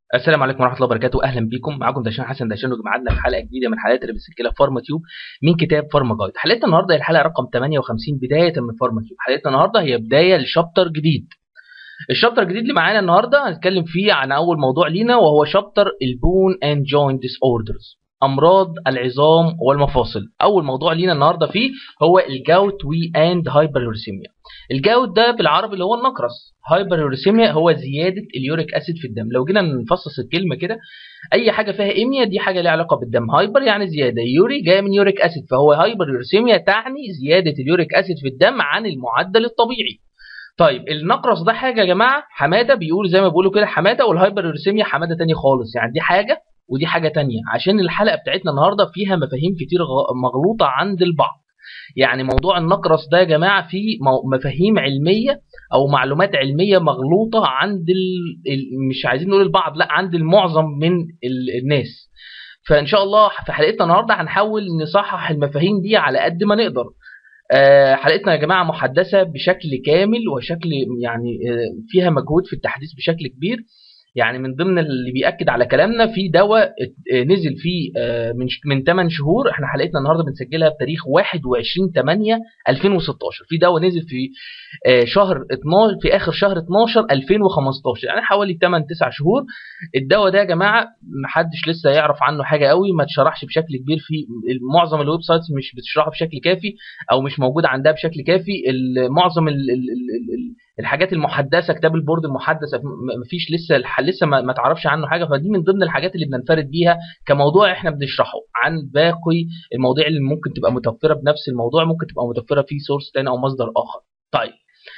السلام عليكم ورحمه الله وبركاته اهلا بكم معاكم دشان حسن دشان وجمعنا في حلقه جديده من حلقات اللي بنسجلها في فارما تيوب من كتاب فارما جايد حلقتنا النهارده هي الحلقه رقم 58 بدايه من فارما تيوب حلقتنا النهارده هي بدايه لشابتر جديد الشابتر الجديد اللي معانا النهارده هنتكلم فيه عن اول موضوع لينا وهو شابتر البون اند جوينت ديس اوردرز امراض العظام والمفاصل اول موضوع لينا النهارده فيه هو الجاوت وي اند هايبريورسيميا الجاوت ده بالعربي اللي هو النقرس هايبريورسيميا هو زياده اليوريك اسيد في الدم لو جينا نفصص الكلمه كده اي حاجه فيها ايميا دي حاجه ليها علاقه بالدم هايبر يعني زياده يوري جايه من يوريك اسيد فهو هايبريورسيميا تعني زياده اليوريك اسيد في الدم عن المعدل الطبيعي طيب النقرس ده حاجه يا جماعه حماده بيقول زي ما بيقولوا كده حماده والهايبريورسيميا حماده تاني خالص يعني دي حاجه ودي حاجة تانية عشان الحلقة بتاعتنا النهاردة فيها مفاهيم كتير مغلوطة عند البعض يعني موضوع النقرس ده يا جماعة فيه مفاهيم علمية أو معلومات علمية مغلوطة عند ال... مش عايزين نقول البعض لا عند المعظم من الناس فإن شاء الله في حلقتنا النهاردة هنحاول نصحح المفاهيم دي على قد ما نقدر حلقتنا يا جماعة محدثة بشكل كامل وشكل يعني فيها مجهود في التحديث بشكل كبير يعني من ضمن اللي بيأكد على كلامنا في دواء نزل فيه من من 8 شهور احنا حلقتنا النهارده بنسجلها بتاريخ 21 8 2016 في دواء نزل في شهر 12 في اخر شهر 12 2015 يعني حوالي 8 9 شهور الدواء ده يا جماعه محدش لسه يعرف عنه حاجه قوي ما اتشرحش بشكل كبير في معظم الويب سايتس مش بتشرحه بشكل كافي او مش موجود عندها بشكل كافي معظم ال ال ال الحاجات المحدثه كتاب البورد المحدث مفيش لسه لسه ما, ما تعرفش عنه حاجه فدي من ضمن الحاجات اللي بننفرد بيها كموضوع احنا بنشرحه عن باقي المواضيع اللي ممكن تبقى متوفره بنفس الموضوع ممكن تبقى متوفره في سورس تاني او مصدر اخر طيب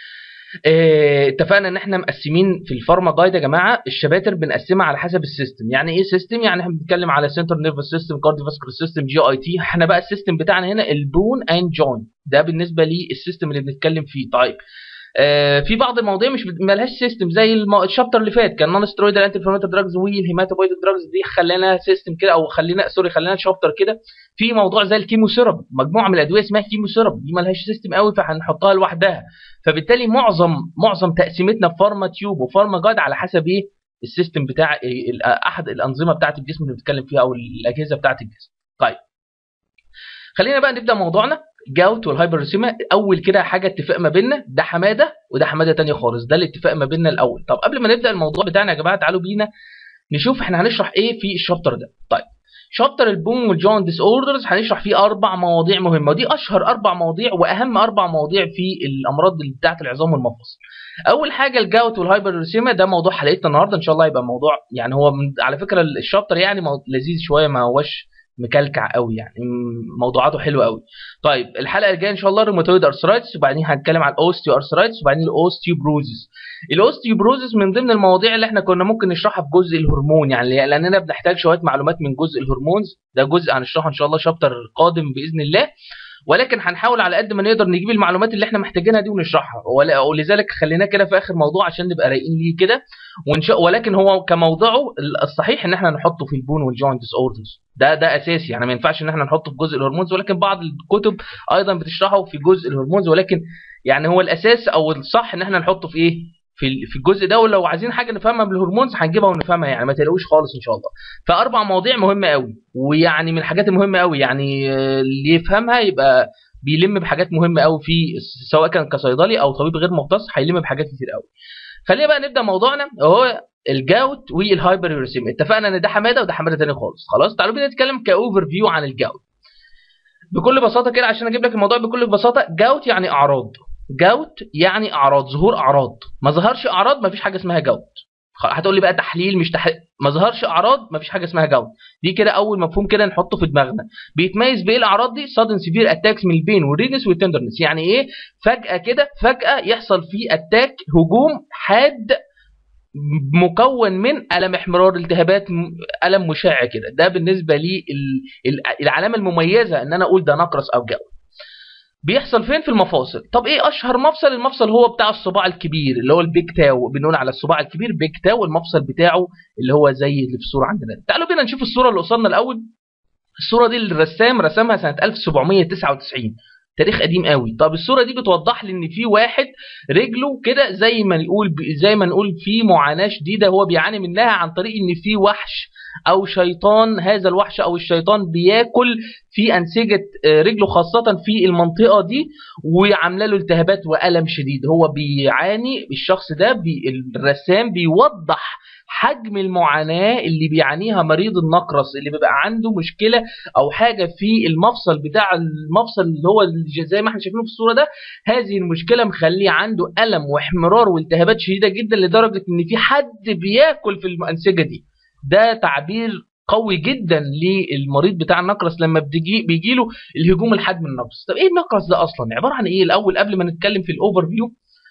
اه اتفقنا ان احنا مقسمين في الفارما جايد يا جماعه الشباتر بنقسمها على حسب السيستم يعني ايه سيستم يعني احنا بنتكلم على سنتر نيرفس سيستم كارديوفاسكولار سيستم جي اي تي احنا بقى السيستم بتاعنا هنا البون اند جوينت ده بالنسبه للسيستم اللي بنتكلم فيه طيب آه في بعض المواضيع مش مالهاش سيستم زي الشابتر اللي فات كان نون سترويدال انتي انفلاماتوري دراجز والهيماتوبويتيك دراجز دي خلينا سيستم كده او خلينا سوري خلينا شابتر كده في موضوع زي الكيمو سيرب مجموعه من الادويه اسمها كيمو سيرب دي مالهاش سيستم قوي فهنحطها لوحدها فبالتالي معظم معظم تقسيمتنا في فارما تيوب وفارما جاد على حسب ايه السيستم بتاع احد الانظمه بتاعه الجسم اللي بنتكلم فيها او الاجهزه بتاعه الجسم طيب خلينا بقى نبدا موضوعنا جاوت والهايبرسيما اول كده حاجه اتفاق ما بيننا ده حماده وده حماده تانية خالص ده الاتفاق ما بيننا الاول طب قبل ما نبدا الموضوع بتاعنا يا جماعه تعالوا بينا نشوف احنا هنشرح ايه في الشابتر ده طيب شابتر البون والجوينت ديس اوردرز هنشرح فيه اربع مواضيع مهمه ودي اشهر اربع مواضيع واهم اربع مواضيع في الامراض بتاعه العظام والمفاصل اول حاجه الجاوت والهايبرسيما ده موضوع حلقتنا النهارده ان شاء الله يبقى موضوع يعني هو من على فكره الشابتر يعني لذيذ شويه ما هوش مكلكع قوي يعني موضوعاته حلوه قوي طيب الحلقه الجايه ان شاء الله روماتويد ارثرايتس وبعدين هنتكلم عن الاوستيو ارثرايتس وبعدين الاوستيوبروزيس الاوستيوبروزيس من ضمن المواضيع اللي احنا كنا ممكن نشرحها في جزء الهرمون يعني لاننا بنحتاج شويه معلومات من جزء الهرمونز ده جزء هنشرحه ان شاء الله شابتر قادم باذن الله ولكن هنحاول على قد ما نقدر نجيب المعلومات اللي احنا محتاجينها دي ونشرحها ولذلك خليناه كده في اخر موضوع عشان نبقى رايقين ليه كده ولكن هو كموضوعه الصحيح ان احنا نحطه في البون والجوينت ديس اوردرز ده ده اساسي يعني ما ينفعش ان احنا نحطه في جزء الهرمونز ولكن بعض الكتب ايضا بتشرحه في جزء الهرمونز ولكن يعني هو الاساس او الصح ان احنا نحطه في ايه في في الجزء ده ولو عايزين حاجه نفهمها بالهرمونز هنجيبها ونفهمها يعني ما تقلقوش خالص ان شاء الله فاربع مواضيع مهمه قوي ويعني من الحاجات المهمه قوي يعني اللي يفهمها يبقى بيلم بحاجات مهمه قوي في سواء كان كصيدلي او طبيب غير مختص هيلم بحاجات كتير قوي خلينا بقى نبدا موضوعنا وهو الجاوت والهايبريورسيم اتفقنا ان ده حماده وده حماده تاني خالص خلاص تعالوا بينا نتكلم كاوفر فيو عن الجاوت بكل بساطه كده عشان اجيب لك الموضوع بكل بساطه جاوت يعني اعراض جاوت يعني اعراض ظهور اعراض ما ظهرش اعراض ما فيش حاجه اسمها جاوت هتقول لي بقى تحليل مش تحليل ما ظهرش اعراض ما فيش حاجه اسمها جاوت دي كده اول مفهوم كده نحطه في دماغنا بيتميز بايه الاعراض دي سادن سيفير اتاكس من البين والريدنس والتندرنس يعني ايه فجاه كده فجاه يحصل فيه اتاك هجوم حاد مكون من الم احمرار التهابات الم مشع كده ده بالنسبه لي العلامه المميزه ان انا اقول ده نقرس او جاوت بيحصل فين في المفاصل طب ايه اشهر مفصل المفصل هو بتاع الصباع الكبير اللي هو البيك تاو بنقول على الصباع الكبير بيك تاو المفصل بتاعه اللي هو زي اللي في الصوره عندنا تعالوا بينا نشوف الصوره اللي قصادنا الاول الصوره دي الرسام رسمها سنه 1799 تاريخ قديم قوي طب الصوره دي بتوضح لي ان في واحد رجله كده زي ما نقول زي ما نقول في معاناه شديده هو بيعاني منها عن طريق ان في وحش او شيطان هذا الوحش او الشيطان بياكل في انسجه رجله خاصه في المنطقه دي وعامله له التهابات والم شديد هو بيعاني الشخص ده بي الرسام بيوضح حجم المعاناة اللي بيعانيها مريض النقرس اللي بيبقى عنده مشكلة أو حاجة في المفصل بتاع المفصل اللي هو زي ما احنا شايفينه في الصورة ده هذه المشكلة مخليه عنده ألم واحمرار والتهابات شديدة جدا لدرجة إن في حد بياكل في الأنسجة دي ده تعبير قوي جدا للمريض بتاع النقرس لما بتجي بيجي له الهجوم الحاد من النقرس طب ايه النقرس ده اصلا عباره عن ايه الاول قبل ما نتكلم في الاوفر فيو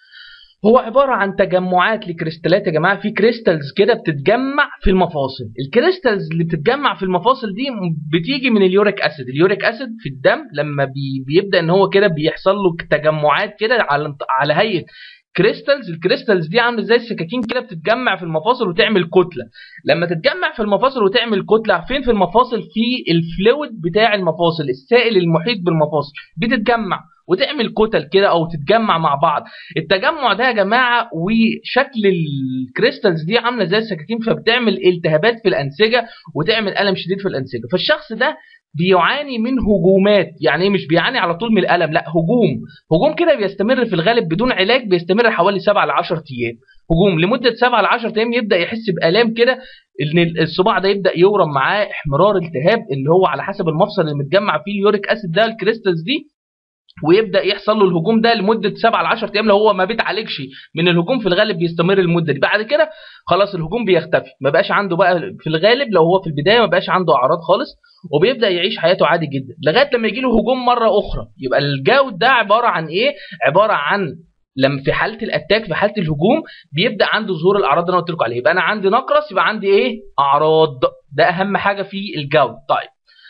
هو عبارة عن تجمعات لكريستالات يا جماعة في كريستالز كده بتتجمع في المفاصل الكريستالز اللي بتتجمع في المفاصل دي بتيجي من اليوريك اسيد اليوريك اسيد في الدم لما بي بيبدأ ان هو كده بيحصل له تجمعات كده على على هيئة كريستالز الكريستالز دي عامله زي السكاكين كده بتتجمع في المفاصل وتعمل كتله لما تتجمع في المفاصل وتعمل كتله فين في المفاصل في الفلويد بتاع المفاصل السائل المحيط بالمفاصل بتتجمع وتعمل كتل كده او تتجمع مع بعض التجمع ده يا جماعه وشكل الكريستالز دي عامله زي السكاكين فبتعمل التهابات في الانسجه وتعمل الم شديد في الانسجه فالشخص ده بيعاني من هجومات يعني مش بيعاني على طول من الالم لا هجوم هجوم كده بيستمر في الغالب بدون علاج بيستمر حوالي 7 ل 10 ايام هجوم لمده 7 ل 10 ايام يبدا يحس بالام كده ان الصباع ده يبدا يورم معاه احمرار التهاب اللي هو على حسب المفصل اللي متجمع فيه اليوريك اسيد ده الكريستالز دي ويبدا يحصل له الهجوم ده لمده 7 ل 10 ايام لو هو ما بيتعالجش من الهجوم في الغالب بيستمر المده دي بعد كده خلاص الهجوم بيختفي ما بقاش عنده بقى في الغالب لو هو في البدايه ما بقاش عنده اعراض خالص وبيبدا يعيش حياته عادي جدا لغايه لما يجي له هجوم مره اخرى يبقى الجود ده عباره عن ايه عباره عن لما في حاله الاتاك في حاله الهجوم بيبدا عنده ظهور الاعراض اللي انا قلت لكم عليها يبقى انا عندي نقرس يبقى عندي ايه اعراض ده اهم حاجه في الجود طيب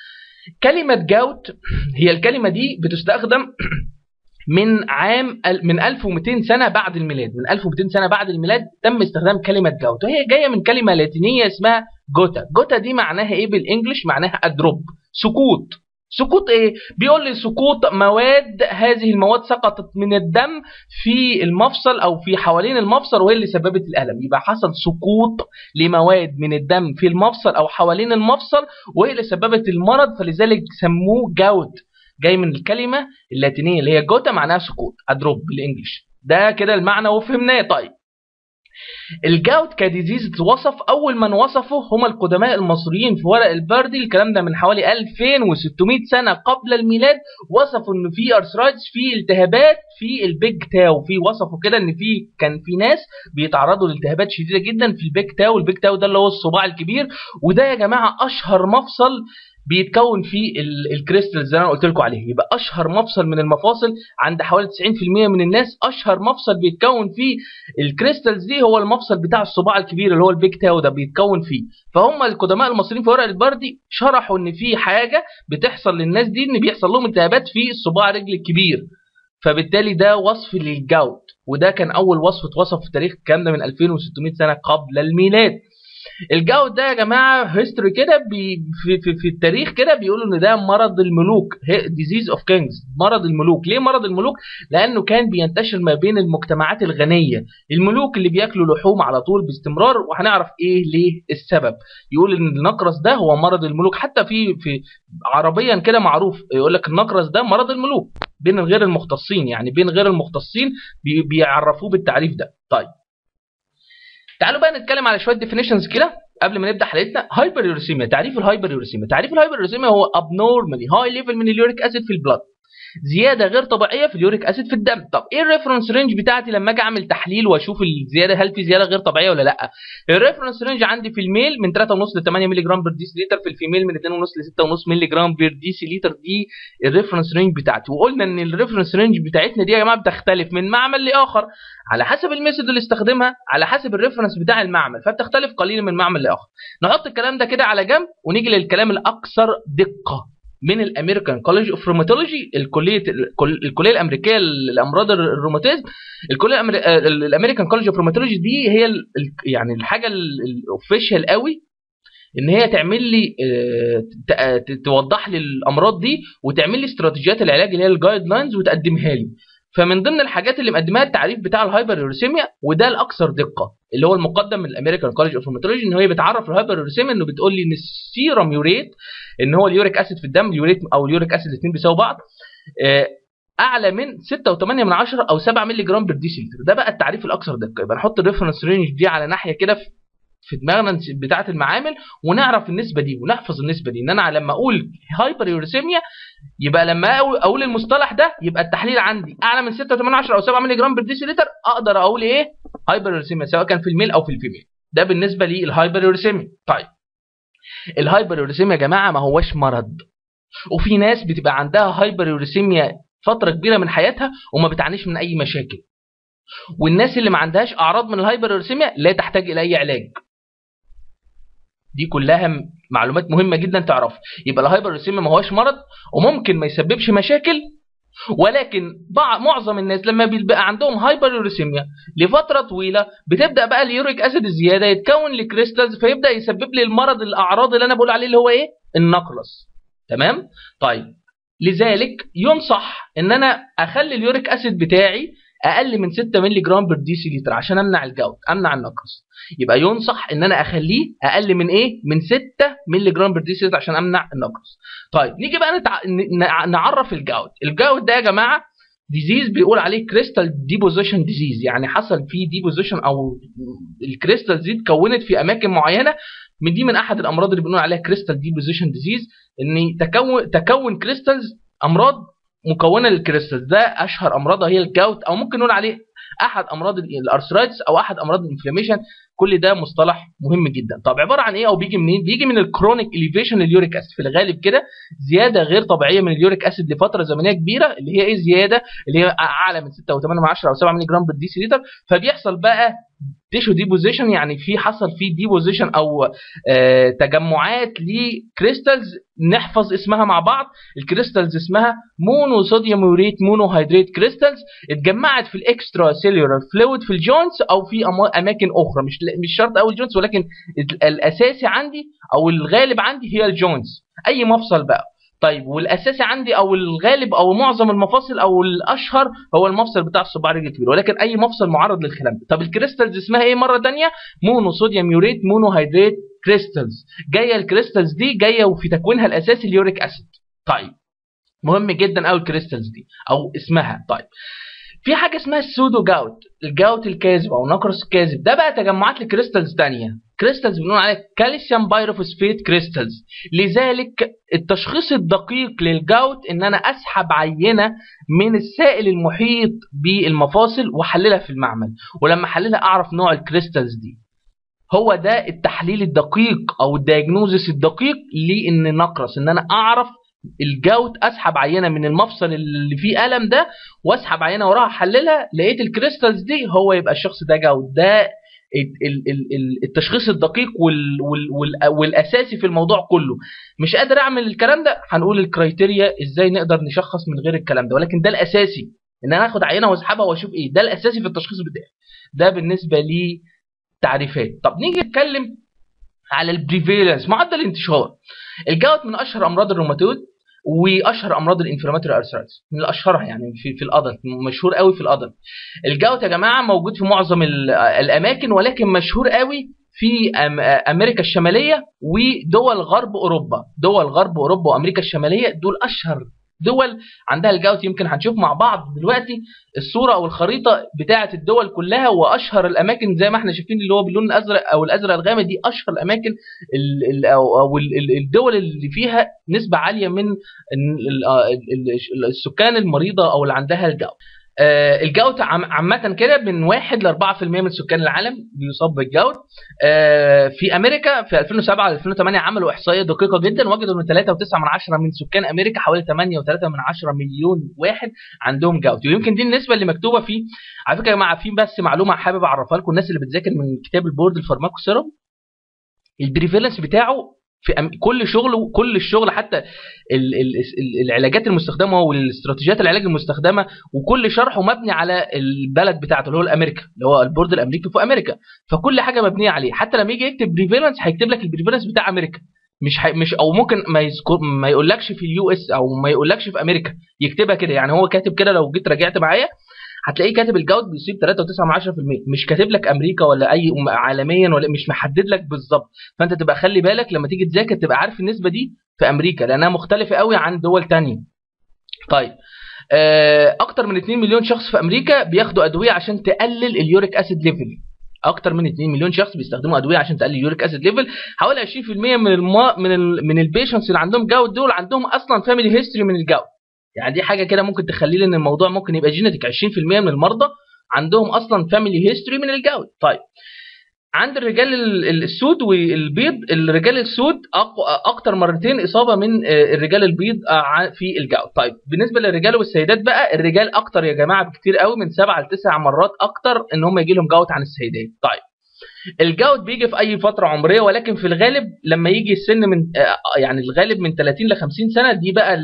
كلمه جوت هي الكلمه دي بتستخدم من عام من 1200 سنه بعد الميلاد من 1200 سنه بعد الميلاد تم استخدام كلمه جوت وهي جايه من كلمه لاتينيه اسمها جوتا جوتا دي معناها ايه بالانجلش معناها ادروب سكوت سقوط ايه بيقول لي سقوط مواد هذه المواد سقطت من الدم في المفصل او في حوالين المفصل وهي اللي سببت الالم يبقى حصل سقوط لمواد من الدم في المفصل او حوالين المفصل وهي اللي سببت المرض فلذلك سموه جاوت جاي من الكلمه اللاتينيه اللي هي جوتا معناها سقوط ادروب بالانجلش ده كده المعنى وفهمناه طيب الجاوت كديزيز اتوصف اول من وصفه هم القدماء المصريين في ورق البردي الكلام ده من حوالي 2600 سنه قبل الميلاد وصفوا ان في ارثرايتس في التهابات في البيج تاو في وصفوا كده ان في كان في ناس بيتعرضوا لالتهابات شديده جدا في البيج تاو البيج تاو ده اللي هو الصباع الكبير وده يا جماعه اشهر مفصل بيتكون فيه الكريستالز اللي انا قلت لكم عليه يبقى اشهر مفصل من المفاصل عند حوالي 90% من الناس اشهر مفصل بيتكون فيه الكريستالز دي هو المفصل بتاع الصباع الكبير اللي هو البيك تاو ده بيتكون فيه فهم القدماء المصريين في ورق البردي شرحوا ان في حاجه بتحصل للناس دي ان بيحصل لهم التهابات في الصباع رجل الكبير فبالتالي ده وصف للجوت وده كان اول وصف اتوصف في تاريخ الكلام ده من 2600 سنه قبل الميلاد الجو ده يا جماعه هيستوري كده بي في, في, في التاريخ كده بيقولوا ان ده مرض الملوك ديزيز اوف كينجز مرض الملوك ليه مرض الملوك لانه كان بينتشر ما بين المجتمعات الغنيه الملوك اللي بياكلوا لحوم على طول باستمرار وهنعرف ايه ليه السبب يقول ان النقرس ده هو مرض الملوك حتى في في عربيا كده معروف يقول لك النقرس ده مرض الملوك بين غير المختصين يعني بين غير المختصين بي بيعرفوه بالتعريف ده طيب تعالوا بقى نتكلم على شويه ديفينيشنز كده قبل ما نبدا حلقتنا هايبر يوريسيميا تعريف الهايبر يوريسيميا تعريف الهايبر يوريسيميا هو ابنورمالي هاي ليفل من اليوريك اسيد في البلاد زياده غير طبيعيه في اليوريك اسيد في الدم طب ايه الريفرنس رينج بتاعتي لما اجي اعمل تحليل واشوف الزياده هل في زياده غير طبيعيه ولا لا الريفرنس رينج عندي في الميل من 3.5 ل 8 مللي جرام بير ديسي لتر في الفيميل من 2.5 ل 6.5 مللي جرام بير ديسي لتر دي الريفرنس رينج بتاعتي وقلنا ان الريفرنس رينج بتاعتنا دي يا جماعه بتختلف من معمل لاخر على حسب الميثود اللي استخدمها على حسب الريفرنس بتاع المعمل فبتختلف قليلا من معمل لاخر نحط الكلام ده كده على جنب ونيجي للكلام الاكثر دقه من الامريكان كوليج اوف روماتولوجي الكليه الكليه الامريكيه للامراض الروماتيزم الكليه الامريكان كوليج اوف روماتولوجي دي هي يعني الحاجه الاوفيشال قوي ان هي تعمل لي توضح لي الامراض دي وتعمل لي استراتيجيات العلاج اللي هي الجايد لاينز وتقدمها لي فمن ضمن الحاجات اللي مقدمها التعريف بتاع الهايبر يوريسيميا وده الاكثر دقه اللي هو المقدم من الامريكان كولج اوف هيماتولوجي ان هي بتعرف الهايبر يوريسيميا انه بتقول لي ان السيرم يوريت ان هو اليوريك اسيد في الدم اليوريت او اليوريك اسيد الاثنين بيساووا بعض اعلى من 6.8 من 10 او 7 مللي جرام بير ديسيلتر ده بقى التعريف الاكثر دقه يبقى نحط الريفرنس رينج دي على ناحيه كده في دماغنا بتاعه المعامل ونعرف النسبه دي ونحفظ النسبه دي ان انا لما اقول هايبر يوريسيميا يبقى لما اقول المصطلح ده يبقى التحليل عندي اعلى من 6.8 او 7 مللي جرام بير ديسيلتر اقدر اقول ايه هايبر يوريسيميا سواء كان في الميل او في الفيميل ده بالنسبه للهايبر يوريسيميا طيب الهايبر يوريسيميا يا جماعه ما هوش مرض وفي ناس بتبقى عندها هايبر يوريسيميا فتره كبيره من حياتها وما بتعانيش من اي مشاكل والناس اللي ما عندهاش اعراض من الهايبر يوريسيميا لا تحتاج الى اي علاج دي كلها معلومات مهمه جدا تعرفها يبقى الهايبر يوريسيميا ما هوش مرض وممكن ما يسببش مشاكل ولكن معظم الناس لما بيبقى عندهم هايبر يوريسيميا لفتره طويله بتبدا بقى اليوريك اسيد الزياده يتكون لكريستالز فيبدا يسبب لي المرض الاعراض اللي انا بقول عليه اللي هو ايه النقرس تمام طيب لذلك ينصح ان انا اخلي اليوريك اسيد بتاعي اقل من 6 مللي جرام بر دي لتر عشان امنع الجوت امنع النقص يبقى ينصح ان انا اخليه اقل من ايه من 6 مللي جرام بر دي لتر عشان امنع النقص طيب نيجي بقى نتع... نعرف الجوت الجوت ده يا جماعه ديزيز بيقول عليه كريستال ديبوزيشن ديزيز يعني حصل فيه ديبوزيشن او الكريستال دي اتكونت في اماكن معينه من دي من احد الامراض اللي بنقول عليها كريستال ديبوزيشن ديزيز ان تكون تكون كريستالز امراض مكونه للكريستالز ده اشهر امراضها هي الجاوت او ممكن نقول عليه احد امراض الارثرايتس او احد امراض الانفلاميشن كل ده مصطلح مهم جدا طب عباره عن ايه او بيجي منين بيجي من الكرونيك اليفيشن اليوريك اسيد في الغالب كده زياده غير طبيعيه من اليوريك اسيد لفتره زمنيه كبيره اللي هي ايه زياده اللي هي اعلى من 6.8 او 7 مللي جرام بالديسي لتر فبيحصل بقى تيشو ديبوزيشن يعني في حصل في ديبوزيشن او آه تجمعات لكريستالز نحفظ اسمها مع بعض الكريستالز اسمها مونو صوديوم يوريت مونو هيدريت كريستالز اتجمعت في الاكسترا سيلولار فلويد في الجوينتس او في اماكن اخرى مش مش شرط قوي الجوينتس ولكن الاساسي عندي او الغالب عندي هي الجوينتس اي مفصل بقى طيب والاساسي عندي او الغالب او معظم المفاصل او الاشهر هو المفصل بتاع الصباع الرجل الكبير ولكن اي مفصل معرض للكلام ده طب الكريستالز اسمها ايه مره ثانيه مونو صوديوم يوريت مونو هيدريت كريستالز جايه الكريستالز دي جايه وفي تكوينها الاساسي اليوريك اسيد طيب مهم جدا قوي الكريستالز دي او اسمها طيب في حاجه اسمها السودو جاوت الجاوت الكاذب او نقرس الكاذب ده بقى تجمعات لكريستالز ثانيه كريستالز بنقول عليها كالسيوم بايروفوسفيت كريستالز لذلك التشخيص الدقيق للجاوت ان انا اسحب عينه من السائل المحيط بالمفاصل واحللها في المعمل ولما احللها اعرف نوع الكريستالز دي هو ده التحليل الدقيق او الدياجنوزس الدقيق لان نقرس ان انا اعرف الجوت اسحب عينه من المفصل اللي فيه الم ده واسحب عينه وراها احللها لقيت الكريستالز دي هو يبقى الشخص ده جوت ده التشخيص الدقيق وال وال والاساسي في الموضوع كله مش قادر اعمل الكلام ده هنقول الكرايتيريا ازاي نقدر نشخص من غير الكلام ده ولكن ده الاساسي ان انا اخد عينه واسحبها واشوف ايه ده الاساسي في التشخيص بتاعي ده بالنسبه لي تعريفات طب نيجي نتكلم على البريفيلنس معدل الانتشار الجوت من اشهر امراض الروماتويد واشهر امراض الانفلاماتوري ارثرايتس من الاشهرها يعني في في الادلت مشهور قوي في الادلت الجوت يا جماعه موجود في معظم الاماكن ولكن مشهور قوي في امريكا الشماليه ودول غرب اوروبا دول غرب اوروبا وامريكا الشماليه دول اشهر دول عندها الجوت يمكن هنشوف مع بعض دلوقتي الصوره او الخريطه بتاعه الدول كلها واشهر الاماكن زي ما احنا شايفين اللي هو باللون الازرق او الازرق الغامق دي اشهر الاماكن او الدول اللي فيها نسبه عاليه من السكان المريضه او اللي عندها الجوت آه الجوت عامة كده من 1 ل 4% من سكان العالم بيصاب بالجوت آه في امريكا في 2007 ل 2008 عملوا احصائيه دقيقه جدا وجدوا ان 3.9 من عشرة من سكان امريكا حوالي 8.3 من عشرة مليون واحد عندهم جوت ويمكن دي النسبه اللي مكتوبه في على فكره يا جماعه في بس معلومه حابب اعرفها لكم الناس اللي بتذاكر من كتاب البورد الفارماكو سيرم البريفالنس بتاعه في أم... كل شغل كل الشغل حتى ال... ال... العلاجات المستخدمه والاستراتيجيات العلاج المستخدمه وكل شرحه مبني على البلد بتاعته اللي هو الامريكا اللي هو البورد الامريكي في امريكا فكل حاجه مبنيه عليه حتى لما يجي يكتب بريفالنس هيكتب لك البريفالنس بتاع امريكا مش حي... مش او ممكن ما يذكر ما يقولكش في اليو اس او ما يقولكش في امريكا يكتبها كده يعني هو كاتب كده لو جيت راجعت معايا هتلاقيه كاتب الجود بيصيب 3.9% مش كاتب لك امريكا ولا اي عالميا ولا مش محدد لك بالظبط فانت تبقى خلي بالك لما تيجي تذاكر تبقى عارف النسبه دي في امريكا لانها مختلفه قوي عن دول تانية طيب اكتر من 2 مليون شخص في امريكا بياخدوا ادويه عشان تقلل اليوريك اسيد ليفل اكتر من 2 مليون شخص بيستخدموا ادويه عشان تقلل اليوريك اسيد ليفل حوالي 20% من الما من ال من البيشنتس اللي عندهم جاوت دول عندهم اصلا فاميلي هيستوري من الجاوت يعني دي حاجه كده ممكن تخلي لي ان الموضوع ممكن يبقى جينيتك 20% من المرضى عندهم اصلا فاميلي هيستوري من الجاوت طيب عند الرجال السود والبيض الرجال السود اكتر مرتين اصابه من الرجال البيض في الجاوت طيب بالنسبه للرجال والسيدات بقى الرجال اكتر يا جماعه بكتير قوي من سبعة لتسع مرات اكتر ان هم يجي لهم جاوت عن السيدات طيب الجاوت بيجي في اي فتره عمريه ولكن في الغالب لما يجي السن من يعني الغالب من 30 ل 50 سنه دي بقى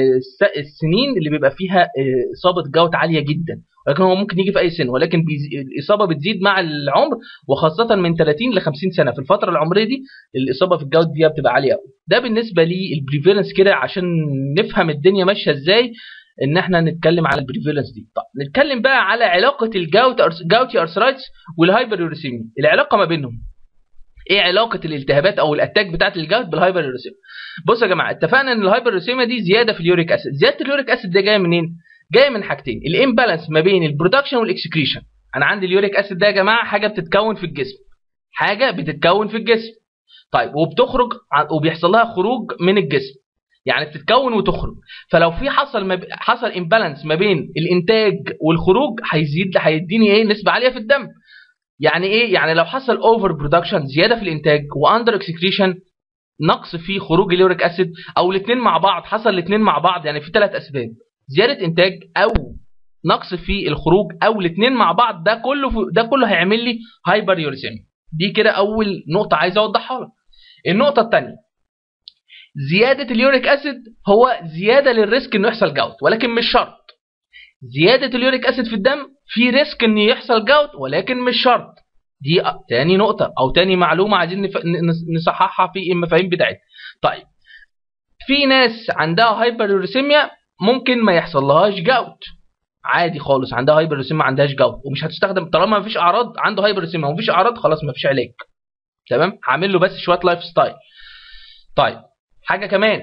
السنين اللي بيبقى فيها اصابه جاوت عاليه جدا ولكن هو ممكن يجي في اي سن ولكن الاصابه بتزيد مع العمر وخاصه من 30 ل 50 سنه في الفتره العمريه دي الاصابه في الجاوت دي بتبقى عاليه قوي ده بالنسبه للبريفيلنس كده عشان نفهم الدنيا ماشيه ازاي ان احنا نتكلم على البريفيلنس دي طب نتكلم بقى على علاقه الجاوت جاوتي ارثرايتس والهايبريوريسيميا العلاقه ما بينهم ايه علاقه الالتهابات او الاتاك بتاعه الجاوت بالهايبريوريسيميا بصوا يا جماعه اتفقنا ان الهايبريوريسيميا دي زياده في اليوريك اسيد زياده اليوريك اسيد ده جايه منين جايه من حاجتين الامبالانس ما بين البرودكشن والاكسكريشن انا عندي اليوريك اسيد ده يا جماعه حاجه بتتكون في الجسم حاجه بتتكون في الجسم طيب وبتخرج وبيحصل لها خروج من الجسم يعني بتتكون وتخرج فلو في حصل مب... حصل امبالانس ما بين الانتاج والخروج هيزيد هيديني ايه نسبه عاليه في الدم يعني ايه يعني لو حصل اوفر برودكشن زياده في الانتاج واندر اكسكريشن نقص في خروج اليوريك اسيد او الاثنين مع بعض حصل الاثنين مع بعض يعني في ثلاث اسباب زياده انتاج او نقص في الخروج او الاثنين مع بعض ده كله ده كله هيعمل لي هايبر يوريسيميا دي كده اول نقطه عايز اوضحها لك النقطه الثانيه زياده اليوريك اسيد هو زياده للريسك انه يحصل جاوت ولكن مش شرط زياده اليوريك اسيد في الدم في ريسك ان يحصل جاوت ولكن مش شرط دي تاني نقطه او تاني معلومه عايزين نف... نصححها في المفاهيم بتاعتنا طيب في ناس عندها هايبريوريسيميا ممكن ما يحصل لهاش جاوت عادي خالص عندها هايبريوريسيميا ما عندهاش جاوت ومش هتستخدم طالما ما فيش اعراض عنده هايبريوريسيميا وما فيش اعراض خلاص ما فيش علاج تمام هعمل له بس شويه لايف ستايل طيب حاجه كمان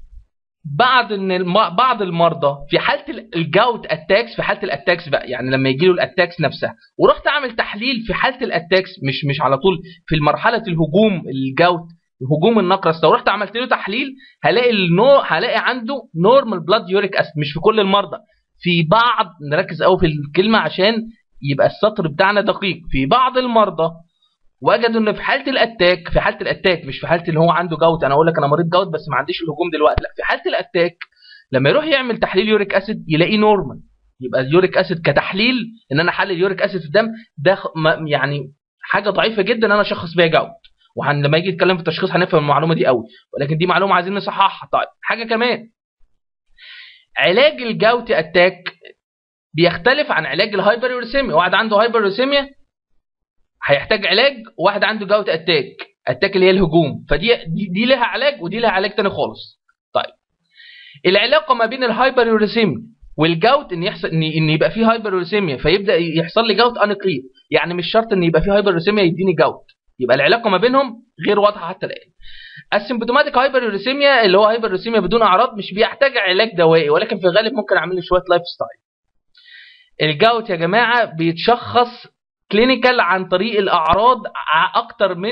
بعض ان بعض المرضى في حاله الجاوت اتاكس في حاله الاتاكس بقى يعني لما يجي له الاتاكس نفسها ورحت اعمل تحليل في حاله الاتاكس مش مش على طول في مرحله الهجوم الجاوت هجوم النقرس لو رحت عملت له تحليل هلاقي النو هلاقي عنده نورمال بلاد يوريك اسيد مش في كل المرضى في بعض نركز قوي في الكلمه عشان يبقى السطر بتاعنا دقيق في بعض المرضى وجدوا ان في حاله الاتاك في حاله الاتاك مش في حاله اللي هو عنده جوت انا اقول لك انا مريض جوت بس ما عنديش الهجوم دلوقتي لا في حاله الاتاك لما يروح يعمل تحليل يوريك اسيد يلاقيه نورمال يبقى اليوريك اسيد كتحليل ان انا احلل يوريك اسيد في الدم ده يعني حاجه ضعيفه جدا ان انا اشخص بيها جوت ولما يجي يتكلم في التشخيص هنفهم المعلومه دي قوي ولكن دي معلومه عايزين نصححها طيب حاجه كمان علاج الجوت اتاك بيختلف عن علاج الهايبريوريسيميا واحد عنده هايبريوريسيميا هيحتاج علاج وواحد عنده جوت اتاك اتاك اللي هي الهجوم فدي دي, دي لها علاج ودي لها علاج تاني خالص طيب العلاقه ما بين الهايبريوريسيميا والجوت ان يحصل ان, إن يبقى فيه هايبريوريسيميا فيبدا يحصل لي جوت انكلير يعني مش شرط ان يبقى فيه هايبريوريسيميا يديني جوت يبقى العلاقه ما بينهم غير واضحه حتى الان السيمبتوماتيك هايبريوريسيميا اللي هو هايبريوريسيميا بدون اعراض مش بيحتاج علاج دوائي ولكن في الغالب ممكن اعمل له شويه لايف ستايل الجوت يا جماعه بيتشخص كلينيكال عن طريق الاعراض اكتر من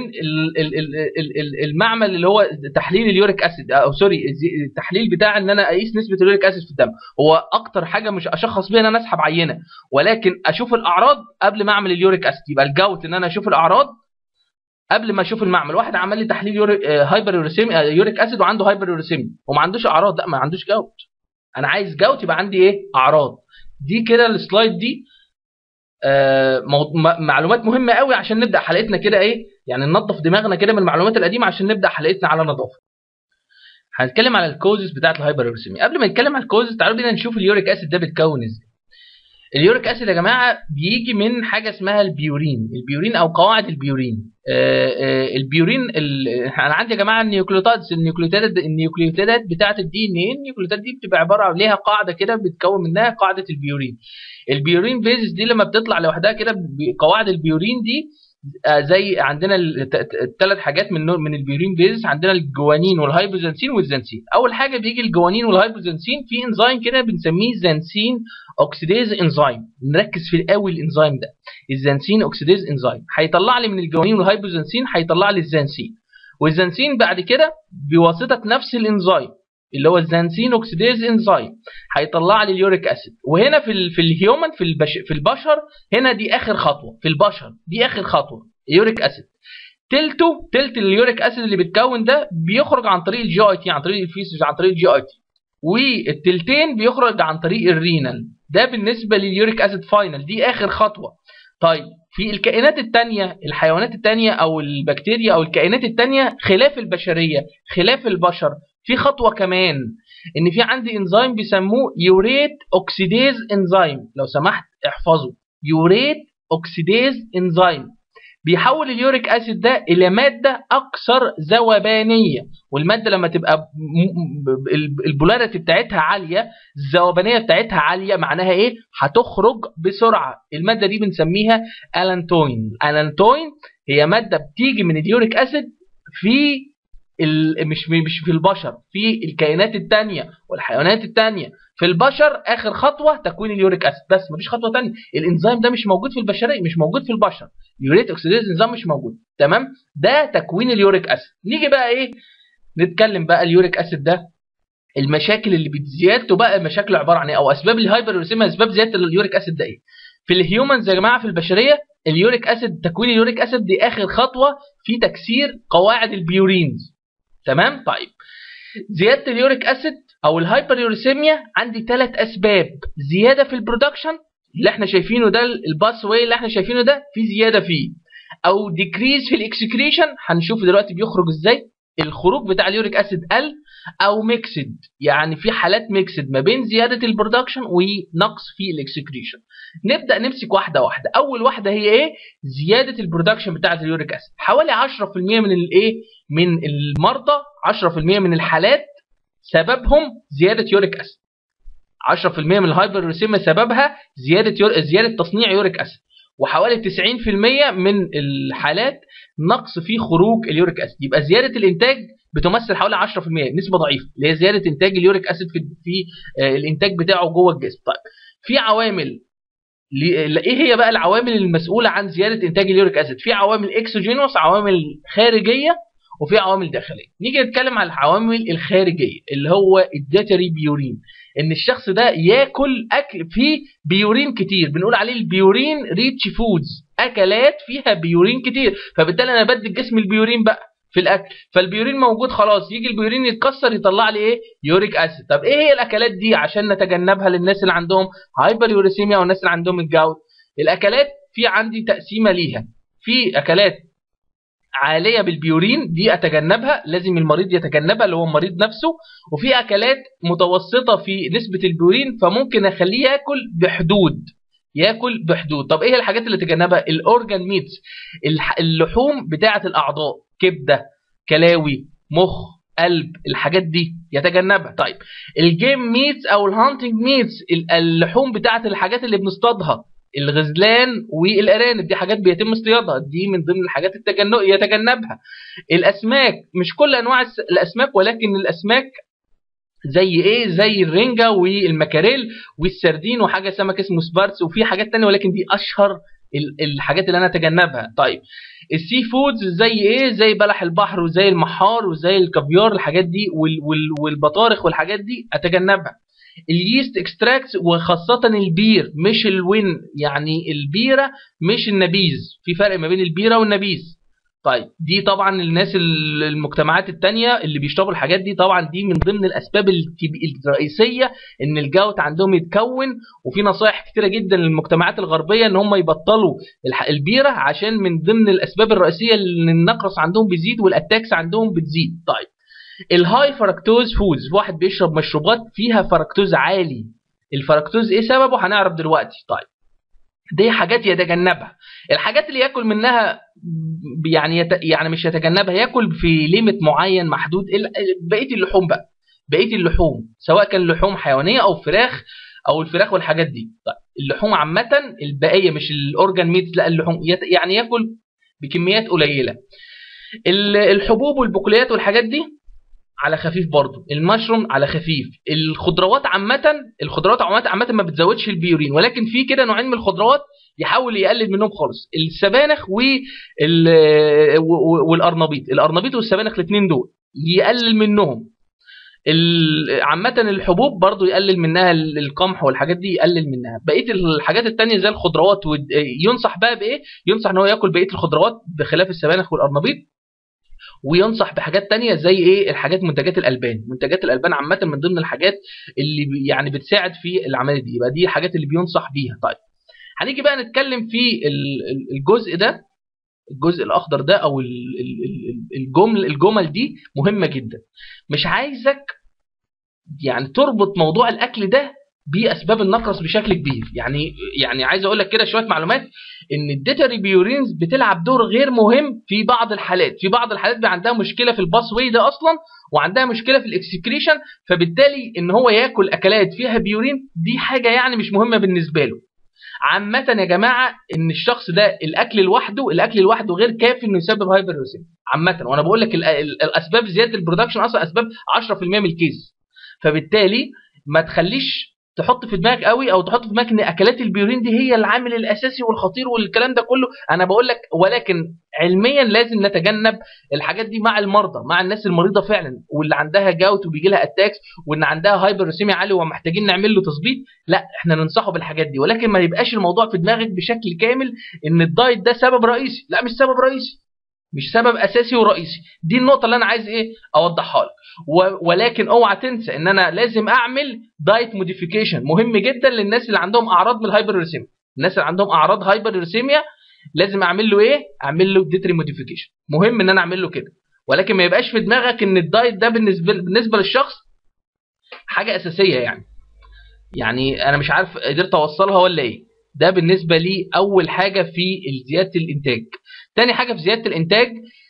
المعمل اللي هو تحليل اليوريك اسيد او سوري التحليل بتاع ان انا اقيس نسبه اليوريك اسيد في الدم هو اكتر حاجه مش اشخص بيها ان انا اسحب عينه ولكن اشوف الاعراض قبل ما اعمل اليوريك اسيد يبقى الجوت ان انا اشوف الاعراض قبل ما اشوف المعمل واحد عمل لي تحليل يوريك هايبر يوريك اسيد وعنده هايبر يوريسيميا وما عندوش اعراض لا ما عندوش جوت انا عايز جوت يبقى عندي ايه اعراض دي كده السلايد دي آه معلومات مهمه قوي عشان نبدا حلقتنا كده ايه يعني ننظف دماغنا كده من المعلومات القديمه عشان نبدا حلقتنا على نظافه هنتكلم على الكوزز بتاعت الهايبرورسيميا قبل ما نتكلم على الكوزز تعالوا بينا نشوف اليوريك اسيد ده بيتكون ازاي اليوريك اسيد يا جماعه بيجي من حاجه اسمها البيورين البيورين او قواعد البيورين آآ آآ البيورين ال... انا عندي يا جماعه النيوكليوتايد النيوكليوتيدات النيوكليوتيدات بتاعه الدي ان ايه النيوكليوتيدات دي بتبقى عباره عن ليها قاعده كده بتكون منها قاعده البيورين البيورين بيزس دي لما بتطلع لوحدها كده قواعد البيورين دي زي عندنا الثلاث حاجات من من البيورين بيزس عندنا الجوانين والهايبوزنسين والزنسين اول حاجه بيجي الجوانين والهايبوزنسين في انزيم كده بنسميه زنسين اوكسيديز انزيم نركز في قوي الانزيم ده الزنسين اوكسيديز انزيم هيطلع لي من الجوانين والهايبوزنسين هيطلع لي الزنسين والزنسين بعد كده بواسطه نفس الانزيم اللي هو الزنسين اوكسيديز انزيم هيطلع لي اليوريك اسيد وهنا في ال في الهيومن في البش في البشر هنا دي اخر خطوه في البشر دي اخر خطوه يوريك اسيد تلته تلت اليوريك اسيد اللي بيتكون ده بيخرج عن طريق الجي اي تي عن طريق الفيسز عن طريق الجي اي تي والتلتين بيخرج عن طريق الرينال ده بالنسبه لليوريك اسيد فاينل دي اخر خطوه طيب في الكائنات التانية الحيوانات التانية او البكتيريا او الكائنات التانية خلاف البشريه خلاف البشر في خطوه كمان ان في عندي انزيم بيسموه يوريت اوكسيديز انزيم لو سمحت احفظه يوريت اوكسيديز انزيم بيحول اليوريك اسيد ده الى ماده اكثر ذوبانيه والماده لما تبقى البولاريتي بتاعتها عاليه الذوبانيه بتاعتها عاليه معناها ايه هتخرج بسرعه الماده دي بنسميها الانتوين الانتوين هي ماده بتيجي من اليوريك اسيد في مش مش في البشر في الكائنات التانية والحيوانات التانية في البشر اخر خطوه تكوين اليوريك اسيد بس مفيش خطوه تانية الانزيم ده مش موجود في البشريه مش موجود في البشر يوريت اوكسيديز انزيم مش موجود تمام ده تكوين اليوريك اسيد نيجي بقى ايه نتكلم بقى اليوريك اسيد ده المشاكل اللي بزيادته بقى مشاكل عباره عن ايه او اسباب الهايبروريسيميا اسباب زياده اليوريك اسيد ده ايه في الهيومنز يا جماعه في البشريه اليوريك اسيد تكوين اليوريك اسيد دي اخر خطوه في تكسير قواعد البيورينز تمام طيب زياده اليوريك اسيد او الهايبريوريسيميا عندي ثلاث اسباب زياده في البرودكشن اللي احنا شايفينه ده الباس واي اللي احنا شايفينه ده في زياده فيه او ديكريز في الاكسكريشن هنشوف دلوقتي بيخرج ازاي الخروج بتاع اليوريك اسيد قل او ميكسد يعني في حالات ميكسد ما بين زياده البرودكشن ونقص في الاكسكريشن نبدا نمسك واحده واحده اول واحده هي ايه زياده البرودكشن بتاعه اليوريك اسيد حوالي 10% من الايه من المرضى 10% من الحالات سببهم زياده يوريك اسيد 10% من الهايبروريسيميا سببها زياده يور... زياده تصنيع يوريك اسيد وحوالي 90% من الحالات نقص في خروج اليوريك اسيد يبقى زياده الانتاج بتمثل حوالي 10% نسبه ضعيفه اللي هي زياده انتاج اليوريك اسيد في, في الانتاج بتاعه جوه الجسم طيب في عوامل ايه هي بقى العوامل المسؤوله عن زياده انتاج اليوريك اسيد في عوامل اكسوجينوس عوامل خارجيه وفي عوامل داخليه نيجي نتكلم على العوامل الخارجيه اللي هو الداتري بيورين ان الشخص ده ياكل اكل فيه بيورين كتير بنقول عليه البيورين ريتش فودز اكلات فيها بيورين كتير فبالتالي انا بدي الجسم البيورين بقى في الاكل فالبيورين موجود خلاص يجي البيورين يتكسر يطلع لي ايه يوريك اسيد طب ايه هي الاكلات دي عشان نتجنبها للناس اللي عندهم هايبر يوريسيميا والناس اللي عندهم الجوت الاكلات في عندي تقسيمه ليها في اكلات عاليه بالبيورين دي اتجنبها لازم المريض يتجنبها اللي هو المريض نفسه وفي اكلات متوسطه في نسبه البيورين فممكن اخليه ياكل بحدود ياكل بحدود طب ايه الحاجات اللي تجنبها الاورجان ميتس اللحوم بتاعه الاعضاء كبده كلاوي مخ قلب الحاجات دي يتجنبها طيب الجيم ميتس او الهانتنج ميتس اللحوم بتاعه الحاجات اللي بنصطادها الغزلان والارانب دي حاجات بيتم اصطيادها دي من ضمن الحاجات التجنب يتجنبها الاسماك مش كل انواع الاسماك ولكن الاسماك زي ايه زي الرنجة والمكاريل والسردين وحاجه سمك اسمه سبارتس وفي حاجات تانية ولكن دي اشهر الحاجات اللي انا اتجنبها طيب السي فودز زي ايه زي بلح البحر وزي المحار وزي الكافيار الحاجات دي والبطارخ والحاجات دي اتجنبها اليست اكستراكتس وخاصة البير مش الوين يعني البيرة مش النبيذ في فرق ما بين البيرة والنبيذ طيب دي طبعا الناس المجتمعات التانية اللي بيشربوا الحاجات دي طبعا دي من ضمن الاسباب الرئيسية ان الجوت عندهم يتكون وفي نصائح كتيرة جدا للمجتمعات الغربية ان هم يبطلوا البيرة عشان من ضمن الاسباب الرئيسية ان النقرس عندهم بيزيد والاتاكس عندهم بتزيد طيب الهاي فركتوز فودز واحد بيشرب مشروبات فيها فركتوز عالي الفركتوز ايه سببه هنعرف دلوقتي طيب دي حاجات يتجنبها الحاجات اللي ياكل منها يعني يت... يعني مش يتجنبها ياكل في ليميت معين محدود بقيه اللحوم بقى بقيه اللحوم سواء كان لحوم حيوانيه او فراخ او الفراخ والحاجات دي طيب اللحوم عامه البقيه مش الاورجان ميت لا اللحوم يت... يعني ياكل بكميات قليله الحبوب والبقوليات والحاجات دي على خفيف برضه المشروم على خفيف الخضروات عامه الخضروات عامه ما بتزودش البيورين ولكن في كده نوعين من الخضروات يحاول يقلل منهم خالص السبانخ وال... والارنبيط الارنبيط والسبانخ الاثنين دول يقلل منهم عامة الحبوب برضو يقلل منها القمح والحاجات دي يقلل منها بقية الحاجات التانية زي الخضروات ينصح بقى بإيه ينصح ان هو ياكل بقية الخضروات بخلاف السبانخ والأرنبيط وينصح بحاجات تانية زي ايه الحاجات منتجات الالبان منتجات الالبان عامه من ضمن الحاجات اللي يعني بتساعد في العمليه دي يبقى دي الحاجات اللي بينصح بيها طيب هنيجي بقى نتكلم في الجزء ده الجزء الاخضر ده او الجمل الجمل دي مهمه جدا مش عايزك يعني تربط موضوع الاكل ده باسباب النقرس بشكل كبير يعني يعني عايز اقول لك كده شويه معلومات ان الديتاري بيورينز بتلعب دور غير مهم في بعض الحالات في بعض الحالات بيبقى عندها مشكله في الباس واي ده اصلا وعندها مشكله في الاكسكريشن فبالتالي ان هو ياكل اكلات فيها بيورين دي حاجه يعني مش مهمه بالنسبه له عامة يا جماعة ان الشخص ده الاكل لوحده الاكل لوحده غير كافي انه يسبب هايبرلوسيم عامة وانا بقول لك الاسباب زيادة البرودكشن اصلا اسباب 10% من الكيس فبالتالي ما تخليش تحط في دماغك قوي او تحط في دماغك ان اكلات البيورين دي هي العامل الاساسي والخطير والكلام ده كله انا بقول لك ولكن علميا لازم نتجنب الحاجات دي مع المرضى مع الناس المريضه فعلا واللي عندها جاوت وبيجي لها اتاكس وان عندها هايبرسيميا عالي ومحتاجين نعمل له تظبيط لا احنا ننصحه بالحاجات دي ولكن ما يبقاش الموضوع في دماغك بشكل كامل ان الدايت ده سبب رئيسي لا مش سبب رئيسي مش سبب اساسي ورئيسي دي النقطه اللي انا عايز ايه اوضحها لك ولكن اوعى تنسى ان انا لازم اعمل دايت موديفيكيشن مهم جدا للناس اللي عندهم اعراض من الهايبرريسيميا الناس اللي عندهم اعراض هايبرريسيميا لازم اعمل له ايه اعمل له ديتري موديفيكيشن مهم ان انا اعمل له كده ولكن ما يبقاش في دماغك ان الدايت ده بالنسبه بالنسبه للشخص حاجه اساسيه يعني يعني انا مش عارف قدرت اوصلها ولا ايه ده بالنسبه لي اول حاجه في زياده الانتاج تاني حاجه في زياده الانتاج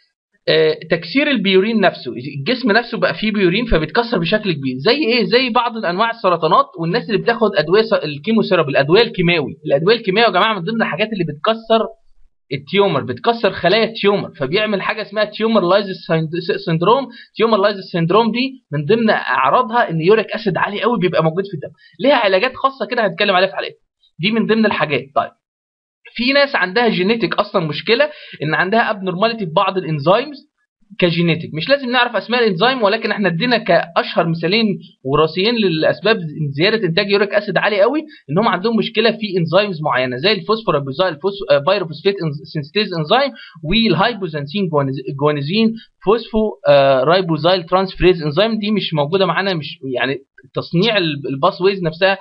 آه، تكسير البيورين نفسه الجسم نفسه بقى فيه بيورين فبيتكسر بشكل كبير زي ايه زي بعض انواع السرطانات والناس اللي بتاخد ادويه الكيموثيرابي الادويه الكيماوي الادويه الكيماوي يا جماعه من ضمن الحاجات اللي بتكسر التيومر بتكسر خلايا التيومر فبيعمل حاجه اسمها تيومر لايزس سيندروم تيومر لايزس سيندروم دي من ضمن اعراضها ان يوريك اسيد عالي قوي بيبقى موجود في الدم ليها علاجات خاصه كده هنتكلم عليها في حلقه دي من ضمن الحاجات طيب في ناس عندها جينيتك اصلا مشكله ان عندها ابنورماليتي في بعض الانزيمز كجينيتك مش لازم نعرف اسماء الانزيم ولكن احنا ادينا كاشهر مثالين وراثيين للاسباب زياده انتاج يوريك اسيد عالي قوي ان هم عندهم مشكله في انزيمز معينه زي الفوسفورابيزايل بايروفوسفيت سينستيز انزيم والهايبوزانسين جوانزين فوسفو رايبوزايل ترانسفريز انزيم دي مش موجوده معانا مش يعني تصنيع الباس ويز نفسها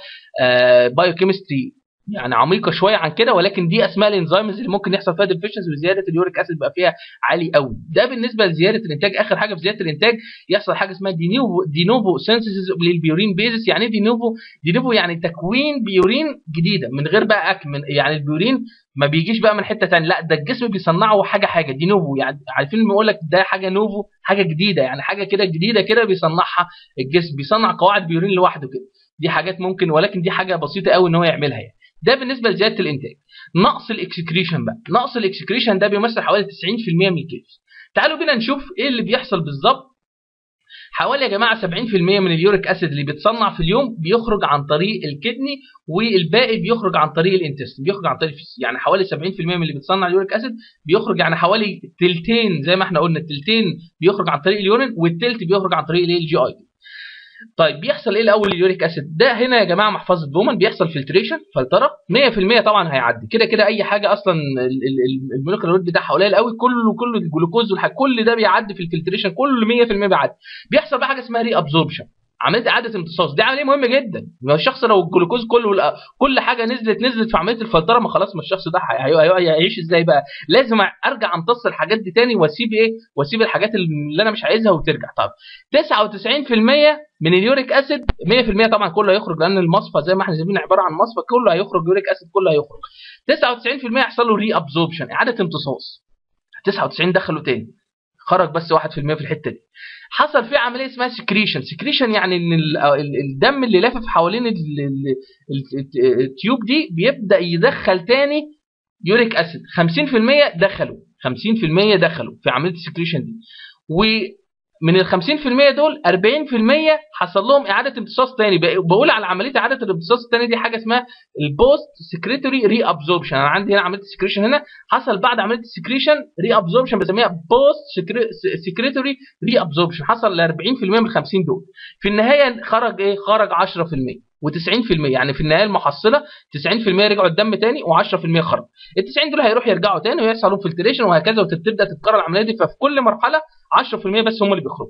بايوكيمستري يعني عميقه شويه عن كده ولكن دي اسماء الانزيمز اللي ممكن يحصل فيها ديفيشنسي وزياده اليوريك اسيد بقى فيها عالي قوي ده بالنسبه لزياده الانتاج اخر حاجه في زياده الانتاج يحصل حاجه اسمها دينوفو دينوفو سينثيسيس للبيورين بيزس يعني ايه دينوفو دينوفو يعني تكوين بيورين جديده من غير بقى اكل من يعني البيورين ما بيجيش بقى من حته ثانيه لا ده الجسم بيصنعه حاجه حاجه دي نوفو يعني عارفين بيقول لك ده حاجه نوفو حاجه جديده يعني حاجه كده جديده كده بيصنعها الجسم بيصنع قواعد بيورين لوحده كده دي حاجات ممكن ولكن دي حاجه بسيطه قوي ان هو يعملها يعني ده بالنسبه لزياده الانتاج نقص الاكسكريشن بقى نقص الاكسكريشن ده بيمثل حوالي 90% من الكيس تعالوا بينا نشوف ايه اللي بيحصل بالظبط حوالي يا جماعه 70% من اليوريك اسيد اللي بيتصنع في اليوم بيخرج عن طريق الكدني والباقي بيخرج عن طريق الانتستين بيخرج عن طريق الفيس يعني حوالي 70% من اللي بيتصنع اليوريك اسيد بيخرج يعني حوالي تلتين زي ما احنا قلنا التلتين بيخرج عن طريق اليورين والتلت بيخرج عن طريق الايه الجي اي طيب بيحصل ايه الاول اليوريك اسيد ده هنا يا جماعه محفظه بومن بيحصل فلتريشن فلتره 100% طبعا هيعدي كده كده اي حاجه اصلا المولكيولر ويت بتاعها قليل قوي كله كله الجلوكوز والحاجة كل ده بيعدي في الفلتريشن كله 100% بيعدي بيحصل بقى حاجه اسمها ري ابزوربشن عمليه اعاده امتصاص دي عمليه مهمه جدا ما الشخص لو الجلوكوز كله كل حاجه نزلت نزلت في عمليه الفلتره ما خلاص ما الشخص ده هيعيش ازاي بقى لازم ارجع امتص الحاجات دي تاني واسيب ايه واسيب الحاجات اللي انا مش عايزها وترجع طب 99% من اليوريك اسيد 100% طبعا كله هيخرج لان المصفى زي ما احنا شايفين عباره عن مصفى كله هيخرج يوريك اسيد كله هيخرج 99% يحصل له ري ابزوربشن اعاده امتصاص 99 دخلوا تاني خرج بس 1% في الحته دي حصل فيه عمليه اسمها سكريشن سكريشن يعني ان الدم اللي لافف حوالين التيوب دي بيبدا يدخل تاني يوريك اسيد 50% دخلوا 50% دخلوا في عمليه السكريشن دي من ال 50% دول 40% حصل لهم اعاده امتصاص تاني بقول على عمليه اعاده الامتصاص الثاني دي حاجه اسمها البوست سكريتوري ري ابزوربشن انا عندي هنا عمليه السكريشن هنا حصل بعد عمليه السكريشن ري ابزوربشن بسميها بوست سكريتوري ري ابزوربشن حصل ل 40% من ال 50 دول في النهايه خرج ايه خرج 10% و90% يعني في النهايه المحصله 90% رجعوا الدم تاني و10% خرج ال 90 دول هيروحوا يرجعوا تاني ويحصل لهم فلتريشن وهكذا وتبدا تتكرر العمليه دي ففي كل مرحله 10% بس هم اللي بيخرجوا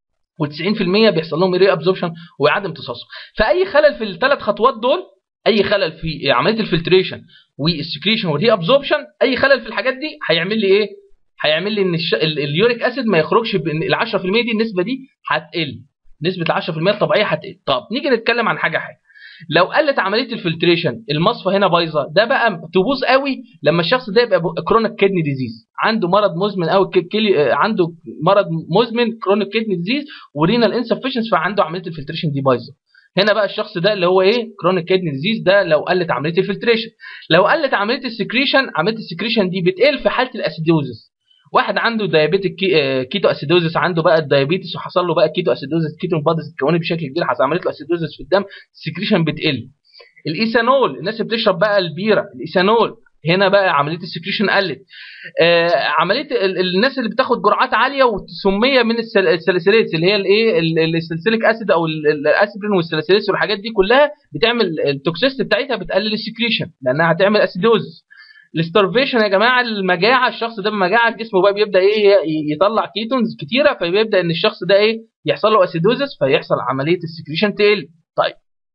و90% بيحصل لهم ري ابزوربشن واعاده امتصاصهم فاي خلل في الثلاث خطوات دول اي خلل في عمليه الفلتريشن والسكريشن والري ابزوربشن اي خلل في الحاجات دي هيعمل لي ايه هيعمل لي ان الش... اليوريك اسيد ما يخرجش ال 10% دي النسبه دي هتقل نسبه ال 10% الطبيعيه هتقل طب نيجي نتكلم عن حاجه حاجه لو قلت عمليه الفلتريشن المصفى هنا بايظه ده بقى تبوظ قوي لما الشخص ده يبقى كرونيك كيدني ديزيز عنده مرض مزمن قوي كلي عنده مرض مزمن كرونيك كيدني ديزيز ورينال انسفشنس فعنده عمليه الفلتريشن دي بايظه هنا بقى الشخص ده اللي هو ايه كرونيك كيدني ديزيز ده لو قلت عمليه الفلتريشن لو قلت عمليه السكريشن عمليه السكريشن دي بتقل في حاله الاسيدوزس واحد عنده دايابيتك كيتو اسيدوزس عنده بقى الدايابيتس وحصل له بقى كيتو اسيدوزس كيتو بادز اتكونت بشكل كبير حصل عمليه الاسيدوزس في الدم السكريشن بتقل الايثانول الناس اللي بتشرب بقى البيره الايثانول هنا بقى عمليه السكريشن قلت آه عمليه الناس اللي بتاخد جرعات عاليه وسميه من السلسلات اللي هي الايه السلسليك اسيد او الاسبرين والسلسلات والحاجات دي كلها بتعمل التوكسيست بتاعتها بتقلل السكريشن لانها هتعمل اسيدوز الاسترفيشن يا جماعه المجاعه الشخص ده بمجاعه جسمه بقى بيبدا ايه يطلع كيتونز كتيره فبيبدا ان الشخص ده ايه يحصل له اسيدوزس فيحصل عمليه السكريشن تقل طيب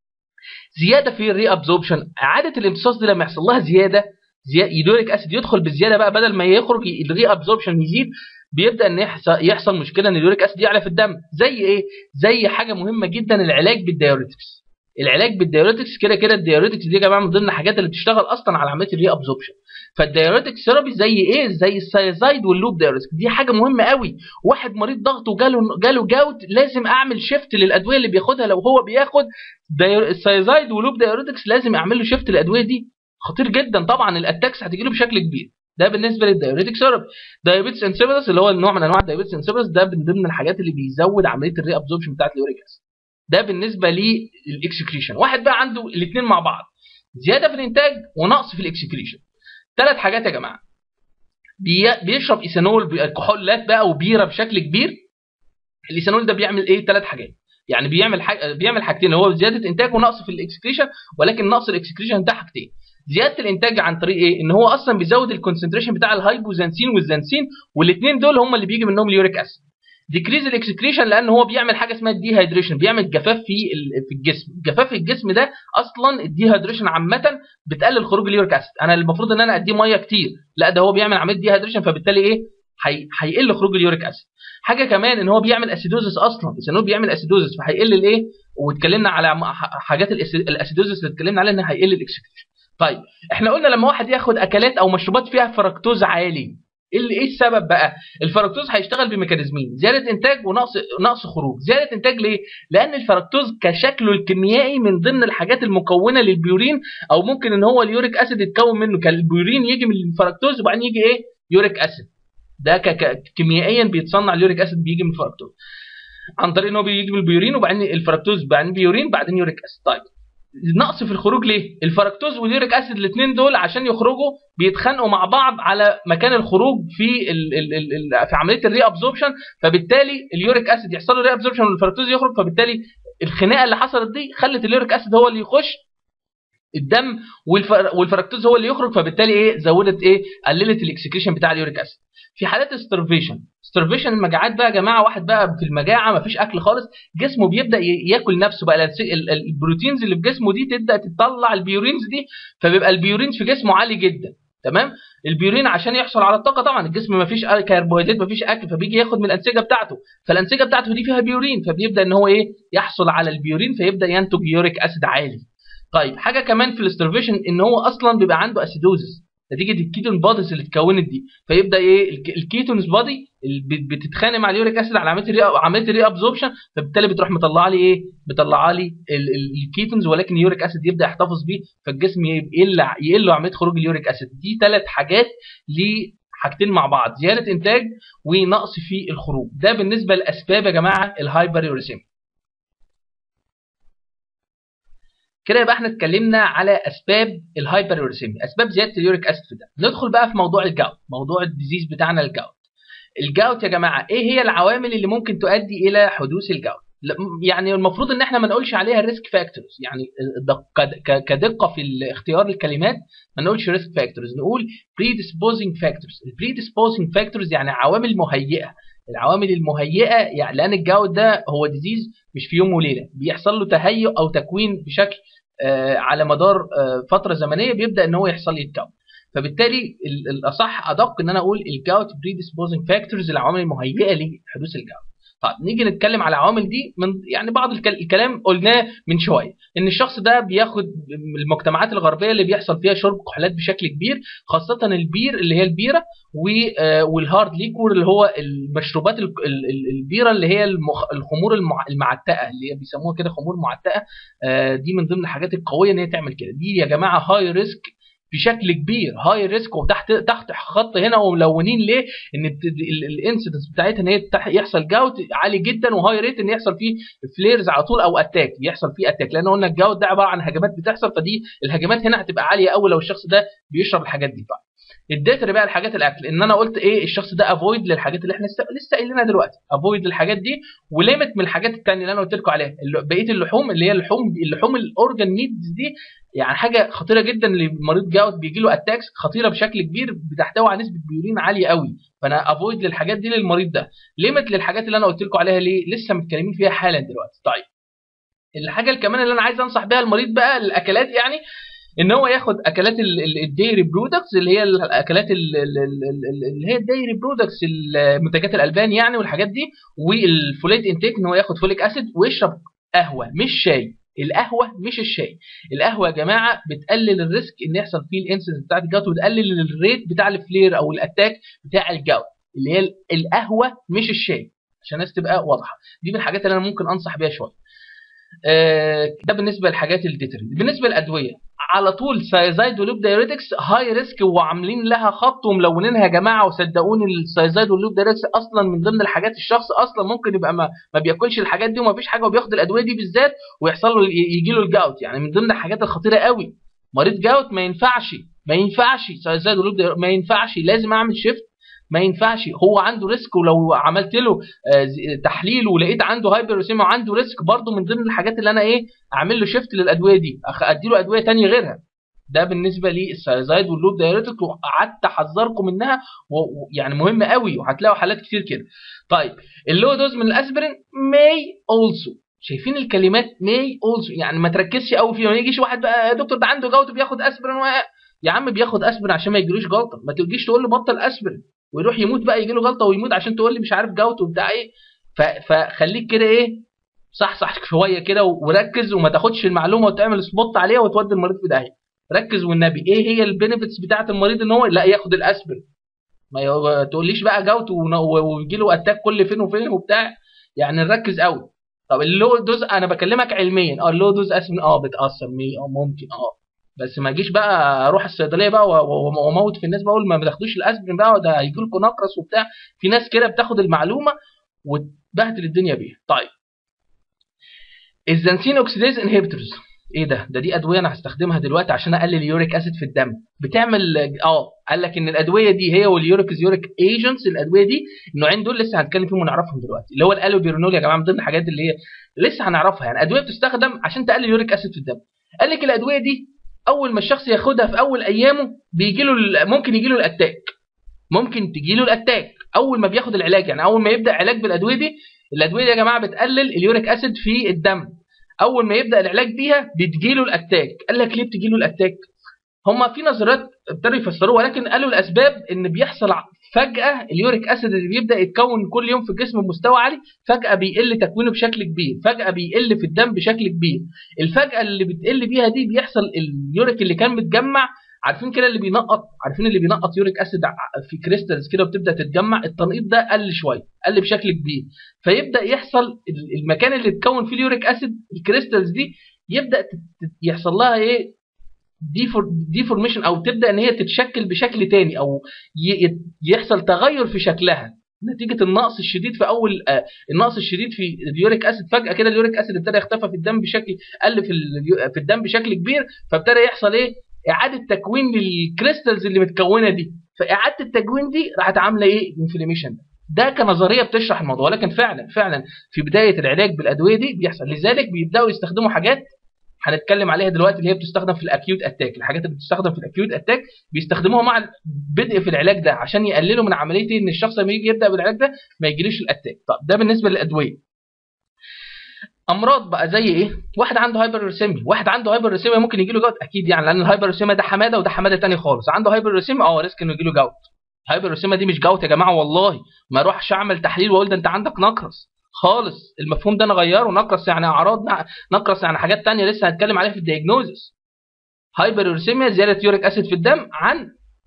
زياده في الري ابزوربشن اعاده الامتصاص دي لما يحصل لها زياده يدوريك اسيد يدخل بزياده بقى بدل ما يخرج الري ابزوربشن يزيد بيبدا ان يحصل يحصل مشكله ان اليوريك اسيد يعلى في الدم زي ايه زي حاجه مهمه جدا العلاج بالدايوريتكس العلاج بالدايوريتكس كده كده الدايوريتكس دي يا جماعه من ضمن الحاجات اللي بتشتغل اصلا على عمليه الري ابزوربشن فالدايوريتك ثيرابي زي ايه زي السايزايد واللوب دايوريتك دي حاجه مهمه قوي واحد مريض ضغط وجاله جاله جاوت لازم اعمل شيفت للادويه اللي بياخدها لو هو بياخد السايزايد ولوب دايوريتكس لازم اعمل له شيفت للادويه دي خطير جدا طبعا الاتاكس هتجي له بشكل كبير ده بالنسبه للدايوريتك ثيرابي دايابيتس انسيبيدس اللي هو النوع من انواع الدايابيتس انسيبيدس ده من ضمن الحاجات اللي بيزود عمليه الري ابزوربشن بتاعت اليوريك اسيد ده بالنسبه للاكسكريشن واحد بقى عنده الاثنين مع بعض زياده في الانتاج ونقص في الاكسكريشن ثلاث حاجات يا جماعه بيشرب ايثانول الكحولات بقى وبيره بشكل كبير الايثانول ده بيعمل ايه ثلاث حاجات يعني بيعمل حاجة بيعمل حاجتين هو زياده انتاج ونقص في الاكسكريشن ولكن نقص الاكسكريشن ده حاجتين زياده الانتاج عن طريق ايه ان هو اصلا بيزود الكونسنتريشن بتاع الهايبوزانسين والزانسين والاثنين دول هم اللي بيجي منهم اليوريك اسيد ديكريز الاكسكريشن لان هو بيعمل حاجه اسمها الديهايدريشن بيعمل جفاف في في الجسم جفاف في الجسم ده اصلا الديهايدريشن عامه بتقلل خروج اليوريك اسيد انا المفروض ان انا اديه ميه كتير لا ده هو بيعمل عمليه ديهايدريشن فبالتالي ايه هيقل خروج اليوريك اسيد حاجه كمان ان هو بيعمل اسيدوزس اصلا الاسينول بيعمل اسيدوزس فهيقل الايه واتكلمنا على حاجات الاسيدوزس اللي اتكلمنا عليها ان هيقل الاكسكريشن طيب احنا قلنا لما واحد ياخد اكلات او مشروبات فيها فركتوز عالي اللي ايه السبب بقى الفركتوز هيشتغل بميكانيزمين زياده انتاج ونقص نقص خروج زياده انتاج ليه لان الفركتوز كشكله الكيميائي من ضمن الحاجات المكونه للبيورين او ممكن ان هو اليوريك اسيد يتكون منه كالبيورين يجي من الفركتوز وبعدين يجي ايه يوريك اسيد ده كيميائيا بيتصنع اليوريك اسيد بيجي من الفركتوز عن طريق ان هو بيجي من البيورين وبعدين الفركتوز بعدين بيورين بعدين يوريك اسيد طيب نقص في الخروج ليه؟ الفركتوز واليوريك اسيد الاثنين دول عشان يخرجوا بيتخانقوا مع بعض على مكان الخروج في ال ال ال في عمليه الري ابزوربشن فبالتالي اليوريك اسيد يحصل له ري ابزوربشن والفركتوز يخرج فبالتالي الخناقه اللي حصلت دي خلت اليوريك اسيد هو اللي يخش الدم والفركتوز هو اللي يخرج فبالتالي ايه زودت ايه قللت الاكسكريشن بتاع اليوريك اسيد في حالات السترفيشن سترفيشن المجاعات بقى يا جماعه واحد بقى في المجاعه مفيش اكل خالص جسمه بيبدا ياكل نفسه بقى البروتينز اللي في جسمه دي تبدا تطلع البيورينز دي فبيبقى البيورينز في جسمه عالي جدا تمام البيورين عشان يحصل على الطاقه طبعا الجسم ما فيش كربوهيدرات ما فيش اكل فبيجي ياخد من الانسجه بتاعته فالانسجه بتاعته دي فيها بيورين فبيبدا ان هو ايه يحصل على البيورين فيبدا ينتج يوريك اسيد عالي طيب حاجه كمان في الاسترفيشن ان هو اصلا بيبقى عنده اسيدوزس نتيجه الكيتون بادز اللي اتكونت دي فيبدا ايه الكيتونز بادي بتتخانق مع اليوريك اسيد على عمليه الري عمليه الري ابزوربشن فبالتالي بتروح مطلعه لي ايه مطلعه لي الكيتونز ولكن اليوريك اسيد يبدا يحتفظ بيه فالجسم يقل يقل عمليه خروج اليوريك اسيد دي ثلاث حاجات حاجتين مع بعض زياده انتاج ونقص في الخروج ده بالنسبه لاسباب يا جماعه الهايبر يوريسيميا كده يبقى احنا اتكلمنا على اسباب الهايبر يوريسيميا اسباب زياده اليوريك اسيد في الدم ندخل بقى في موضوع الجاوت موضوع الديزيز بتاعنا الجاوت الجاوت يا جماعه ايه هي العوامل اللي ممكن تؤدي الى حدوث الجاوت يعني المفروض ان احنا ما نقولش عليها الريسك فاكتورز يعني كدقه في اختيار الكلمات ما نقولش ريسك فاكتورز نقول predisposing فاكتورز البريديسبوزنج فاكتورز يعني عوامل مهيئه العوامل المهيئه يعني لان الجاوت ده هو ديزيز مش في يوم وليله بيحصل له تهيؤ او تكوين بشكل آه على مدار آه فتره زمنيه بيبدا ان هو يحصل يتكون فبالتالي الاصح ادق ان انا اقول الجاوت بريديسبوزنج فاكتورز العوامل المهيئه لحدوث الجاوت طيب نيجي نتكلم على العوامل دي من يعني بعض الكلام قلناه من شويه ان الشخص ده بياخد المجتمعات الغربيه اللي بيحصل فيها شرب كحولات بشكل كبير خاصه البير اللي هي البيره والهارد ليكور اللي هو المشروبات البيره اللي هي الخمور المعتقه اللي هي بيسموها كده خمور معتقه دي من ضمن الحاجات القويه ان هي تعمل كده دي يا جماعه هاي ريسك بشكل كبير هاي ريسك وتحت تحت خط هنا وملونين ليه ان الانسيدنس بتاعتها ان هي يحصل جاوت عالي جدا وهاي ريت ان يحصل فيه فليرز على طول او اتاك يحصل فيه اتاك لان قلنا الجاوت ده عباره عن هجمات بتحصل فدي الهجمات هنا هتبقى عاليه قوي لو الشخص ده بيشرب الحاجات دي بقى اديت بقى الحاجات الاكل ان انا قلت ايه الشخص ده افويد للحاجات اللي احنا لسه قايلينها دلوقتي افويد للحاجات دي وليمت من الحاجات الثانيه اللي انا قلت لكم عليها بقيه اللحوم اللي هي اللحوم اللحوم الاورجان ميدز دي يعني حاجه خطيره جدا لمريض جاوت بيجي له اتاكس خطيره بشكل كبير بتحتوي على نسبه بيورين عاليه قوي فانا افويد للحاجات دي للمريض ده ليمت للحاجات اللي انا قلت لكم عليها ليه لسه متكلمين فيها حالا دلوقتي طيب الحاجه كمان اللي انا عايز انصح بيها المريض بقى الاكلات يعني ان هو ياخد اكلات الديري برودكتس اللي هي الاكلات اللي هي الديري برودكتس منتجات الالبان يعني والحاجات دي والفوليت انتيك ان هو ياخد فوليك اسيد ويشرب قهوه مش شاي القهوه مش الشاي القهوه يا جماعه بتقلل الريسك ان يحصل فيه الانسنس بتاعت الجوت وتقلل الريت بتاع الفلير او الاتاك بتاع الجوت اللي هي القهوه مش الشاي عشان الناس تبقى واضحه دي من الحاجات اللي انا ممكن انصح بيها شويه ده بالنسبه للحاجات الديتري بالنسبه للادويه على طول سايزايد ولوب دايريتكس هاي ريسك وعاملين لها خط وملونينها يا جماعه وصدقوني السايزايد واللوب دايريتكس اصلا من ضمن الحاجات الشخص اصلا ممكن يبقى ما, ما بياكلش الحاجات دي وما فيش حاجه وبياخد الادويه دي بالذات ويحصل له يجي له الجاوت يعني من ضمن الحاجات الخطيره قوي مريض جاوت ما ينفعش ما ينفعش سايزايد ولوب ما ينفعش لازم اعمل شيفت ما ينفعش هو عنده ريسك ولو عملت له تحليل ولقيت عنده هايبرسيما وعنده ريسك برضه من ضمن الحاجات اللي انا ايه اعمل له شيفت للادويه دي ادي له ادويه ثانيه غيرها ده بالنسبه للسايزايد واللوب دايريتك وقعدت احذركم منها ويعني مهمه قوي وهتلاقوا حالات كتير كده طيب اللو دوز من الاسبرين ماي اولسو شايفين الكلمات ماي اولسو يعني ما تركزش قوي فيها ما يجيش واحد بقى يا دكتور ده عنده جوت بياخد اسبرين و... يا عم بياخد اسبرين عشان ما يجيلوش جلطه ما تجيش تقول له بطل اسبرين ويروح يموت بقى يجي له جلطه ويموت عشان تقول لي مش عارف جوت وبتاع ايه فخليك كده ايه صح صح شويه كده وركز وما تاخدش المعلومه وتعمل سبوت عليها وتودي المريض في داهيه ركز والنبي ايه هي البينيفيتس بتاعه المريض ان هو لا ياخد الاسبرين ما تقوليش بقى جوت ويجي له اتاك كل فين وفين وبتاع يعني نركز قوي طب اللو دوز انا بكلمك علميا اه اللو دوز اسبرين اه بتاثر مي اه ممكن اه بس ما اجيش بقى اروح الصيدليه بقى واموت في الناس بقول ما تاخدوش الاسبرين بقى ده هيجي لكم نقرس وبتاع في ناس كده بتاخد المعلومه وتبهدل الدنيا بيها طيب الزنسين اوكسيديز انهبيتورز ايه ده ده دي ادويه انا هستخدمها دلوقتي عشان اقلل اليوريك اسيد في الدم بتعمل اه قال لك ان الادويه دي هي واليوريك يوريك ايجنتس الادويه دي النوعين دول لسه هنتكلم فيهم ونعرفهم دلوقتي اللي هو الالوبيرونول يا جماعه من ضمن الحاجات اللي هي لسه هنعرفها يعني ادويه بتستخدم عشان تقلل اليوريك اسيد في الدم قال لك الادويه دي اول ما الشخص ياخدها في اول ايامه بيجي له ممكن يجي له الاتاك ممكن تجي له الاتاك اول ما بياخد العلاج يعني اول ما يبدا علاج بالادويه دي الادويه دي يا جماعه بتقلل اليوريك اسيد في الدم اول ما يبدا العلاج بيها بتجي له الاتاك قال لك ليه بتجي له الاتاك هما في نظريات ابتدوا يفسروها ولكن قالوا الاسباب ان بيحصل فجاه اليوريك اسيد اللي بيبدا يتكون كل يوم في الجسم بمستوى عالي فجاه بيقل تكوينه بشكل كبير فجاه بيقل في الدم بشكل كبير الفجاه اللي بتقل بيها دي بيحصل اليوريك اللي كان متجمع عارفين كده اللي بينقط عارفين اللي بينقط يوريك اسيد في كريستالز كده وبتبدا تتجمع التنقيط ده قل شويه قل بشكل كبير فيبدا يحصل المكان اللي اتكون فيه اليوريك اسيد الكريستالز دي يبدا يحصل لها ايه ديفورميشن او تبدا ان هي تتشكل بشكل تاني او يحصل تغير في شكلها نتيجه النقص الشديد في اول آه النقص الشديد في اليوريك اسيد فجاه كده اليوريك اسيد ابتدى يختفى في الدم بشكل قل في في الدم بشكل كبير فابتدى يحصل ايه اعاده تكوين للكريستالز اللي متكونه دي فاعاده التكوين دي راحت عامله ايه انفلاميشن ده كنظريه بتشرح الموضوع ولكن فعلا فعلا في بدايه العلاج بالادويه دي بيحصل لذلك بيبداوا يستخدموا حاجات هنتكلم عليها دلوقتي اللي هي بتستخدم في الاكيوت اتاك الحاجات اللي بتستخدم في الاكيوت اتاك بيستخدموها مع البدء في العلاج ده عشان يقللوا من عمليه ان الشخص لما يجي يبدا بالعلاج ده ما يجيليش الاتاك طب ده بالنسبه للادويه امراض بقى زي ايه واحد عنده هايبرسيميا واحد عنده هايبرسيميا ممكن يجي له جوت اكيد يعني لان الهايبرسيميا ده حماده وده حماده ثاني خالص عنده هايبرسيميا اه ريسك انه يجي له جوت الهايبرسيميا دي مش جوت يا جماعه والله ما اروحش اعمل تحليل واقول ده انت عندك نقرس خالص المفهوم ده نغيره نقرس يعني اعراض نقرس يعني حاجات تانية لسه هنتكلم عليها في الدياجنوزس هايبرورسيميا زياده يوريك اسيد في الدم عن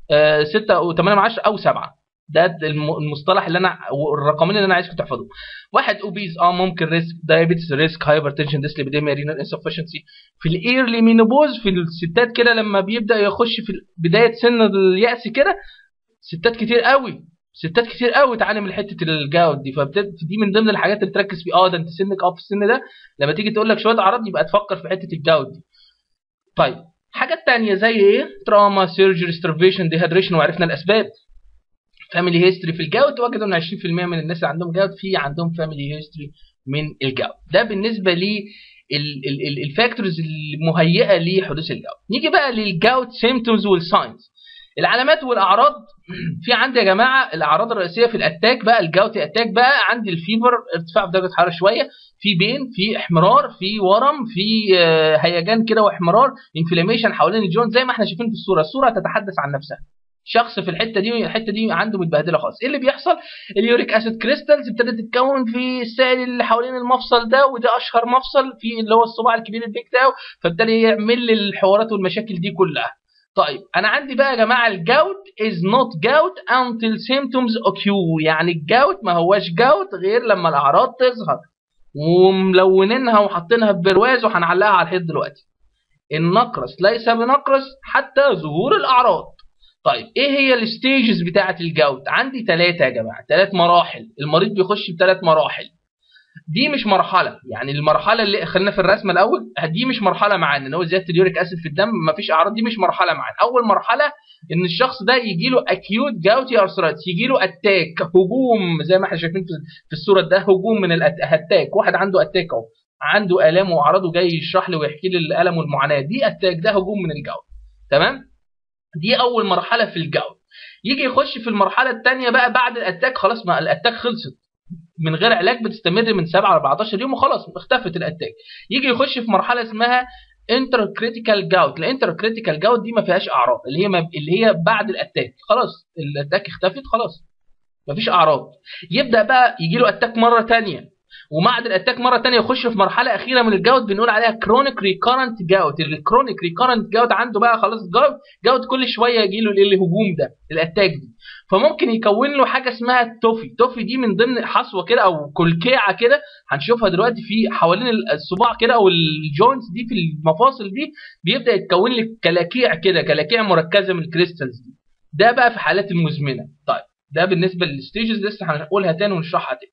6 و8 او 7 ده المصطلح اللي انا الرقمين اللي انا عايزكم تحفظوهم واحد اوبيز اه ممكن ريسك دايابيتس ريسك هايبرتنشن ديسليبيديميا رينال انسفشنسي في الايرلي مينوبوز في الستات كده لما بيبدا يخش في بدايه سن اليأس كده ستات كتير قوي ستات كتير قوي تعاني من حته الجاود دي فدي من ضمن الحاجات اللي تركز فيه اه ده انت سنك اه في السن ده لما تيجي تقول لك شويه اعراض يبقى تفكر في حته الجاود دي طيب حاجات تانية زي ايه تراما سيرجري سترفيشن ديهيدريشن وعرفنا الاسباب فاميلي هيستوري في الجاود وجدوا ان 20% من الناس اللي عندهم جاود في عندهم فاميلي هيستوري من الجاود ده بالنسبه لي الفاكتورز المهيئه لحدوث الجاود نيجي بقى للجاود سيمتومز والساينز العلامات والاعراض في عندي يا جماعه الاعراض الرئيسيه في الاتاك بقى الجاوتي اتاك بقى عندي الفيفر ارتفاع في درجه الحراره شويه في بين في احمرار في ورم في هيجان كده واحمرار انفلاميشن حوالين الجون زي ما احنا شايفين في الصوره الصوره تتحدث عن نفسها شخص في الحته دي الحته دي عنده متبهدله خالص ايه اللي بيحصل اليوريك اسيد كريستالز ابتدت تتكون في السائل اللي حوالين المفصل ده وده اشهر مفصل في اللي هو الصباع الكبير البيك بتاعه فابتدى يعمل لي الحوارات والمشاكل دي كلها طيب انا عندي بقى يا جماعه الجوت is not gout until symptoms occur يعني الجوت ما هواش جوت غير لما الاعراض تظهر وملونينها وحاطينها في برواز وهنعلقها على الحيط دلوقتي النقرس ليس بنقرس حتى ظهور الاعراض طيب ايه هي الستيجز بتاعه الجوت عندي ثلاثه يا جماعه ثلاث مراحل المريض بيخش بثلاث مراحل دي مش مرحله يعني المرحله اللي خلينا في الرسمه الاول دي مش مرحله معانا ان هو زياده اليوريك اسيد في الدم مفيش اعراض دي مش مرحله معانا اول مرحله ان الشخص ده يجي له اكيوت جاوتي ارثرايتس يجي له اتاك هجوم زي ما احنا شايفين في الصوره ده هجوم من الاتاك واحد عنده اتاك اهو عنده الام واعراض وجاي يشرح لي ويحكي لي الالم والمعاناه دي اتاك ده هجوم من الجوت تمام دي اول مرحله في الجوت يجي يخش في المرحله الثانيه بقى بعد الاتاك خلاص ما الاتاك خلصت من غير علاج بتستمر من 7 ل 14 يوم وخلاص اختفت الاتاك يجي يخش في مرحله اسمها انتر كريتيكال جاوت الانتر كريتيكال جاوت دي ما فيهاش اعراض اللي هي ما اللي هي بعد الاتاك خلاص الاتاك اختفت خلاص ما فيش اعراض يبدا بقى يجي له اتاك مره ثانيه وبعد الاتاك مره ثانيه يخش في مرحله اخيره من الجاوت بنقول عليها كرونيك ريكارنت جاوت الكرونيك ريكارنت جاوت عنده بقى خلاص جاوت جاوت كل شويه يجي له الهجوم ده الاتاك دي فممكن يكون له حاجه اسمها التوفي التوفي دي من ضمن حصوه كده او كلكيعه كده هنشوفها دلوقتي في حوالين الصباع كده او الجوينتس دي في المفاصل دي بيبدا يتكون لك كلاكيع كده كلاكيع مركزه من الكريستالز دي ده بقى في حالات المزمنه طيب ده بالنسبه للستيجز لسه هنقولها تاني ونشرحها تاني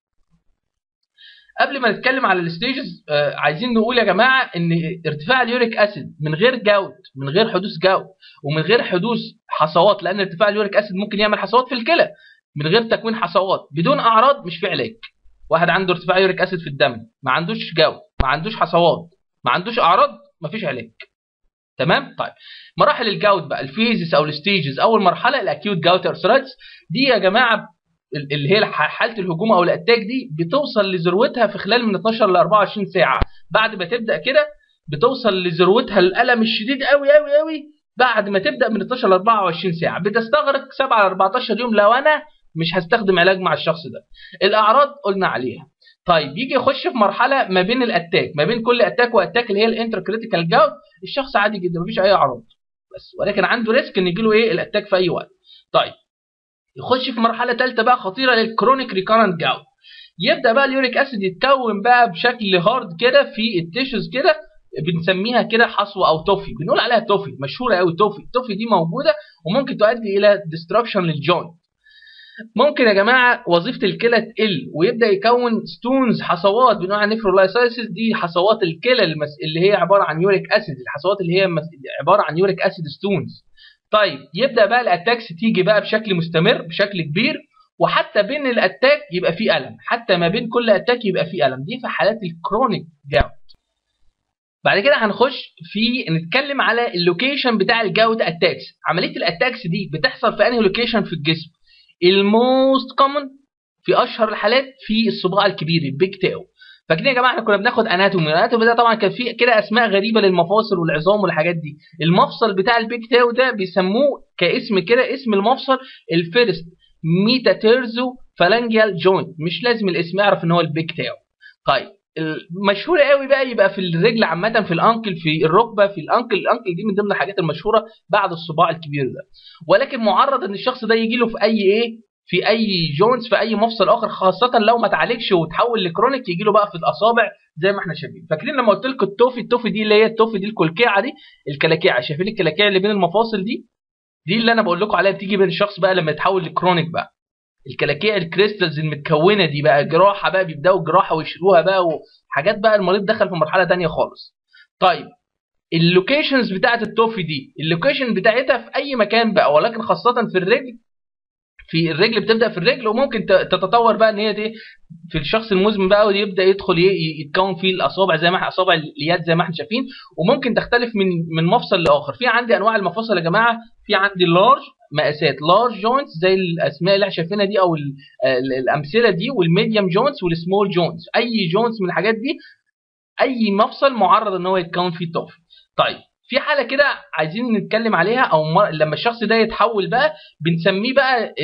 قبل ما نتكلم على الستيجز آه عايزين نقول يا جماعه ان ارتفاع اليوريك اسيد من غير جود من غير حدوث جود ومن غير حدوث حصوات لان ارتفاع اليوريك اسيد ممكن يعمل حصوات في الكلى من غير تكوين حصوات بدون اعراض مش في علاج واحد عنده ارتفاع يوريك اسيد في الدم ما عندوش جود ما عندوش حصوات ما عندوش اعراض ما فيش علاج تمام طيب مراحل الجاوت بقى الفيزز او الستيجز اول مرحله الاكيوت جاوت ارثرايتس دي يا جماعه اللي هي حاله الهجوم او الاتاك دي بتوصل لذروتها في خلال من 12 ل 24 ساعه بعد ما تبدا كده بتوصل لذروتها الالم الشديد قوي قوي قوي بعد ما تبدا من 12 ل 24 ساعه بتستغرق 7 ل 14 يوم لو انا مش هستخدم علاج مع الشخص ده الاعراض قلنا عليها طيب يجي يخش في مرحله ما بين الاتاك ما بين كل اتاك واتاك اللي هي الانتركريتيكال جاوت الشخص عادي جدا مفيش اي اعراض بس ولكن عنده ريسك ان يجي له ايه الاتاك في اي وقت طيب يخش في مرحله ثالثه بقى خطيره للكرونيك ريكارنت جاوت يبدا بقى اليوريك اسيد يتكون بقى بشكل هارد كده في التيشوز كده بنسميها كده حصوه او توفي بنقول عليها توفي مشهوره قوي توفي التوفي دي موجوده وممكن تؤدي الى ديستركشن للجوينت ممكن يا جماعه وظيفه الكلى تقل ويبدا يكون ستونز حصوات بنقول عليها نيفرولايسيس دي حصوات الكلى المس... اللي هي عباره عن يوريك اسيد الحصوات اللي هي مس... عباره عن يوريك اسيد ستونز طيب يبدا بقى الاتاكس تيجي بقى بشكل مستمر بشكل كبير وحتى بين الاتاك يبقى في الم حتى ما بين كل اتاك يبقى في الم دي في حالات الكرونيك جاوت بعد كده هنخش في نتكلم على اللوكيشن بتاع الجاوت اتاكس عمليه الاتاكس دي بتحصل في انهي لوكيشن في الجسم الموست كومن في اشهر الحالات في الصباع الكبير البيج تاو فاكرين يا جماعه احنا كنا بناخد اناتومي الاناتومي ده طبعا كان فيه كده اسماء غريبه للمفاصل والعظام والحاجات دي المفصل بتاع البيج تاو ده بيسموه كاسم كده اسم المفصل الفيرست ميتاتيرزو فالانجيال جوينت مش لازم الاسم يعرف ان هو البيج تاو طيب المشهور قوي بقى يبقى في الرجل عامه في الانكل في الركبه في الانكل الانكل دي من ضمن الحاجات المشهوره بعد الصباع الكبير ده ولكن معرض ان الشخص ده يجي له في اي ايه في اي جوينتس في اي مفصل اخر خاصه لو ما اتعالجش وتحول لكرونيك يجي له بقى في الاصابع زي ما احنا شايفين فاكرين لما قلت لكم التوفي التوفي دي اللي هي التوفي دي الكلكيعه دي الكلاكيعه شايفين الكلاكيع اللي بين المفاصل دي دي اللي انا بقول لكم عليها بتيجي بين الشخص بقى لما يتحول لكرونيك بقى الكلاكيع الكريستالز المتكونه دي بقى جراحه بقى بيبداوا جراحه ويشيلوها بقى وحاجات بقى المريض دخل في مرحله ثانيه خالص طيب اللوكيشنز بتاعت التوفي دي اللوكيشن بتاعتها في اي مكان بقى ولكن خاصه في الرجل في الرجل بتبدا في الرجل وممكن تتطور بقى ان هي دي في الشخص المزمن بقى ويبدا يدخل يتكون فيه الاصابع زي ما احنا اصابع اليد زي ما احنا شايفين وممكن تختلف من من مفصل لاخر في عندي انواع المفاصل يا جماعه في عندي اللارج مقاسات لارج جوينتس زي الاسماء اللي احنا شايفينها دي او الامثله دي والميديوم جوينتس والسمول جوينتس اي جوينتس من الحاجات دي اي مفصل معرض ان هو يتكون فيه طفل طيب في حاله كده عايزين نتكلم عليها او مر... لما الشخص ده يتحول بقى بنسميه بقى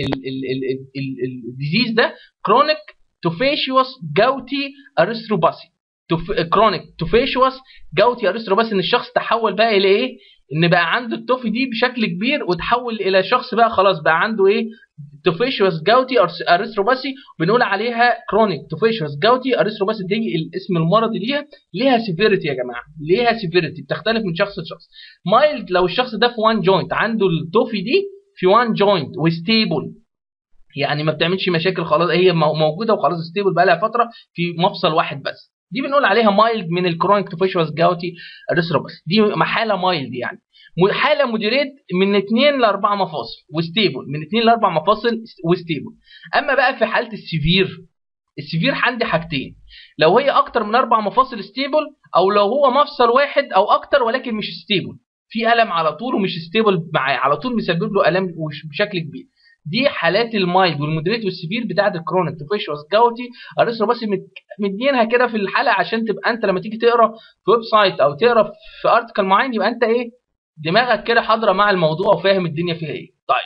الديزيز ده كرونيك توفيشيوس جاوتي ارستروباسي كرونيك توفيشيوس جاوتي ارستروباسي ان الشخص تحول بقى الى ايه ان بقى عنده التوفي دي بشكل كبير وتحول الى شخص بقى خلاص بقى عنده ايه توفيشوس جاوتي ارستروباسي بنقول عليها كرونيك توفيشوس جاوتي ارستروباسي دي الاسم المرضي ليها ليها سيفيريتي يا جماعه ليها سيفيريتي بتختلف من شخص لشخص مايلد لو الشخص ده في وان جوينت عنده التوفي دي في وان جوينت وستيبل يعني ما بتعملش مشاكل خلاص هي موجوده وخلاص ستيبل بقى لها فتره في مفصل واحد بس دي بنقول عليها مايلد من الكرونيك توفيشوس جاوتي ارستروباسي دي حاله مايلد يعني حاله مودريت من 2 ل 4 مفاصل وستيبل من 2 ل 4 مفاصل وستيبل اما بقى في حاله السيفير السيفير عندي حاجتين لو هي اكتر من 4 مفاصل ستيبل او لو هو مفصل واحد او اكتر ولكن مش ستيبل في الم على طول ومش ستيبل معاه على طول مسبب له الم بشكل كبير دي حالات المايلد والمودريت والسيفير بتاعه الكرونيك توفيشوس جاوتي ارسلوا بس مدينها كده في الحلقه عشان تبقى انت لما تيجي تقرا في ويب سايت او تقرا في ارتكل معين يبقى انت ايه دماغك كده حاضره مع الموضوع وفاهم الدنيا فيها ايه طيب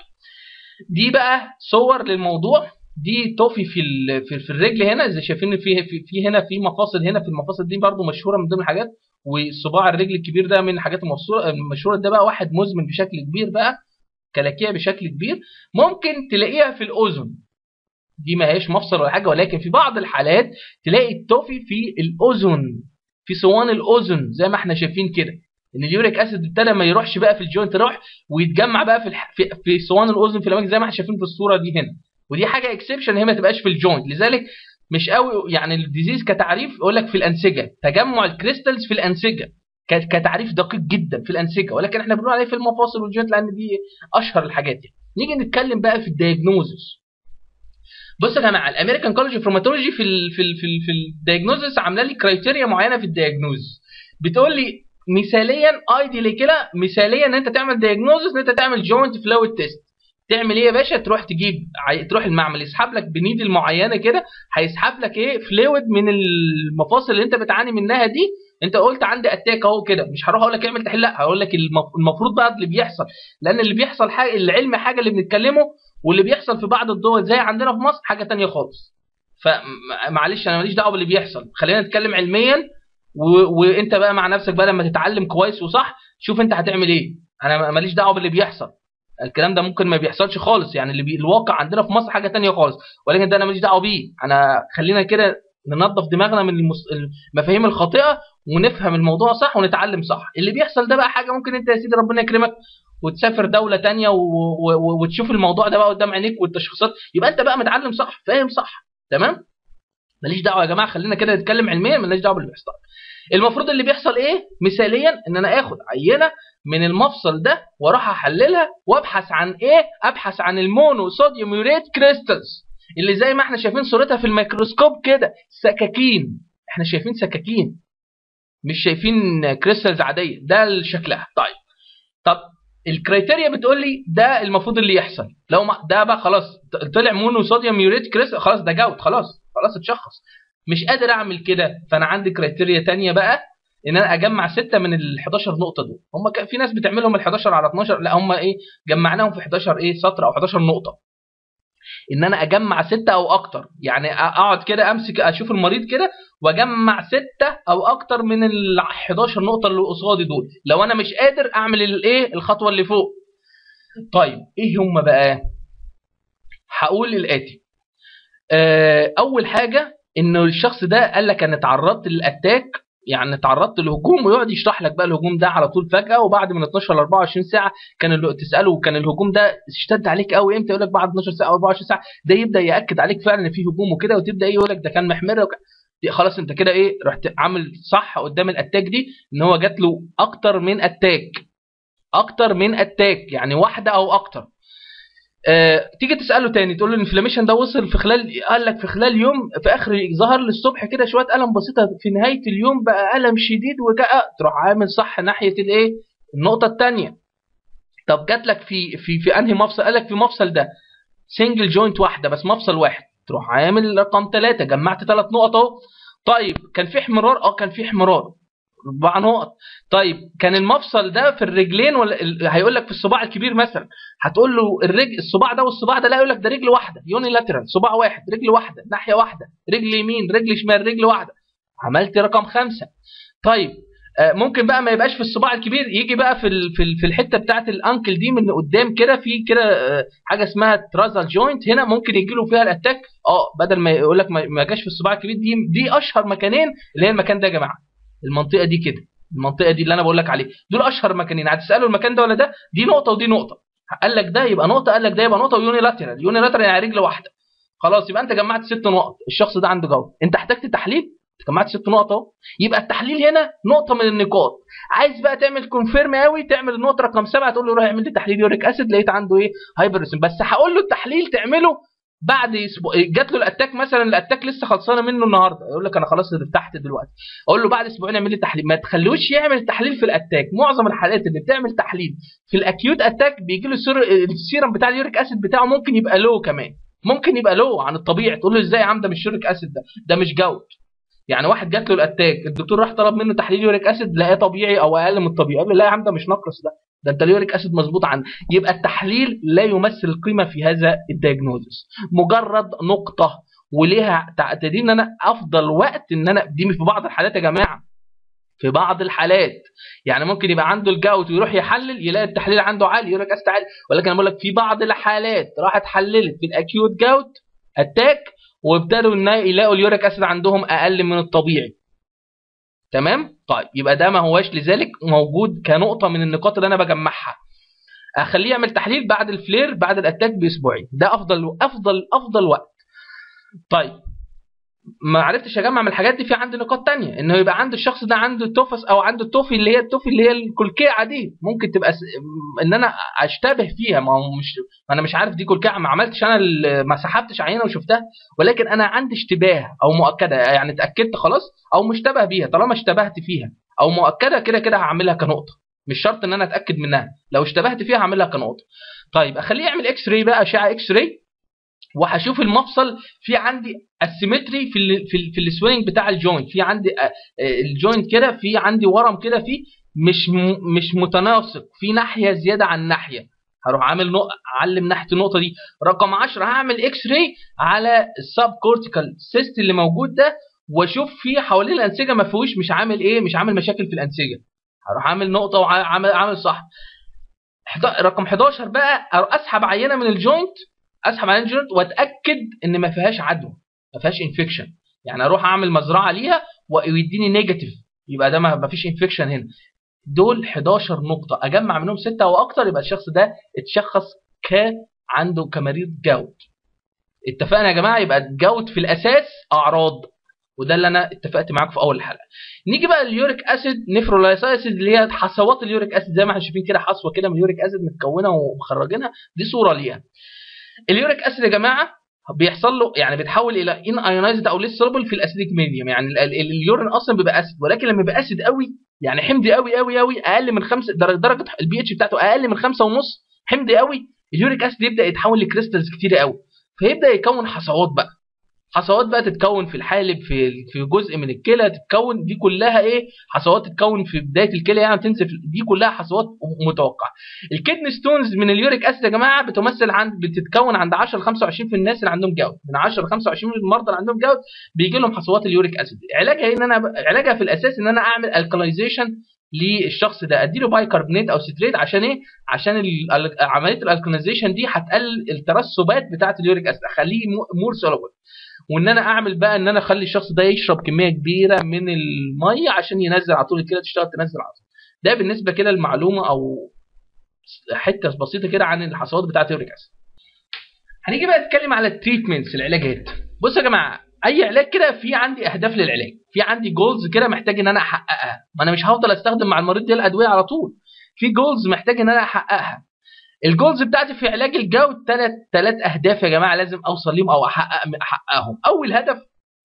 دي بقى صور للموضوع دي توفي في في, في الرجل هنا زي شايفين في, في في هنا في مفاصل هنا في المفاصل دي برده مشهوره من ضمن الحاجات وصباع الرجل الكبير ده من الحاجات المشهوره ده بقى واحد مزمن بشكل كبير بقى كلاكيع بشكل كبير ممكن تلاقيها في الاذن دي ما هيش مفصل ولا حاجه ولكن في بعض الحالات تلاقي التوفي في الاذن في صوان الاذن زي ما احنا شايفين كده ان اليوريك اسيد ابتدى ما يروحش بقى في الجوينت يروح ويتجمع بقى في الح... في, في صوان الاذن في الاماكن زي ما احنا شايفين في الصوره دي هنا ودي حاجه اكسبشن هي ما تبقاش في الجوينت لذلك مش قوي يعني الديزيز كتعريف يقول لك في الانسجه تجمع الكريستالز في الانسجه كتعريف دقيق جدا في الانسجه ولكن احنا بنقول عليه في المفاصل والجوينت لان دي اشهر الحاجات يعني. نيجي نتكلم بقى في الدايجنوزس بصوا يا جماعه الامريكان كولج اوف في ال في ال في, ال في الدايجنوزس عامله لي كرايتيريا معينه في الدايجنوز بتقول لي مثاليا ايديلي كده مثاليا ان انت تعمل دايجنوزس ان انت تعمل جوينت فلويد تيست تعمل ايه يا باشا تروح تجيب تروح المعمل يسحب لك بنيدل معينه كده هيسحب لك ايه فلويد من المفاصل اللي انت بتعاني منها دي انت قلت عندي اتاك اهو كده مش هروح اقول لك اعمل تحليل لا هقول لك المفروض بقى اللي بيحصل لان اللي بيحصل حاجه العلم حاجه اللي بنتكلمه واللي بيحصل في بعض الدول زي عندنا في مصر حاجه تانية خالص فمعلش انا ماليش دعوه باللي بيحصل خلينا نتكلم علميا و... وانت بقى مع نفسك بقى لما تتعلم كويس وصح شوف انت هتعمل ايه انا ماليش دعوه باللي بيحصل الكلام ده ممكن ما بيحصلش خالص يعني اللي بي... الواقع عندنا في مصر حاجه تانية خالص ولكن ده انا ماليش دعوه بيه انا خلينا كده ننظف دماغنا من المس... المفاهيم الخاطئه ونفهم الموضوع صح ونتعلم صح اللي بيحصل ده بقى حاجه ممكن انت يا سيدي ربنا يكرمك وتسافر دوله تانية و... و... وتشوف الموضوع ده بقى قدام عينيك والتشخيصات يبقى انت بقى متعلم صح فاهم صح تمام ماليش دعوه يا جماعه خلينا كده نتكلم علميا ماليش دعوه باللي بيحصل المفروض اللي بيحصل ايه مثاليا ان انا اخد عينه من المفصل ده واروح احللها وابحث عن ايه ابحث عن المونو صوديوم يوريت كريستالز اللي زي ما احنا شايفين صورتها في الميكروسكوب كده سكاكين احنا شايفين سكاكين مش شايفين كريستالز عاديه ده شكلها طيب طب الكريتيريا بتقول لي ده المفروض اللي يحصل لو ما ده بقى خلاص طلع مونو صوديوم يوريت كريستال خلاص ده جاوت خلاص خلاص اتشخص مش قادر اعمل كده فانا عندي كريتيريا تانية بقى ان انا اجمع ستة من ال 11 نقطه دول هم في ناس بتعملهم ال 11 على 12 لا هم ايه جمعناهم في 11 ايه سطر او 11 نقطه ان انا اجمع ستة او اكتر يعني اقعد كده امسك اشوف المريض كده واجمع ستة او اكتر من ال 11 نقطه اللي قصادي دول لو انا مش قادر اعمل الايه الخطوه اللي فوق طيب ايه هم بقى هقول الاتي اول حاجه انه الشخص ده قال لك انا اتعرضت للاتاك يعني تعرضت للهجوم ويقعد يشرح لك بقى الهجوم ده على طول فجاه وبعد من 12 ل 24 ساعه كان تساله كان الهجوم ده اشتد عليك قوي امتى يقول لك بعد 12 ساعه او 24 ساعه ده يبدا ياكد عليك فعلا ان في هجوم وكده وتبدا ايه يقول لك ده كان محمر وك... خلاص انت كده ايه رحت عامل صح قدام الاتاك دي ان هو جات له اكتر من اتاك اكتر من اتاك يعني واحده او اكتر أه تيجي تساله تاني تقول له الانفلاميشن ده وصل في خلال قال لك في خلال يوم في اخر ظهر لي الصبح كده شويه الم بسيطه في نهايه اليوم بقى الم شديد وجاء تروح عامل صح ناحيه الايه النقطه الثانيه طب جات لك في في في انهي مفصل قال لك في مفصل ده سنجل جوينت واحده بس مفصل واحد تروح عامل رقم ثلاثة جمعت ثلاث نقط اهو طيب كان في احمرار اه كان في احمرار اربع نقط طيب كان المفصل ده في الرجلين ولا هيقول لك في الصباع الكبير مثلا هتقول له الرجل الصباع ده والصباع ده لا يقول لك ده رجل واحده يوني لاترال صباع واحد رجل واحده ناحيه واحده رجل يمين رجل شمال رجل واحده عملت رقم خمسة طيب ممكن بقى ما يبقاش في الصباع الكبير يجي بقى في في الحته بتاعه الانكل دي من قدام كده في كده حاجه اسمها ترازال جوينت هنا ممكن يجي له فيها الاتاك اه بدل ما يقول لك ما جاش في الصباع الكبير دي دي اشهر مكانين اللي هي المكان ده يا جماعه المنطقه دي كده المنطقه دي اللي انا بقول لك عليه دول اشهر مكانين هتساله المكان ده ولا ده دي نقطه ودي نقطه قال لك ده يبقى نقطه قال لك ده يبقى نقطه ويوني لاترال يوني لاترال يعني رجل واحده خلاص يبقى انت جمعت ست نقط الشخص ده عنده جوده انت احتجت تحليل جمعت ست نقط اهو يبقى التحليل هنا نقطه من النقاط عايز بقى تعمل كونفيرم قوي تعمل النقطه رقم سبعه تقول له روح اعمل لي تحليل يوريك اسيد لقيت عنده ايه هايبرسم بس هقول له التحليل تعمله بعد اسبوع جات له الاتاك مثلا الاتاك لسه خلصانه منه النهارده يقول لك انا خلاص ارتحت دلوقتي اقول له بعد اسبوعين اعمل لي تحليل ما تخلوش يعمل تحليل في الاتاك معظم الحالات اللي بتعمل تحليل في الاكيوت اتاك بيجي له السيرم بتاع اليوريك اسيد بتاعه ممكن يبقى لو كمان ممكن يبقى لو عن الطبيعي تقول له ازاي يا عم ده مش يوريك اسيد ده ده مش جود يعني واحد جات له الاتاك الدكتور راح طلب منه تحليل يوريك اسيد لقاه طبيعي او اقل من الطبيعي قال له لا يا عم ده مش نقص ده ده انت اليوريك اسيد مظبوط عنه يبقى التحليل لا يمثل قيمه في هذا الدايجنوزس مجرد نقطه وليها تعتدي ان انا افضل وقت ان انا دي في بعض الحالات يا جماعه في بعض الحالات يعني ممكن يبقى عنده الجاوت ويروح يحلل يلاقي التحليل عنده عالي يوريك اسيد عالي ولكن انا بقول لك في بعض الحالات راحت حللت في الاكيوت جاوت اتاك وابتدوا ان يلاقوا اليوريك اسيد عندهم اقل من الطبيعي تمام طيب يبقى ده ما هواش لذلك موجود كنقطه من النقاط اللي انا بجمعها اخليه يعمل تحليل بعد الفلير بعد الاتاك باسبوعين ده افضل افضل افضل وقت طيب ما عرفتش اجمع من الحاجات دي في عندي نقاط تانية انه يبقى عند الشخص ده عنده التوفس او عنده التوفي اللي هي التوفي اللي هي الكلكيعه دي ممكن تبقى س... ان انا اشتبه فيها ما هو مش ما انا مش عارف دي كلكيعه ما عملتش انا ال... ما سحبتش عينه وشفتها ولكن انا عندي اشتباه او مؤكده يعني اتاكدت خلاص او مشتبه بيها طالما اشتبهت فيها او مؤكده كده كده هعملها كنقطه مش شرط ان انا اتاكد منها لو اشتبهت فيها هعملها كنقطه طيب اخليه يعمل اكس راي بقى اشعه اكس راي وهشوف المفصل في عندي اسيمتري في ال في ال في السوينج بتاع الجوينت في عندي الجوينت كده في عندي ورم كده فيه مش مش متناسق في ناحيه زياده عن ناحيه هروح عامل نق... اعلم ناحيه النقطه دي رقم 10 هعمل اكس راي على السب كورتيكال سيست اللي موجود ده واشوف فيه حوالين الانسجه ما فيهوش مش عامل ايه مش عامل مشاكل في الانسجه هروح عامل نقطه وعامل عامل صح رقم 11 بقى اسحب عينه من الجوينت اسحب عينه الجوينت واتاكد ان ما فيهاش عدوى ما فيهاش انفكشن يعني اروح اعمل مزرعه ليها ويديني نيجاتيف يبقى ده ما فيش انفكشن هنا دول 11 نقطة أجمع منهم ستة أو أكتر يبقى الشخص ده اتشخص ك عنده كمريض جود. اتفقنا يا جماعة يبقى الجود في الأساس أعراض وده اللي أنا اتفقت معاكم في أول الحلقة. نيجي بقى اليوريك أسيد نيفرولايسايسيد اللي هي حصوات اليوريك أسيد زي ما احنا شايفين كده حصوة كده من اليوريك أسيد متكونة ومخرجينها دي صورة ليها. اليوريك أسيد يا جماعة بيحصل له يعني بيتحول الى ان ايونايزد او ليس سولبل في الاسيديك ميديوم يعني اليورين اصلا بيبقى اسيد ولكن لما بيبقى اسيد قوي يعني حمضي قوي قوي قوي اقل من 5 درجه البي اتش بتاعته اقل من 5 ونص حمضي قوي اليوريك اسيد يبدا يتحول لكريستالز كتير قوي فيبدا يكون حصوات بقى حصوات بقى تتكون في الحالب في في جزء من الكلى تتكون دي كلها ايه حصوات تتكون في بدايه الكلى يعني تنزل دي كلها حصوات متوقعه الكدني ستونز من اليوريك اسيد يا جماعه بتمثل عند بتتكون عند 10 ل 25 في الناس اللي عندهم جود من 10 ل 25 من المرضى اللي عندهم جود بيجي لهم حصوات اليوريك اسيد علاجها ان انا علاجها في الاساس ان انا اعمل الكلايزيشن للشخص ده اديله بايكربونات او سيتريت عشان ايه عشان عمليه الالكلايزيشن دي هتقلل الترسبات بتاعه اليوريك اسيد اخليه مور سولوبل وان انا اعمل بقى ان انا اخلي الشخص ده يشرب كميه كبيره من الميه عشان ينزل على طول الكلى تشتغل تنزل على طول ده بالنسبه كده المعلومه او حته بسيطه كده عن الحصوات بتاعه اليوريك اسيد هنيجي بقى نتكلم على التريتمنتس العلاجات بصوا يا جماعه اي علاج كده في عندي اهداف للعلاج في عندي جولز كده محتاج ان انا احققها ما انا مش هفضل استخدم مع المريض ده الادويه على طول في جولز محتاج ان انا احققها الجولز بتاعتي في علاج الجود ثلاث ثلاث اهداف يا جماعه لازم اوصل ليهم او احقق احققهم اول هدف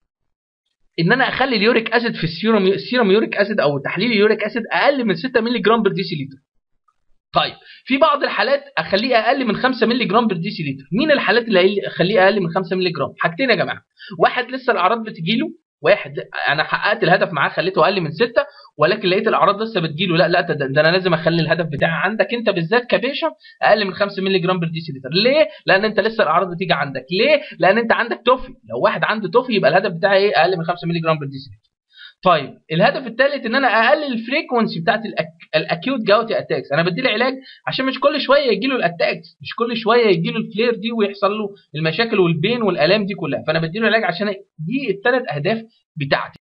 ان انا اخلي اليوريك اسيد في السيروم السيروم يوريك اسيد او تحليل اليوريك اسيد اقل من 6 مللي جرام بر ديسي لتر طيب في بعض الحالات اخليه اقل من 5 مللي جرام بر ديسي لتر مين الحالات اللي اخليه اقل من 5 مللي جرام حاجتين يا جماعه واحد لسه الاعراض بتجيله واحد انا حققت الهدف معاه خليته اقل من 6 ولكن لقيت الاعراض لسه بتجيله لا لا ده, ده انا لازم اخلي الهدف بتاعي عندك انت بالذات كبيشنت اقل من 5 مللي جرام بر ديسي لتر ليه لان انت لسه الاعراض بتيجي عندك ليه لان انت عندك توفي لو واحد عنده توفي يبقى الهدف بتاعي ايه اقل من 5 مللي جرام بر ديسي لتر طيب الهدف الثالث ان انا اقلل الفريكونسي بتاعت الاكيوت جاوتي اتاكس انا بدي له علاج عشان مش كل شويه يجي له الاتاكس مش كل شويه يجي له الفلير دي ويحصل له المشاكل والبين والالام دي كلها فانا بدي له علاج عشان دي الثلاث اهداف بتاعتي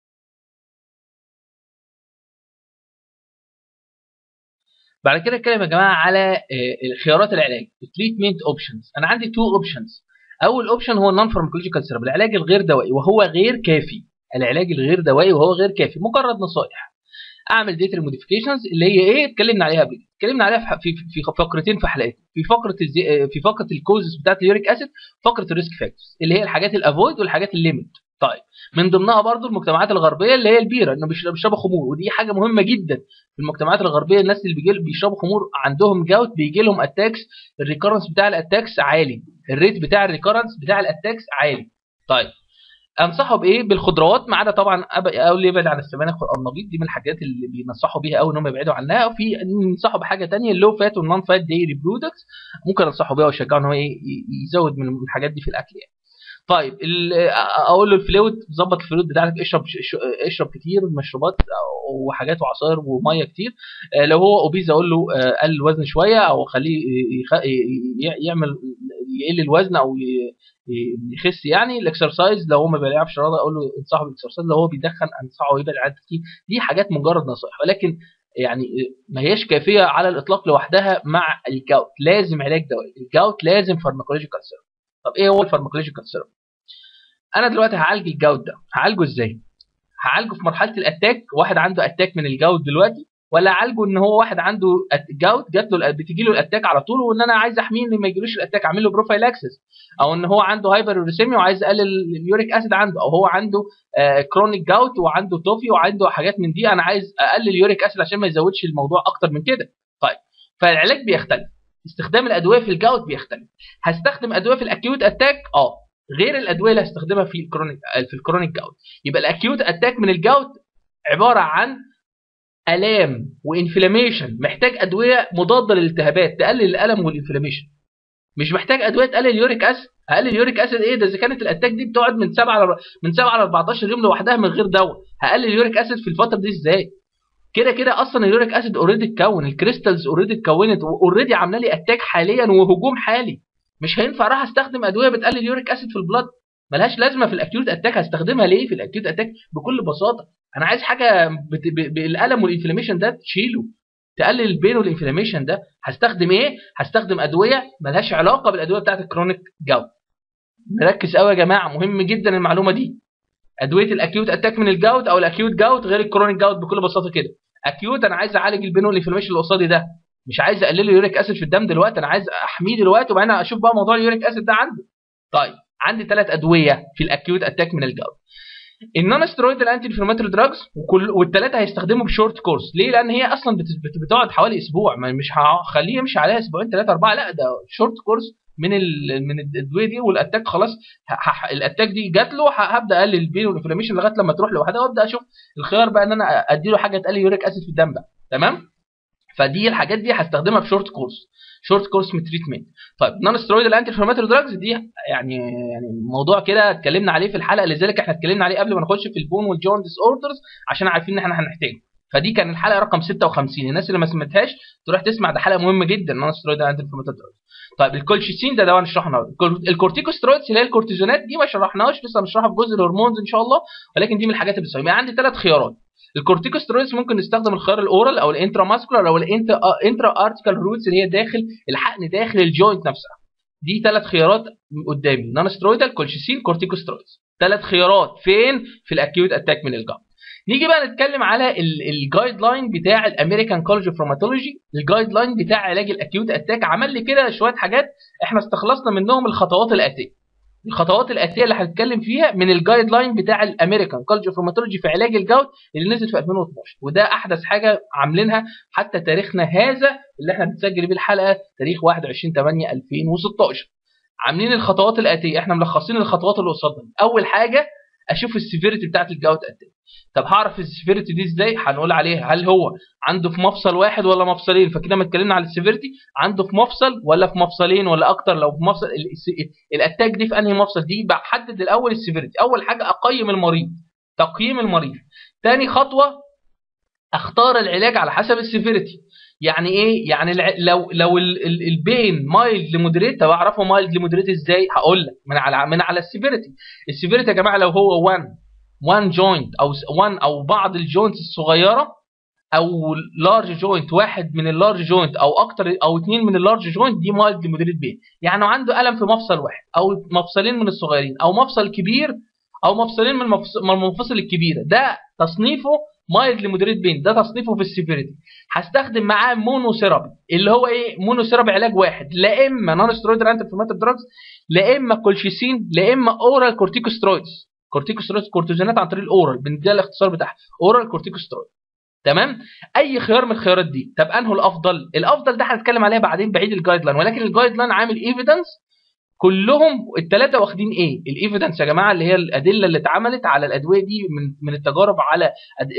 بعد كده اتكلم يا جماعه على خيارات العلاج التريتمنت اوبشنز انا عندي تو اوبشنز اول اوبشن هو النون فارماكولوجيكال ثيرابي العلاج الغير دوائي وهو غير كافي العلاج الغير دوائي وهو غير كافي مجرد نصائح اعمل ديتر موديفيكيشنز اللي هي ايه اتكلمنا عليها قبل اتكلمنا عليها في في فقرتين في حلقات في فقره الزي... في فقره الكوزز بتاعت اليوريك اسيد فقره الريسك فاكتورز اللي هي الحاجات الافويد والحاجات الليميت طيب من ضمنها برضو المجتمعات الغربيه اللي هي البيره انه بيشربوا خمور ودي حاجه مهمه جدا في المجتمعات الغربيه الناس اللي بيجي بيشربوا خمور عندهم جاوت بيجي لهم اتاكس الريكورنس بتاع الاتاكس عالي الريت بتاع الريكورنس بتاع الاتاكس عالي طيب انصحه بايه بالخضروات ما عدا طبعا اقول يبعد عن السبانخ والقرنبيط دي من الحاجات اللي بينصحوا بيها قوي ان هم يبعدوا عنها وفي ينصحوا بحاجه ثانيه اللو فات والنون فات ديري برودكتس ممكن انصحه بيها واشجعه ان هو يزود من الحاجات دي في الاكل يعني طيب اقول له الفلويد ظبط الفلويد بتاعك اشرب اشرب كتير مشروبات وحاجات وعصاير وميه كتير لو هو اوبيز اقول له قلل الوزن شويه او خليه يعمل يقل الوزن او يخس يعني الاكسرسايز لو هو ما بيلعبش رياضه اقول له انصحه بالاكسرسايز لو هو بيدخن انصحه يبعد عن التدخين دي حاجات مجرد نصائح ولكن يعني ما هياش كافيه على الاطلاق لوحدها مع الجاوت لازم علاج دوائي الجاوت لازم فارماكولوجيكال سيرم طب ايه هو الفارماكولوجيكال سيرم انا دلوقتي هعالج الجاوت ده هعالجه ازاي هعالجه في مرحله الاتاك واحد عنده اتاك من الجاوت دلوقتي ولا اعالجه ان هو واحد عنده جاوت جات له بتيجي له الاتاك على طول وان انا عايز احميه ان ما يجيلوش الاتاك اعمل له بروفايلاكسس او ان هو عنده هايبر يوريسيميا وعايز اقلل اليوريك اسيد عنده او هو عنده كرونيك جاوت وعنده توفي وعنده حاجات من دي انا عايز اقلل اليوريك اسيد عشان ما يزودش الموضوع اكتر من كده طيب فالعلاج بيختلف استخدام الادويه في الجاوت بيختلف هستخدم ادويه في الاكيوت اتاك اه غير الادويه اللي هستخدمها في الكرونيك في الكرونيك جاوت يبقى الاكيوت اتاك من الجاوت عباره عن الام وانفلاميشن محتاج ادويه مضاده للالتهابات تقلل الالم والانفلاميشن مش محتاج ادويه تقلل اليوريك اسيد اقلل اليوريك اسيد ايه ده اذا كانت الاتاك دي بتقعد من 7 على من 7 على 14 يوم لوحدها من غير دواء هقلل اليوريك اسيد في الفتره دي ازاي كده كده اصلا اليوريك اسيد اوريدي اتكون الكريستالز اوريدي اتكونت واوريدي عامله لي اتاك حاليا وهجوم حالي مش هينفع راح استخدم ادويه بتقلل اليوريك اسيد في البلاد ملهاش لازمه في الاكيوت اتاك هستخدمها ليه في الاكيوت اتاك بكل بساطه انا عايز حاجه بالالم والانفلاميشن ده تشيله تقلل البين والانفلاميشن ده هستخدم ايه هستخدم ادويه ملهاش علاقه بالادويه بتاعت الكرونيك جاوت نركز قوي يا جماعه مهم جدا المعلومه دي ادويه الاكيوت اتاك من الجاوت او الاكيوت جاوت غير الكرونيك جاوت بكل بساطه كده اكيوت انا عايز اعالج البين والانفلاميشن اللي قصادي ده مش عايز اقلل اليوريك اسيد في الدم دلوقتي انا عايز احميه دلوقتي وبعدين اشوف بقى موضوع اليوريك اسيد ده عنده طيب عندي ثلاث ادويه في الاكيوت اتاك من الجاوت النون سترويد الانتي انفلاماتوري دراجز وكل والثلاثه هيستخدموا بشورت كورس ليه لان هي اصلا بتقعد حوالي اسبوع مش هخليه يمشي عليها اسبوعين ثلاثه اربعه لا ده شورت كورس من ال من الادويه دي والاتاك خلاص الاتاك دي جات له هبدا اقلل البين والانفلاميشن لغايه لما تروح لوحدها وابدا اشوف الخيار بقى ان انا ادي له حاجه تقلل يوريك اسيد في الدم بقى تمام فدي الحاجات دي هستخدمها في شورت كورس شورت كورس من تريتمنت طيب نون سترويد الانتي انفلاماتوري دراجز دي يعني يعني موضوع كده اتكلمنا عليه في الحلقه لذلك احنا اتكلمنا عليه قبل ما نخش في البون والجون ديس اوردرز عشان عارفين ان احنا هنحتاجه فدي كان الحلقه رقم 56 الناس اللي ما سمعتهاش تروح تسمع ده حلقه مهمه جدا نون سترويد الانتي انفلاماتوري دراجز طيب الكولشيسين ده ده شرحنا الكورتيكوسترويدز اللي هي الكورتيزونات دي ما شرحناهاش لسه هنشرحها في جزء الهرمونز ان شاء الله ولكن دي من الحاجات اللي بتسويها عندي ثلاث خيارات الكورتيكوسترويدز ممكن نستخدم الخيار الاورال او الانترا ماسكولار او الانترا ارتيكال روتس اللي هي داخل الحقن داخل الجوينت نفسها دي ثلاث خيارات قدامي نون سترويدال كولشيسين كورتيكوسترويدز ثلاث خيارات فين في الاكيوت اتاك من الجام نيجي بقى نتكلم على الجايد لاين بتاع الامريكان كولج اوف روماتولوجي الجايد لاين بتاع علاج الاكيوت اتاك عمل لي كده شويه حاجات احنا استخلصنا منهم الخطوات الاتيه الخطوات الاتيه اللي هنتكلم فيها من الجايد لاين بتاع الامريكان كولج اوف روماتولوجي في علاج الجوت اللي نزلت في 2012 وده احدث حاجه عاملينها حتى تاريخنا هذا اللي احنا بنسجل بيه الحلقه تاريخ 21 8 2016 عاملين الخطوات الاتيه احنا ملخصين الخطوات اللي قصادنا اول حاجه اشوف السيفيريتي بتاعت الجوت قد ايه طب هعرف السيفيريتي دي ازاي هنقول عليها هل هو عنده في مفصل واحد ولا مفصلين فكده ما اتكلمنا على السيفيريتي عنده في مفصل ولا في مفصلين ولا اكتر لو في مفصل الاتاك دي في انهي مفصل دي بحدد الاول السيفيريتي اول حاجه اقيم المريض تقييم المريض تاني خطوه اختار العلاج على حسب السيفيريتي يعني ايه يعني لو لو البين مايلد لمودريت طب اعرفه مايلد لمودريت ازاي هقول لك من على من على السيفيريتي السيفيريتي يا جماعه لو هو 1 1 جوينت او 1 او بعض الجوينتس الصغيره او لارج جوينت واحد من اللارج جوينت او اكتر او اثنين من اللارج جوينت دي مايلد لمودريت بين يعني عنده الم في مفصل واحد او مفصلين من الصغيرين او مفصل كبير او مفصلين من المنفصل الكبيره ده تصنيفه مايلد لمودريت بين ده تصنيفه في السيفيريتي هستخدم معاه مونو سيرابي اللي هو ايه مونو سيرابي علاج واحد لا اما نون سترويد انتي دراجز لا اما كولشيسين لا اما اورال كورتيكوسترويدز كورتيكوسترويدز كورتيزونات عن طريق الاورال بنديها الاختصار بتاعها اورال كورتيكوسترويد تمام اي خيار من الخيارات دي طب انه الافضل الافضل ده هنتكلم عليها بعدين بعيد الجايد لاين ولكن الجايد لاين عامل ايفيدنس كلهم الثلاثه واخدين ايه الايفيدنس يا جماعه اللي هي الادله اللي اتعملت على الادويه دي من من التجارب على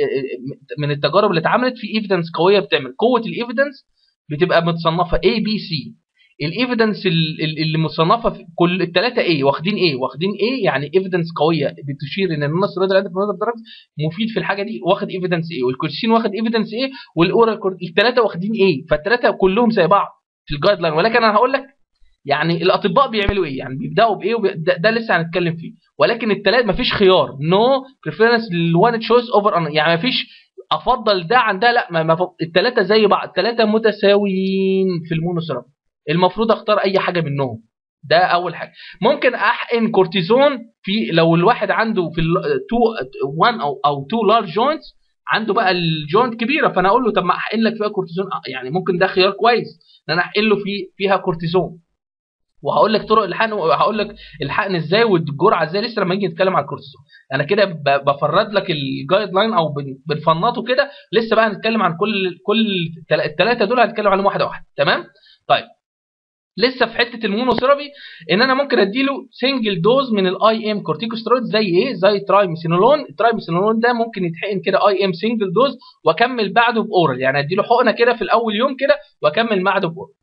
من التجارب اللي اتعملت في ايفيدنس قويه بتعمل قوه الايفيدنس بتبقى متصنفه A B C الايفيدنس اللي مصنفه في كل الثلاثه ايه واخدين ايه واخدين ايه يعني ايفيدنس قويه بتشير ان النص ريد الانتي دراجز مفيد في الحاجه دي واخد ايفيدنس ايه والكورسين واخد ايفيدنس ايه والاورال الثلاثه واخدين ايه فالثلاثه كلهم زي بعض في الجايد لاين ولكن انا هقول لك يعني الاطباء بيعملوا ايه يعني بيبداوا بايه وبي... ده, ده لسه هنتكلم فيه ولكن الثلاثه مفيش خيار نو no بريفيرنس للوان تشويس اوفر يعني مفيش افضل ده عن ده لا ما ما الثلاثه زي بعض الثلاثه متساويين في المونوثيرابي المفروض اختار اي حاجه منهم ده اول حاجه ممكن احقن كورتيزون في لو الواحد عنده في 2 1 او او 2 لارج جوينتس عنده بقى الجوينت كبيره فانا اقول له طب ما احقن لك فيها كورتيزون يعني ممكن ده خيار كويس ان انا احقن له في فيها كورتيزون وهقول لك طرق الحقن وهقول لك الحقن ازاي والجرعه ازاي لسه لما نيجي نتكلم على الكورتيزون انا كده بفرد لك الجايد لاين او بنفنطه كده لسه بقى هنتكلم عن كل كل الثلاثه دول هنتكلم عليهم واحده واحده تمام طيب لسه في حته المونوثيرابي ان انا ممكن اديله سنجل دوز من الاي ام كورتيكوسترويد زي ايه زي ترايميثينولون الترايميثينولون ده ممكن يتحقن كده اي ام سنجل دوز واكمل بعده باورال يعني اديله حقنه كده في الاول يوم كده واكمل بعده باورال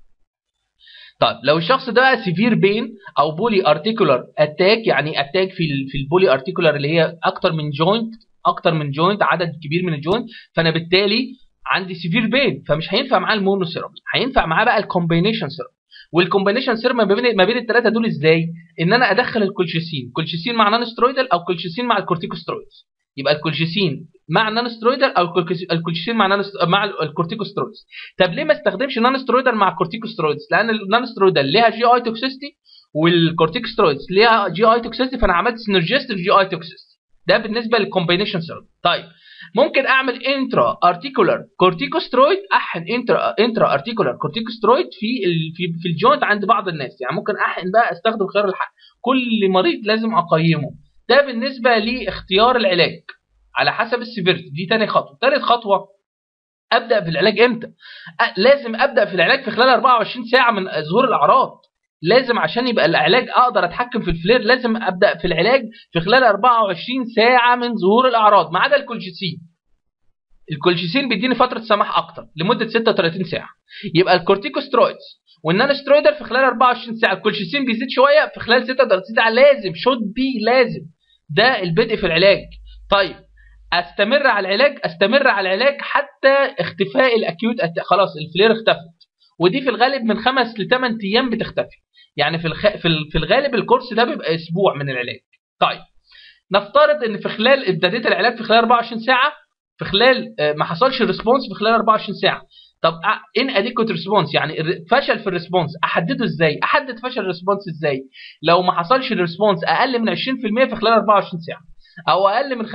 طيب لو الشخص ده بقى سيفير بين او بولي ارتيكولار اتاك يعني اتاك في ال في البولي ارتيكولار اللي هي اكتر من جوينت اكتر من جوينت عدد كبير من الجوينت فانا بالتالي عندي سيفير بين فمش هينفع معاه المونوثيرابي هينفع معاه بقى الكومبينيشن ثيرابي والكومبينيشن سيرم ما بين ما بين الثلاثه دول ازاي ان انا ادخل الكولشيسين كولشيسين مع نون سترويدال او كولشيسين مع الكورتيكوسترويدز يبقى الكولشيسين مع النون سترويدال او الكولشيسين مع نانست... مع الكورتيكوسترويدز طب ليه ما استخدمش نون سترويدال مع الكورتيكوسترويدز لان النون سترويدال ليها جي اي توكسيستي والكورتيكوسترويدز ليها جي اي توكسيستي فانا عملت سينرجيست الجي اي توكسيستي ده بالنسبه للكومبينيشن سيرم طيب ممكن اعمل انترا ارتيكولار كورتيكوسترويد احقن انترا انترا ارتيكولار كورتيكوسترويد في ال في في الجوينت عند بعض الناس يعني ممكن احقن بقى استخدم خيار الحقن كل مريض لازم اقيمه ده بالنسبه لاختيار العلاج على حسب السيفيرتي دي تاني خطوه ثالث خطوه ابدا بالعلاج امتى لازم ابدا في العلاج في خلال 24 ساعه من ظهور الاعراض لازم عشان يبقى العلاج اقدر اتحكم في الفلير لازم ابدا في العلاج في خلال 24 ساعه من ظهور الاعراض ما عدا الكولشيسين الكولشيسين بيديني فتره سماح اكتر لمده 36 ساعه يبقى الكورتيكوسترويدز والنان سترويدر في خلال 24 ساعه الكولشيسين بيزيد شويه في خلال 36 ساعه لازم شوت بي لازم ده البدء في العلاج طيب استمر على العلاج استمر على العلاج حتى اختفاء الاكيوت خلاص الفلير اختفت ودي في الغالب من خمس لثمان ايام بتختفي يعني في الخ... في الغالب الكورس ده بيبقى اسبوع من العلاج طيب نفترض ان في خلال ابتديت العلاج في خلال 24 ساعه في خلال ما حصلش ريسبونس في خلال 24 ساعه طب ان اديكوت ريسبونس يعني فشل في الريسبونس احدده ازاي احدد فشل الريسبونس ازاي لو ما حصلش الريسبونس اقل من 20% في خلال 24 ساعه او اقل من 50%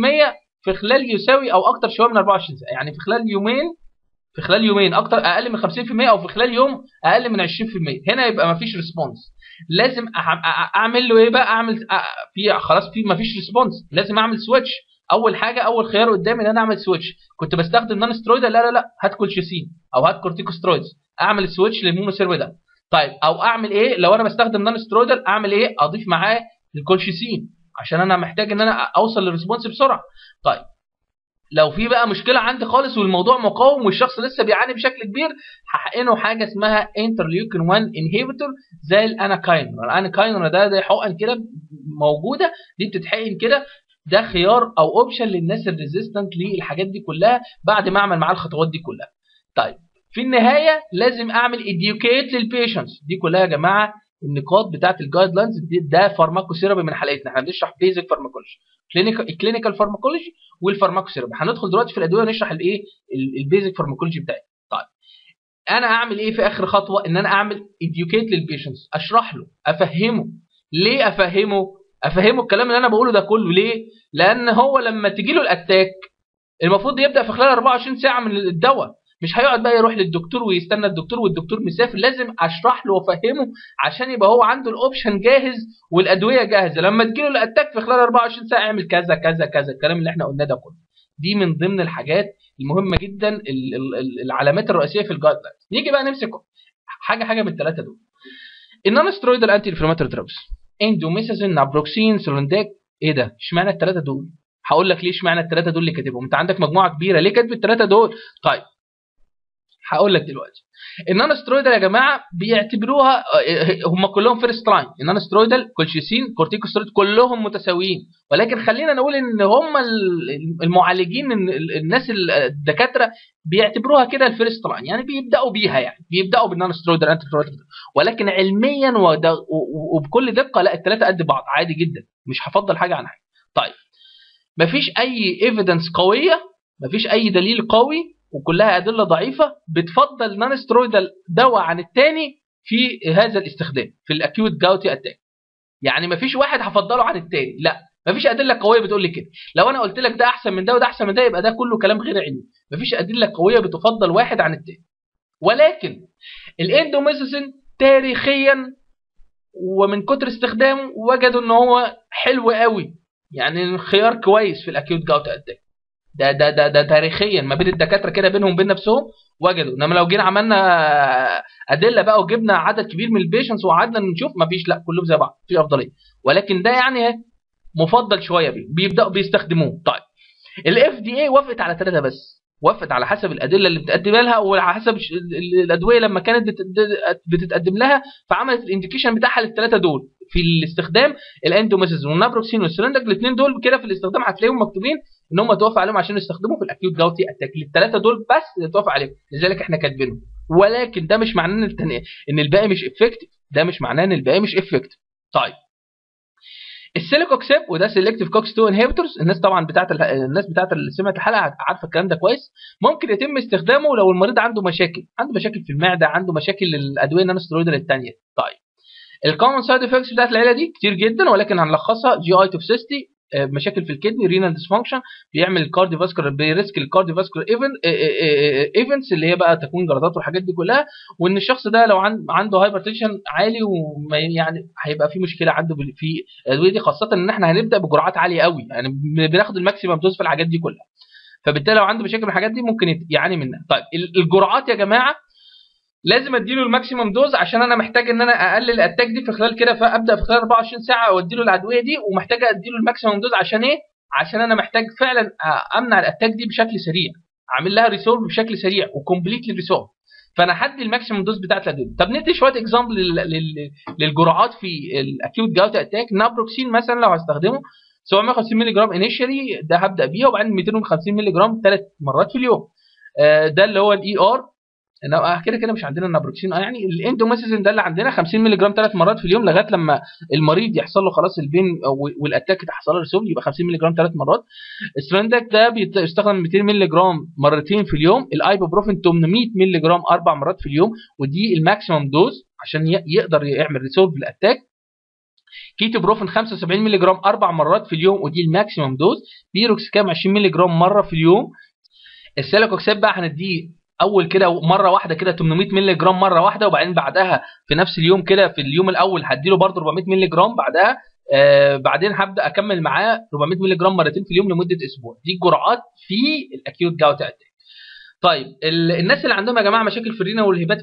في خلال يساوي او اكتر شويه من 24 ساعه يعني في خلال يومين في خلال يومين اكتر اقل من 50% او في خلال يوم اقل من 20% هنا يبقى مفيش ريسبونس لازم اعمل له ايه بقى اعمل في خلاص في مفيش ريسبونس لازم اعمل سويتش اول حاجه اول خيار قدامي ان انا اعمل سويتش كنت بستخدم نون سترويدال لا لا لا هات كولشيسين او هات كورتيكوسترويدز اعمل سويتش للمونوسيرفيدال طيب او اعمل ايه لو انا بستخدم نون سترويدال اعمل ايه اضيف معاه الكولشيسين عشان انا محتاج ان انا اوصل للريسبونس بسرعه طيب لو في بقى مشكله عندي خالص والموضوع مقاوم والشخص لسه بيعاني بشكل كبير هحقنه حاجه اسمها انترليوكين 1 انهيبيتور زي الاناكاينون الاناكاينون ده ده حقن كده موجوده دي بتتحقن كده ده خيار او اوبشن للناس الريزيستنت للحاجات دي كلها بعد ما اعمل معاه الخطوات دي كلها طيب في النهايه لازم اعمل اديوكيت للبيشنتس دي كلها يا جماعه النقاط بتاعت الجايد لاينز ده فارماكو ثيرابي من حلقتنا احنا بنشرح بيزك فارماكولوجي كلينيكال فارماكولوجي والفارماكو ثيرابي هندخل دلوقتي في الادويه ونشرح الايه البيزك فارماكولوجي بتاعي طيب انا اعمل ايه في اخر خطوه ان انا اعمل اديوكيت للبيشنتس اشرح له افهمه ليه افهمه افهمه الكلام اللي انا بقوله ده كله ليه لان هو لما تجي له الاتاك المفروض يبدا في خلال 24 ساعه من الدواء مش هيقعد بقى يروح للدكتور ويستنى الدكتور والدكتور مسافر لازم اشرح له وافهمه عشان يبقى هو عنده الاوبشن جاهز والادويه جاهزه لما تجيله الاتاك في خلال 24 ساعه اعمل كذا كذا كذا الكلام اللي احنا قلناه ده كله دي من ضمن الحاجات المهمه جدا العلامات الرئيسيه في الجايد لاينز نيجي بقى نمسك حاجه حاجه من الثلاثه دول النون سترويدال انتي انفلاماتوري دراجز اندوميسازين نابروكسين سولونداك ايه ده اشمعنى الثلاثه دول هقول لك ليه اشمعنى الثلاثه دول اللي كاتبهم انت عندك مجموعه كبيره ليه كاتب الثلاثه دول طيب هقول لك دلوقتي النون سترويدال يا جماعه بيعتبروها هم كلهم فيرست لاين النون سترويدال كولشيسين كورتيكوسترويد كلهم متساويين ولكن خلينا نقول ان هم المعالجين الناس الدكاتره بيعتبروها كده الفيرست لاين يعني بيبداوا بيها يعني بيبداوا بالنون سترويدال انتي ولكن علميا وبكل دقه لا الثلاثه قد بعض عادي جدا مش هفضل حاجه عن حاجه طيب مفيش اي ايفيدنس قويه مفيش اي دليل قوي وكلها ادله ضعيفه بتفضل نون سترويدال دواء عن الثاني في هذا الاستخدام في الاكيوت جاوتي اتاك يعني ما فيش واحد هفضله عن الثاني لا مفيش ادله قويه بتقول لي كده لو انا قلت لك ده احسن من ده وده احسن من ده يبقى ده كله كلام غير علمي مفيش ادله قويه بتفضل واحد عن التاني ولكن الاندوميسيسين تاريخيا ومن كتر استخدامه وجدوا ان هو حلو قوي يعني خيار كويس في الاكيوت جاوت اتاك ده ده ده ده تاريخيا ما بين الدكاتره كده بينهم وبين نفسهم وجدوا انما لو جينا عملنا ادله بقى وجبنا عدد كبير من البيشنتس وقعدنا نشوف ما فيش لا كلهم زي بعض في افضليه ولكن ده يعني مفضل شويه بيه بيبداوا بيستخدموه طيب الاف دي اي وافقت على ثلاثه بس وافقت على حسب الادله اللي بتقدم لها وعلى حسب الادويه لما كانت بتتقدم لها فعملت الانديكيشن بتاعها للثلاثه دول في الاستخدام الاندوميسيس والنابروكسين والسلندك الاثنين دول كده في الاستخدام هتلاقيهم مكتوبين ان هم توافق عليهم عشان يستخدموا في الاكيوت جاوتي اتاك الثلاثه دول بس اللي توافق عليهم لذلك احنا كاتبينهم ولكن ده مش معناه ان ان الباقي مش افكتيف ده مش معناه ان الباقي مش افكتيف طيب السيليكوكسيب وده سيلكتيف كوكس 2 انهبيتورز الناس طبعا بتاعت الناس بتاعت اللي سمعت الحلقه عارفه الكلام ده كويس ممكن يتم استخدامه لو المريض عنده مشاكل عنده مشاكل في المعده عنده مشاكل للادويه النون ستيرويدال الثانيه طيب الكومن سايد افكتس بتاعت العيله دي كتير جدا ولكن هنلخصها جي اي توكسيستي مشاكل في الكدني رينال ديسفانكشن بيعمل كاردي فاسكولار بيريسك الكاردي فاسكولار ايفنتس اللي هي بقى تكوين جلطات والحاجات دي كلها وان الشخص ده لو عنده هايبر تنشن عالي ويعني هيبقى في مشكله عنده في الادويه دي خاصه ان احنا هنبدا بجرعات عاليه قوي يعني بناخد الماكسيمم دوز في الحاجات دي كلها فبالتالي لو عنده مشاكل في الحاجات دي ممكن يعاني منها طيب الجرعات يا جماعه لازم اديله الماكسيمم دوز عشان انا محتاج ان انا اقلل الاتاك دي في خلال كده فابدا في خلال 24 ساعه واديله الادويه دي ومحتاج اديله الماكسيمم دوز عشان ايه؟ عشان انا محتاج فعلا امنع الاتاك دي بشكل سريع اعمل لها ريسولف بشكل سريع وكومبليتلي ريسولف فانا هدي الماكسيمم دوز بتاعت الادويه طب ندي شويه اكزامبل للجرعات في الاكيوت جاوت اتاك نابروكسين مثلا لو هستخدمه 750 مللي جرام انيشالي ده هبدا بيها وبعدين 250 مللي جرام ثلاث مرات في اليوم ده اللي هو الاي ار كده كده مش عندنا النابروكسين اه يعني الاندوميسيزين ده اللي عندنا 50 مللي جرام ثلاث مرات في اليوم لغايه لما المريض يحصل له خلاص البين والاتاك تحصل له رسوم يبقى 50 مللي جرام ثلاث مرات السلندك ده بيستخدم 200 مللي جرام مرتين في اليوم الايبوبروفين 800 مللي جرام اربع مرات في اليوم ودي الماكسيمم دوز عشان يقدر يعمل ريسولف للاتاك كيتو بروفين 75 مللي جرام اربع مرات في اليوم ودي الماكسيمم دوز بيروكس كام 20 مللي جرام مره في اليوم السيليكوكسيب بقى هنديه اول كده مره واحده كده 800 مللي جرام مره واحده وبعدين بعدها في نفس اليوم كده في اليوم الاول هديله برده 400 مللي جرام بعدها آه بعدين هبدا اكمل معاه 400 مللي جرام مرتين في اليوم لمده اسبوع دي الجرعات في الاكيوت جاوت اتاك طيب الناس اللي عندهم يا جماعه مشاكل في الرينا والهبات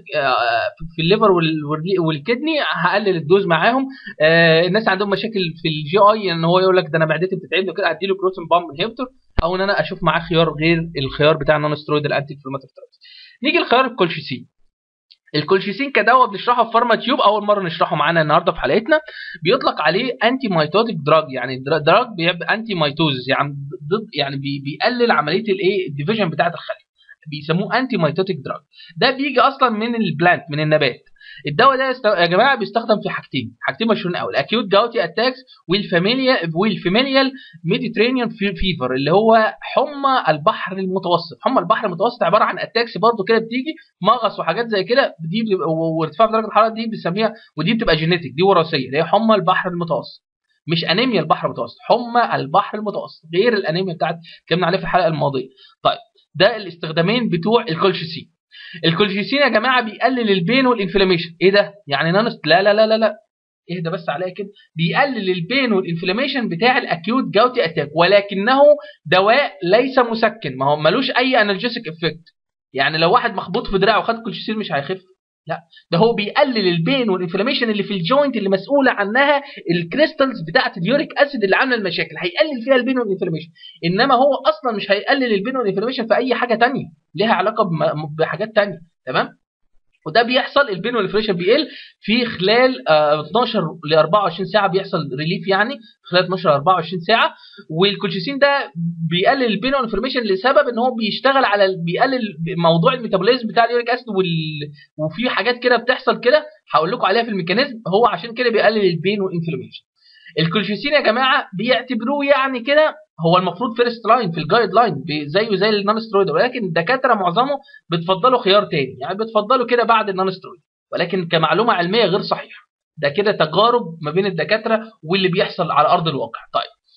في الليفر والكدني هقلل الدوز معاهم الناس اللي عندهم مشاكل في الجي اي ان هو يقول لك ده انا معدتي بتتعبني كده هديله بروتين بامب انهبيتور او ان انا اشوف معاه خيار غير الخيار بتاع النون سترويد الانتي انفلاماتوري نيجي لخيار الكولشيسين الكولشيسين كدواء بنشرحه في فارما تيوب اول مره نشرحه معانا النهارده في حلقتنا بيطلق عليه انتي مايتوتيك دراج يعني دراج بيبقى انتي مايتوز يعني ضد يعني بيقلل عمليه الايه الديفيجن بتاعه الخليه بيسموه انتي مايتوتيك دراج ده بيجي اصلا من البلانت من النبات الدواء ده يست... يا جماعه بيستخدم في حاجتين حاجتين مشهورين قوي الاكيوت جاوتي اتاكس والفاميليا والفيميليال ميديترينيان فيفر اللي هو حمى البحر المتوسط حمى البحر المتوسط عباره عن اتاكس برضو كده بتيجي مغص وحاجات زي كده دي بتبقى وارتفاع درجه الحراره دي بنسميها ودي بتبقى جينيتك دي وراثيه اللي هي حمى البحر المتوسط مش انيميا البحر المتوسط حمى البحر المتوسط غير الانيميا بتاعت اتكلمنا عليه في الحلقه الماضيه طيب ده الاستخدامين بتوع الكولشيسين الكولشيسين يا جماعه بيقلل البين والانفلاميشن ايه ده يعني نانوس لا لا لا لا لا اهدى بس عليا كده بيقلل البين والانفلاميشن بتاع الاكيوت جاوتي اتاك ولكنه دواء ليس مسكن ما هو ملوش اي انالجيسيك افكت يعني لو واحد مخبوط في دراعه وخد كولشيسين مش هيخف لا ده هو بيقلل البين والانفلاميشن اللي في الجوينت اللي مسؤوله عنها الكريستالز بتاعه اليوريك اسيد اللي عامله المشاكل هيقلل فيها البين والانفلاميشن انما هو اصلا مش هيقلل البين والانفلاميشن في اي حاجه تانية ليها علاقه بحاجات تانية تمام وده بيحصل البين والانفلاميشن بيقل في خلال 12 ل 24 ساعه بيحصل ريليف يعني في خلال 12 ل 24 ساعه والكولشيسين ده بيقلل البين والانفلاميشن لسبب ان هو بيشتغل على بيقلل موضوع الميتابوليزم بتاع اليوريك اسيد وال... وفي حاجات كده بتحصل كده هقول لكم عليها في الميكانيزم هو عشان كده بيقلل البين والانفلاميشن الكولشيسين يا جماعه بيعتبروه يعني كده هو المفروض فيرست لاين في الجايد لاين زيه زي النون سترويد ولكن الدكاتره معظمه بتفضلوا خيار تاني يعني بتفضلوا كده بعد النون سترويد ولكن كمعلومه علميه غير صحيحه ده كده تجارب ما بين الدكاتره واللي بيحصل على ارض الواقع طيب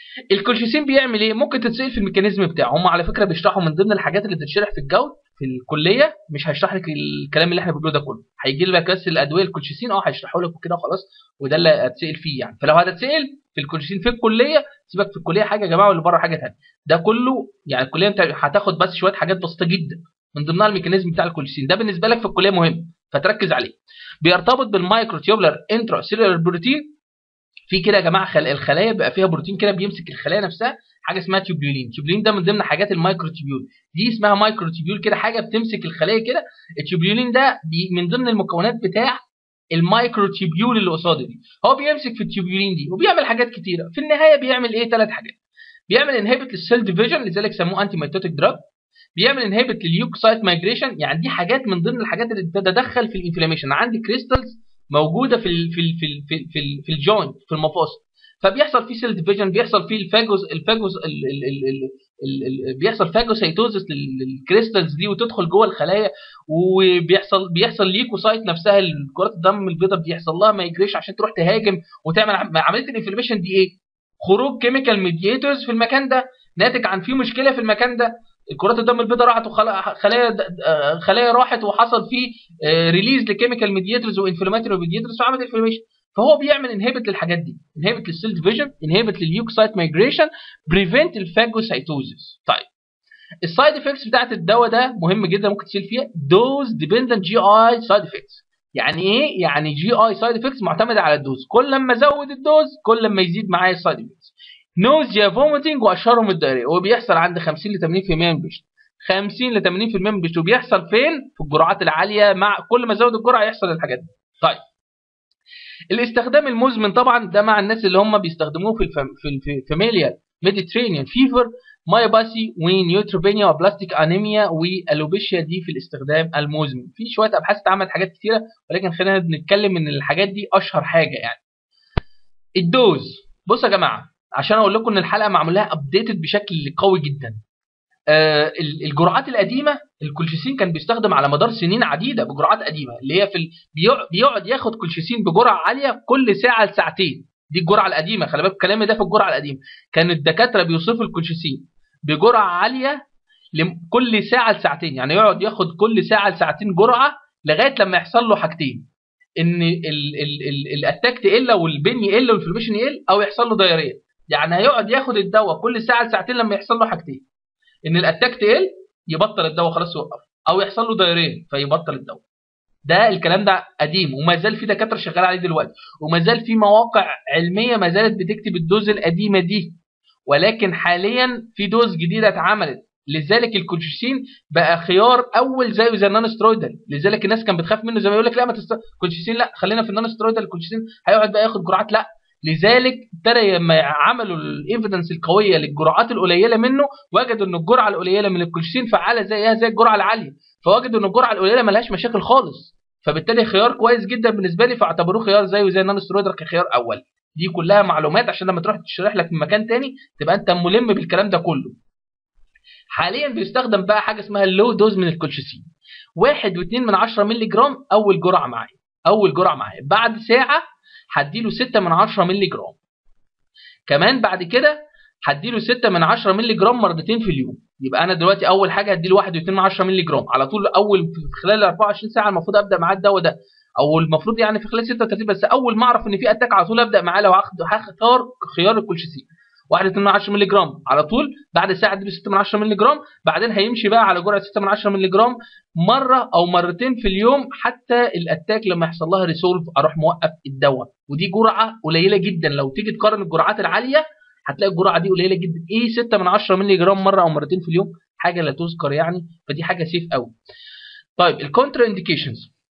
الكولشيسين بيعمل ايه ممكن تتسال في الميكانيزم بتاعه هم على فكره بيشرحوا من ضمن الحاجات اللي بتتشرح في الجود في الكليه مش هيشرح لك الكلام اللي احنا بنقوله ده كله هيجي لك بس الادويه الكولشيسين اه هيشرحوا لك وكده وخلاص وده اللي هتسال فيه يعني فلو هتتسال في الكولشيسين في الكليه سيبك في الكليه حاجه يا جماعه واللي بره حاجه ثانيه ده كله يعني الكليه انت هتاخد بس شويه حاجات بسيطه جدا من ضمنها الميكانيزم بتاع الكولشيسين ده بالنسبه لك في الكليه مهم فتركز عليه بيرتبط بالمايكرو تيوبلر انترا سيلولار بروتين في كده يا جماعه خل... الخلايا بيبقى فيها بروتين كده بيمسك الخلايا نفسها حاجه اسمها تيوبيولين تيوبيولين ده من ضمن حاجات المايكرو تيوبيول دي اسمها مايكرو تيوبيول كده حاجه بتمسك الخلايا كده التيوبيولين ده بي... من ضمن المكونات بتاع المايكرو تيوبيول اللي قصاده دي هو بيمسك في التيوبيولين دي وبيعمل حاجات كتيره في النهايه بيعمل ايه ثلاث حاجات بيعمل انهبت للسيل ديفيجن لذلك سموه انتي ميتوتيك دراج بيعمل انهبت لليوكسايت مايجريشن يعني دي حاجات من ضمن الحاجات اللي بتتدخل في الانفلاميشن عندي كريستالز موجوده في ال في ال في ال في, ال في, ال في الجوينت في المفاصل فبيحصل فيه سيل ديفيجن بيحصل فيه الفاجوس الفاجوس ال ال ال ال ال ال بيحصل فاجوسيتوزس للكريستالز دي وتدخل جوه الخلايا وبيحصل بيحصل ليكوسايت نفسها كرات الدم البيضاء بيحصل لها مايجريشن عشان تروح تهاجم وتعمل عمليه الانفلاميشن دي ايه؟ خروج كيميكال ميدياتورز في المكان ده ناتج عن في مشكله في المكان ده كرات الدم البيضاء راحت وخلايا خلايا راحت وحصل فيه ريليز لكيميكال ميدياتورز وانفلاماتوري ميدياتورز وعملت انفلاميشن فهو بيعمل انهبت للحاجات دي انهبت للسيل ديفيجن انهبت لليوكسايت مايجريشن بريفنت الفاجوسايتوزيس طيب السايد افكتس بتاعت الدواء ده مهم جدا ممكن تشيل فيها دوز ديبندنت جي اي سايد افكتس يعني ايه يعني جي اي سايد افكتس معتمده على الدوز كل لما ازود الدوز كل لما يزيد معايا السايد افكتس نوزيا فوميتنج واشهرهم الدايريه وبيحصل عند 50 ل 80% من البشر 50 ل 80% من البشر وبيحصل فين في الجرعات العاليه مع كل ما ازود الجرعه يحصل الحاجات دي طيب الاستخدام المزمن طبعا ده مع الناس اللي هم بيستخدموه في الفم في الفاميليا ميديترينيان فيفر مايوباسي ونيوتروبينيا وبلاستيك انيميا والالوبيشيا دي في الاستخدام المزمن في شويه ابحاث اتعملت حاجات كتيره ولكن خلينا بنتكلم ان الحاجات دي اشهر حاجه يعني الدوز بصوا يا جماعه عشان اقول لكم ان الحلقه معمول لها ابديتد بشكل قوي جدا آه الجرعات القديمه الكولشيسين كان بيستخدم على مدار سنين عديده بجرعات قديمه اللي هي في ال... بيقعد ياخد كولشيسين بجرعه عاليه كل ساعه لساعتين دي الجرعه القديمه خلي بالك الكلام ده في الجرعه القديمه كان الدكاتره بيوصفوا الكولشيسين بجرعه عاليه كل ساعه لساعتين يعني يقعد ياخد كل ساعه لساعتين جرعه لغايه لما يحصل له حاجتين ان ال... ال... ال... الاتاك تقل والبين يقل والانفلاميشن يقل او يحصل له دايريه يعني هيقعد ياخد الدواء كل ساعه لساعتين لما يحصل له حاجتين ان الاتاك تقل يبطل الدواء خلاص يوقف او يحصل له دايريه فيبطل الدواء ده الكلام ده قديم وما زال في دكاتره شغاله عليه دلوقتي وما زال في مواقع علميه ما زالت بتكتب الدوز القديمه دي ولكن حاليا في دوز جديده اتعملت لذلك الكولشيسين بقى خيار اول زيه زي النون سترويدال لذلك الناس كانت بتخاف منه زي ما يقول لك لا ما تست... كولشيسين لا خلينا في النون سترويدال الكولشيسين هيقعد بقى ياخد جرعات لا لذلك ابتدى لما عملوا الايفيدنس القويه للجرعات القليله منه وجدوا ان الجرعه القليله من الكولشيسين فعاله زيها زي الجرعه العاليه فوجدوا ان الجرعه القليله ملهاش مشاكل خالص فبالتالي خيار كويس جدا بالنسبه لي فاعتبروه خيار زيه زي النون سترويدال كخيار اول دي كلها معلومات عشان لما تروح تشرح لك من مكان تاني تبقى انت ملم بالكلام ده كله حاليا بيستخدم بقى حاجه اسمها اللو دوز من الكولشيسين واحد واتنين من عشرة مللي جرام اول جرعه معايا اول جرعه معايا بعد ساعه هديله 6 من 10 مللي جرام كمان بعد كده هديله 6 من 10 مللي جرام مرتين في اليوم يبقى انا دلوقتي اول حاجه هديله 1.2 من 10 مللي جرام على طول اول في خلال 24 ساعه المفروض ابدا معاه الدواء ده او المفروض يعني في خلال 36 بس اول ما اعرف ان في اتاك على طول ابدا معاه لو هختار خيار الكولشيسين 1.2 من 10 مللي جرام على طول بعد ساعه اديله 6 من 10 مللي جرام بعدين هيمشي بقى على جرعه 6 من 10 مللي جرام مره او مرتين في اليوم حتى الاتاك لما يحصل لها ريسولف اروح موقف الدواء ودي جرعه قليله جدا لو تيجي تقارن الجرعات العاليه هتلاقي الجرعه دي قليله جدا ايه 6 من 10 مللي جرام مره او مرتين في اليوم حاجه لا تذكر يعني فدي حاجه سيف قوي طيب الكونترا انديكيشنز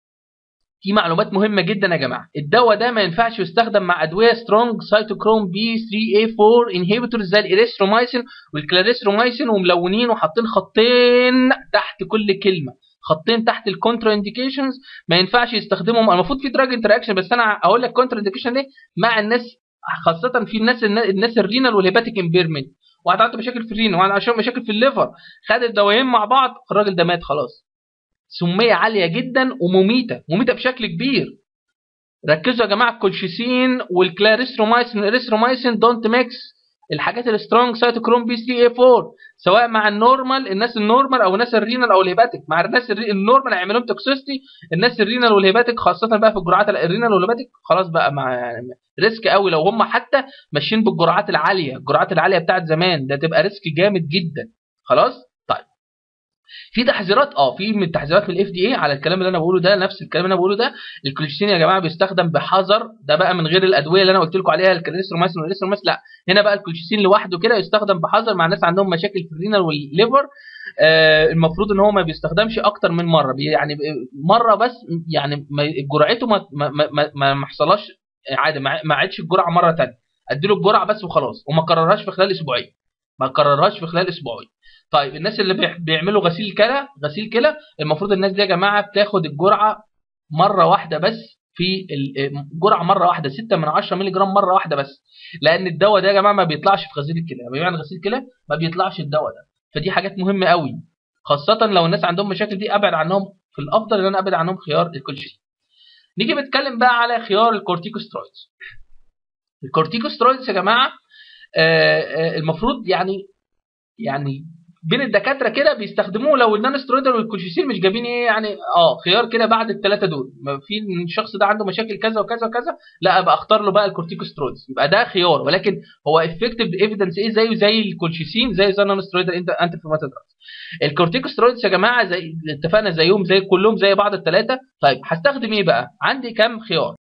دي معلومات مهمه جدا يا جماعه الدواء ده ما ينفعش يستخدم مع ادويه سترونج سايتوكروم بي 3 a 4 انهبيتورز زي الاريثرومايسين والكلاريثرومايسين وملونين وحاطين خطين تحت كل كلمه خطين تحت الكونترا انديكيشنز ما ينفعش يستخدمهم المفروض في دراج انتراكشن بس انا اقول لك كونترا انديكيشن ليه مع الناس خاصه في الناس الناس الرينال والهيباتيك امبيرمنت واحد عنده مشاكل في الرين وواحد عنده مشاكل في الليفر خد الدوايين مع بعض الراجل ده مات خلاص سمية عالية جدا ومميتة مميتة بشكل كبير ركزوا يا جماعة الكولشيسين والكلاريسترومايسين والاريثرومايسين دونت ميكس الحاجات السترونج سايتوكروم بي 3 اي 4 سواء مع النورمال الناس النورمال او الناس الرينال او الهيباتيك مع الناس النورمال هيعمل لهم توكسيستي الناس الرينال والهيباتيك خاصه بقى في الجرعات الرينال والهيباتيك خلاص بقى مع يعني ريسك قوي لو هم حتى ماشيين بالجرعات العاليه الجرعات العاليه بتاعت زمان ده تبقى ريسك جامد جدا خلاص في تحذيرات اه في من التحذيرات من الاف دي اي على الكلام اللي انا بقوله ده نفس الكلام اللي انا بقوله ده الكوليستين يا جماعه بيستخدم بحذر ده بقى من غير الادويه اللي انا قلت لكم عليها الكاليسترومايسين والريسترومايسين لا هنا بقى الكوليستين لوحده كده يستخدم بحذر مع ناس عندهم مشاكل في الرينال والليفر آه المفروض ان هو ما بيستخدمش اكتر من مره يعني مره بس يعني جرعته ما ما ما, ما, ما حصلهاش عادي ما عادش الجرعه مره ثانيه اديله الجرعه بس وخلاص وما كررهاش في خلال اسبوعين ما كررهاش في خلال اسبوعين طيب الناس اللي بيعملوا غسيل كلى غسيل كلى المفروض الناس دي يا جماعه بتاخد الجرعه مره واحده بس في الجرعه مره واحده 6 من 10 مللي جرام مره واحده بس لان الدواء ده يا جماعه ما بيطلعش في غسيل الكلى لما بيعمل غسيل كلى ما بيطلعش الدواء ده فدي حاجات مهمه قوي خاصه لو الناس عندهم مشاكل دي ابعد عنهم في الافضل ان انا ابعد عنهم خيار الكولشين نيجي بنتكلم بقى على خيار الكورتيكوسترويدز الكورتيكوسترويدز يا جماعه المفروض المفروض يعني يعني بين الدكاتره كده بيستخدموه لو النان سترويدال والكولشيسين مش جايبين ايه يعني اه خيار كده بعد الثلاثه دول في الشخص ده عنده مشاكل كذا وكذا وكذا لا ابقى اختار له بقى الكورتيكوسترويدز يبقى ده خيار ولكن هو افكتيف ايفيدنس ايه زيه زي الكولشيسين زي زي النان سترويدال انت انت في دراجز الكورتيكوسترويدز يا جماعه زي اتفقنا زيهم زي كلهم زي بعض الثلاثه طيب هستخدم ايه بقى عندي كام خيار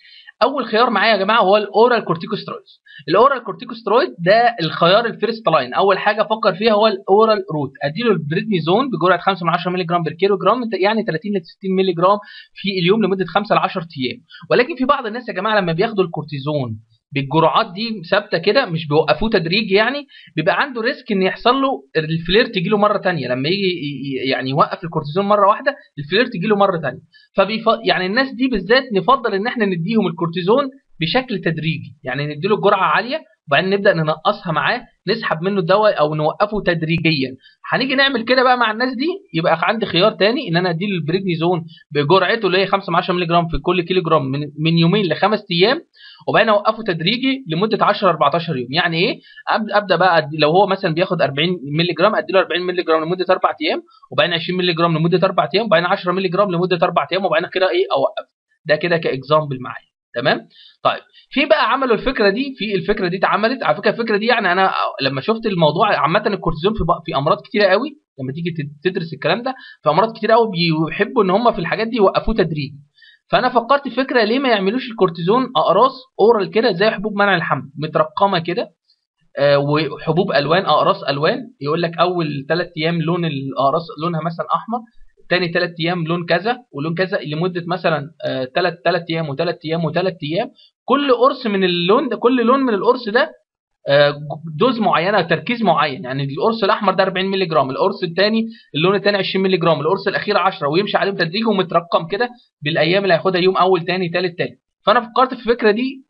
اول خيار معايا يا جماعه هو الاورال كورتيكوسترويد الاورال كورتيكوسترويد ده الخيار الفيرست لاين اول حاجه افكر فيها هو الاورال روت اديله البريدنيزون بجرعه 5 من 10 مللي جرام بالكيلو جرام يعني 30 ل 60 مللي جرام في اليوم لمده 5 ل 10 ايام ولكن في بعض الناس يا جماعه لما بياخدوا الكورتيزون بالجرعات دي ثابته كده مش بيوقفوه تدريجي يعني بيبقى عنده ريسك ان يحصل له الفلير تجي له مره ثانيه لما يجي يعني يوقف الكورتيزون مره واحده الفلير تجي له مره ثانيه فبيف... يعني الناس دي بالذات نفضل ان احنا نديهم الكورتيزون بشكل تدريجي يعني نديله جرعه عاليه وبعدين نبدا ننقصها معاه نسحب منه الدواء او نوقفه تدريجيا هنيجي نعمل كده بقى مع الناس دي يبقى عندي خيار تاني ان انا اديله البريدنيزون بجرعته اللي هي 5 10 مللي جرام في كل كيلو جرام من, من يومين لخمس ايام وبعدين اوقفه تدريجي لمده 10 14 يوم يعني ايه ابدا بقى لو هو مثلا بياخد 40 مللي جرام ادي له 40 مللي جرام لمده 4 ايام وبعدين 20 مللي جرام لمده 4 ايام وبعدين 10 مللي جرام لمده 4 ايام وبعدين كده ايه اوقف ده كده كاكزامبل معايا تمام طيب في بقى عملوا الفكره دي في الفكره دي اتعملت على فكره الفكره دي يعني انا لما شفت الموضوع عامه الكورتيزون في في امراض كتيره قوي لما تيجي تدرس الكلام ده في امراض كتيره قوي بيحبوا ان هم في الحاجات دي يوقفوه تدريجي فانا فكرت فكره ليه ما يعملوش الكورتيزون اقراص اورال كده زي حبوب منع الحمل مترقمه كده آه وحبوب الوان اقراص الوان يقول لك اول ثلاث ايام لون الاقراص لونها مثلا احمر تاني ثلاث ايام لون كذا ولون كذا لمده مثلا ثلاث آه ثلاث ايام وثلاث ايام وثلاث ايام كل قرص من اللون ده كل لون من القرص ده آه دوز معينه تركيز معين يعني القرص الاحمر ده 40 مللي جرام القرص الثاني اللون الثاني 20 مللي جرام القرص الاخير 10 ويمشي عليهم تدريجي ومترقم كده بالايام اللي هياخدها يوم اول ثاني ثالث ثالث فانا فكرت في الفكره دي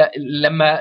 لما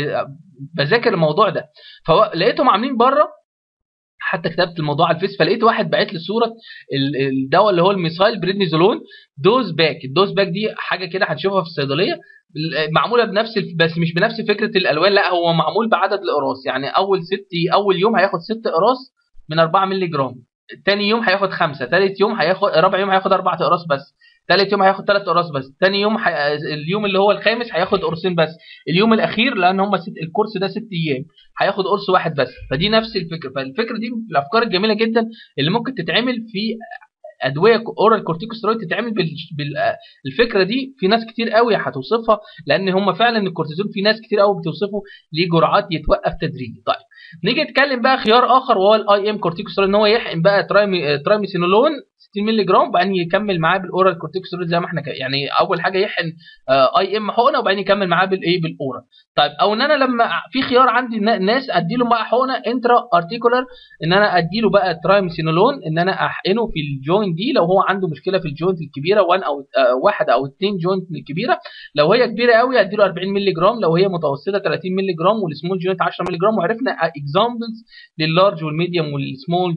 بذاكر الموضوع ده فلقيتهم عاملين بره حتى كتبت الموضوع على الفيس فلقيت واحد باعت لي صوره الدواء اللي هو الميثايل بريدنيزولون دوز باك الدوز باك دي حاجه كده هتشوفها في الصيدليه معموله بنفس بس مش بنفس فكره الالوان لا هو معمول بعدد الاقراص يعني اول ست اول يوم هياخد ست اقراص من 4 مللي جرام تاني يوم هياخد خمسه تالت يوم هياخد رابع يوم هياخد اربع اقراص بس تالت يوم هياخد ثلاث قراص بس تاني يوم حي... اليوم اللي هو الخامس هياخد قرصين بس اليوم الاخير لان هم ست... الكورس ده ست ايام هيااخد قرص واحد بس فدي نفس الفكره فالفكره دي من الافكار الجميله جدا اللي ممكن تتعمل في ادويه اورال كورتيكوسترويد تتعمل بالفكره دي في ناس كتير قوي هتوصفها لان هم فعلا الكورتيزون في ناس كتير قوي بتوصفه ليه جرعات يتوقف تدريجي طيب نيجي نتكلم بقى خيار اخر وهو الاي ام كورتيكوسترويد ان هو يحقن بقى ترايمي ترايميسينولون 60 مللي جرام وبعدين يكمل معاه بالاورال كورتيكوسترويد زي ما احنا يعني اول حاجه يحقن اي ام حقنه وبعدين يكمل معاه بالايه بالاورال طيب او ان انا لما في خيار عندي ناس ادي له بقى حقنه انترا ارتيكولار ان انا ادي له بقى ترايميسينولون ان انا احقنه في الجوينت دي لو هو عنده مشكله في الجوينت الكبيره 1 او واحد او اثنين جوينت الكبيره لو هي كبيره قوي ادي له 40 مللي جرام لو هي متوسطه 30 مللي جرام والسمول جوينت 10 مللي جرام وعرفنا اكزامبلز لللارج والميديوم والسمول جوينت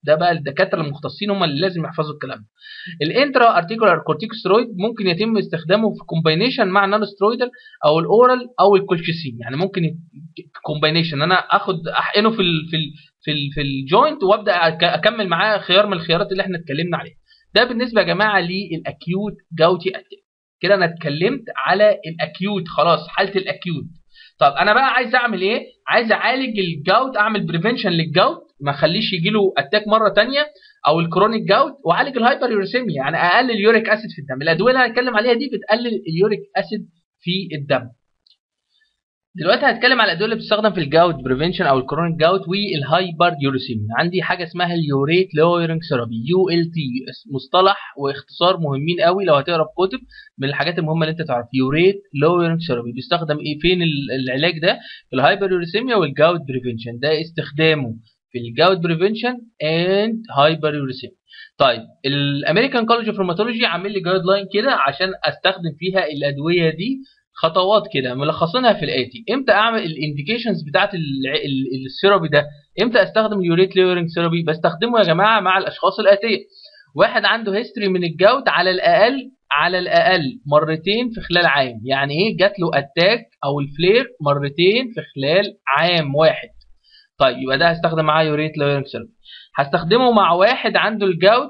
ده بقى الدكاتره المختصين هم اللي لازم يحفظوا الكلام ده الانترا ارتيكولار كورتيكوسترويد ممكن يتم استخدامه في كومباينيشن مع النون سترويدال او الاورال او الكولشيسين يعني ممكن كومباينيشن انا اخد احقنه في ال في ال في ال في الجوينت وابدا اكمل معاه خيار من الخيارات اللي احنا اتكلمنا عليها ده بالنسبه يا جماعه للاكيوت جاوتي اتاك كده انا اتكلمت على الاكيوت خلاص حاله الاكيوت طب انا بقى عايز اعمل ايه عايز اعالج الجاوت اعمل بريفنشن للجاوت ما اخليش يجي له اتاك مره ثانيه او الكرونيك جاوت واعالج الهايبر يوريسيميا يعني اقلل اليوريك اسيد في الدم الادويه اللي هنتكلم عليها دي بتقلل اليوريك اسيد في الدم دلوقتي هتكلم على الادويه اللي بتستخدم في الجاوت بريفنشن او الكرونيك جاوت والهايبر يوريسيميا عندي حاجه اسمها اليوريت لويرنج ثيرابي يو ال تي مصطلح واختصار مهمين قوي لو هتقرا في كتب من الحاجات المهمه اللي انت تعرف يوريت لويرنج ثيرابي بيستخدم ايه فين العلاج ده في الهايبر يوريسيميا والجاوت بريفنشن ده استخدامه في الجاوت بريفنشن اند هايبر يوريسيميا طيب الامريكان كولج اوف روماتولوجي عامل لي جايد لاين كده عشان استخدم فيها الادويه دي خطوات كده ملخصينها في الاتي امتى اعمل الانديكيشنز بتاعت السيرابي ده امتى استخدم اليوريت ليورنج سيرابي بستخدمه يا جماعه مع الاشخاص الاتيه واحد عنده هيستوري من الجوت على الاقل على الاقل مرتين في خلال عام يعني ايه جات له اتاك او الفلير مرتين في خلال عام واحد طيب يبقى ده هستخدم معاه يوريت ليورنج سيرابي هستخدمه مع واحد عنده الجوت